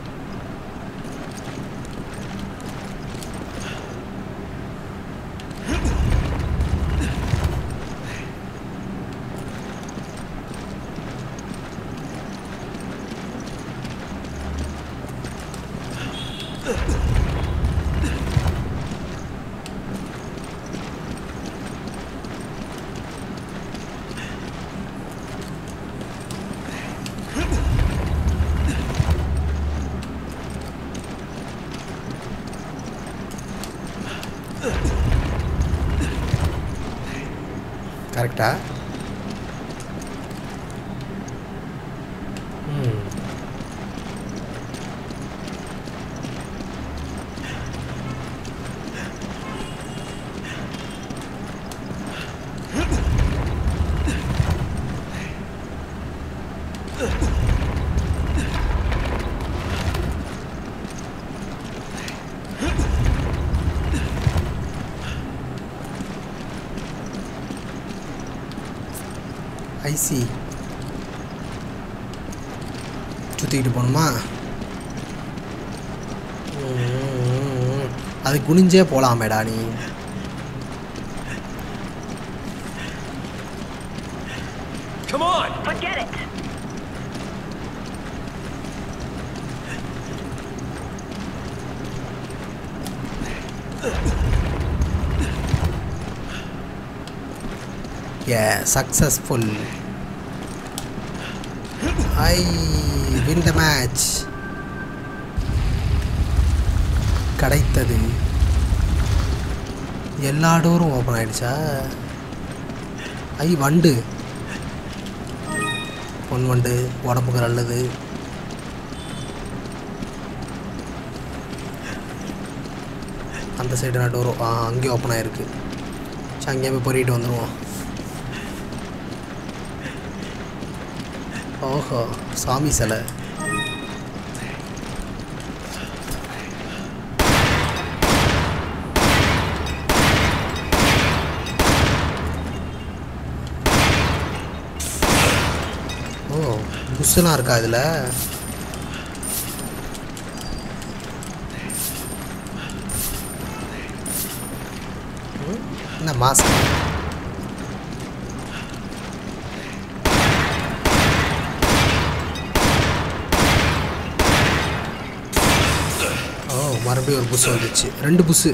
Speaker 1: கரெக்டா ம் ஐசி சுற்றிக்கிட்டு போகணுமா ம், அது குனிஞ்சே போகலாமேடா நீ
Speaker 6: Come on!
Speaker 5: Forget it.
Speaker 1: A successful I win the match கிடைத்தது எல்லா டோரும் ஓப்பன் ஆயிடுச்சா ஐ வண்டு பொன் வண்டு உடம்புக்கு நல்லது அந்த சைடு டோரும் ஆ அங்கேயும் ஓப்பன் ஆயிருக்கு சரி அங்கேயே போய் பொறிட்டு வந்துடுவோம் ஓஹோ சாமி சிலை ஓ புஷ்ஷெல்லாம் இருக்கா இதில் என்ன மாஸ்க் ஓ மறுபடியும் ஒரு புஷ் வந்துச்சு ரெண்டு push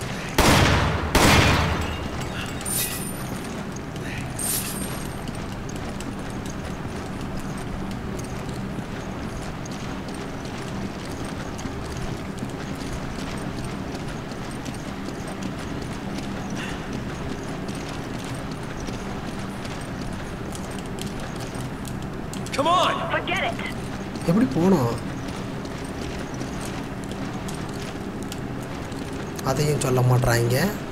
Speaker 6: Come on!
Speaker 5: Forget it.
Speaker 1: எப்படி போனோம் அதையும் சொல்ல மாட்றாங்க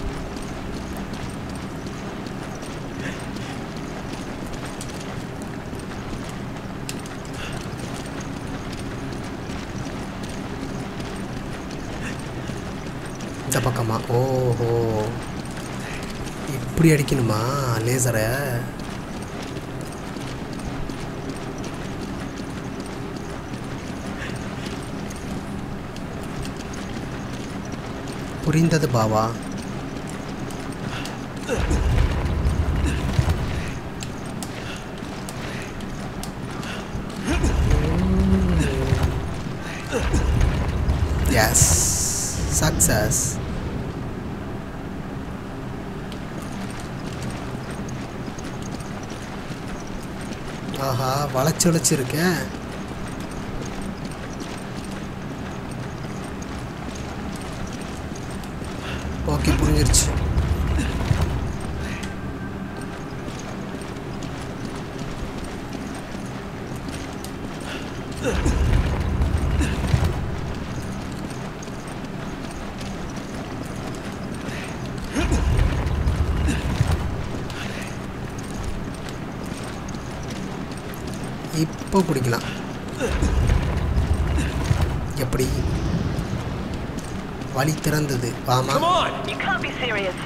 Speaker 1: இந்த பக்கமா ஓஹோ இப்படி அடிக்கணுமா லேசரை புரிந்தது பாவா எஸ் சக்சஸ் ஆஹா வளைச்சு வளைச்சிருக்கேன் ஓகே புரிஞ்சிருச்சு இப்போ பிடிக்கலாம் எப்படி வழி திறந்தது வாமா
Speaker 6: Come on!
Speaker 5: You can't be serious.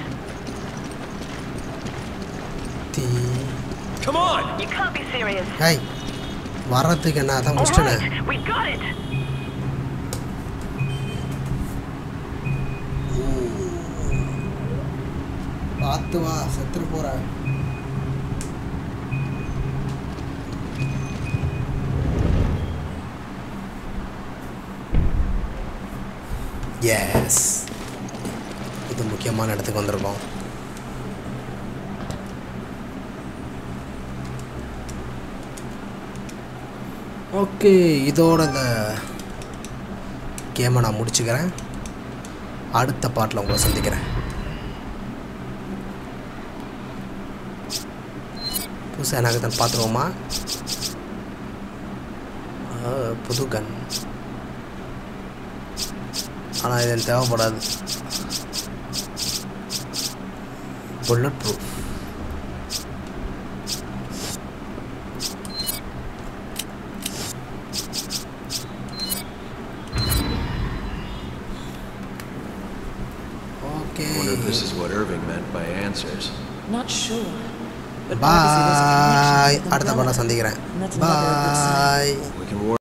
Speaker 1: தீ
Speaker 6: Come on!
Speaker 5: You can't be serious.
Speaker 1: Hi வர்றதுக்கு என்ன அதான்
Speaker 5: All
Speaker 1: முடிச்சிட்டேனே
Speaker 5: right, we got it.
Speaker 1: பார்த்து வா செத்துட்டு போற எஸ் இது முக்கியமான இடத்துக்கு வந்திருக்கோம் ஓகே இதோட இந்த கேமை நான் முடிச்சுக்கிறேன் அடுத்த பாட்டில் உங்களை சந்திக்கிறேன் புதுசாக எனக்கு தான் பார்த்துருவோமா ஆ, புது கன் ஆனால் இது எனக்கு தேவைப்படாது bullet proof okay
Speaker 2: Wonder if this is what Irving meant by answers.
Speaker 3: Not sure. But obviously there's a connection
Speaker 1: பாய்
Speaker 3: with
Speaker 1: அடுத்த
Speaker 3: Umbrella.
Speaker 1: பாடம் சந்திக்கிறேன்
Speaker 3: And that's never a good sign.
Speaker 1: Bye
Speaker 2: We can work.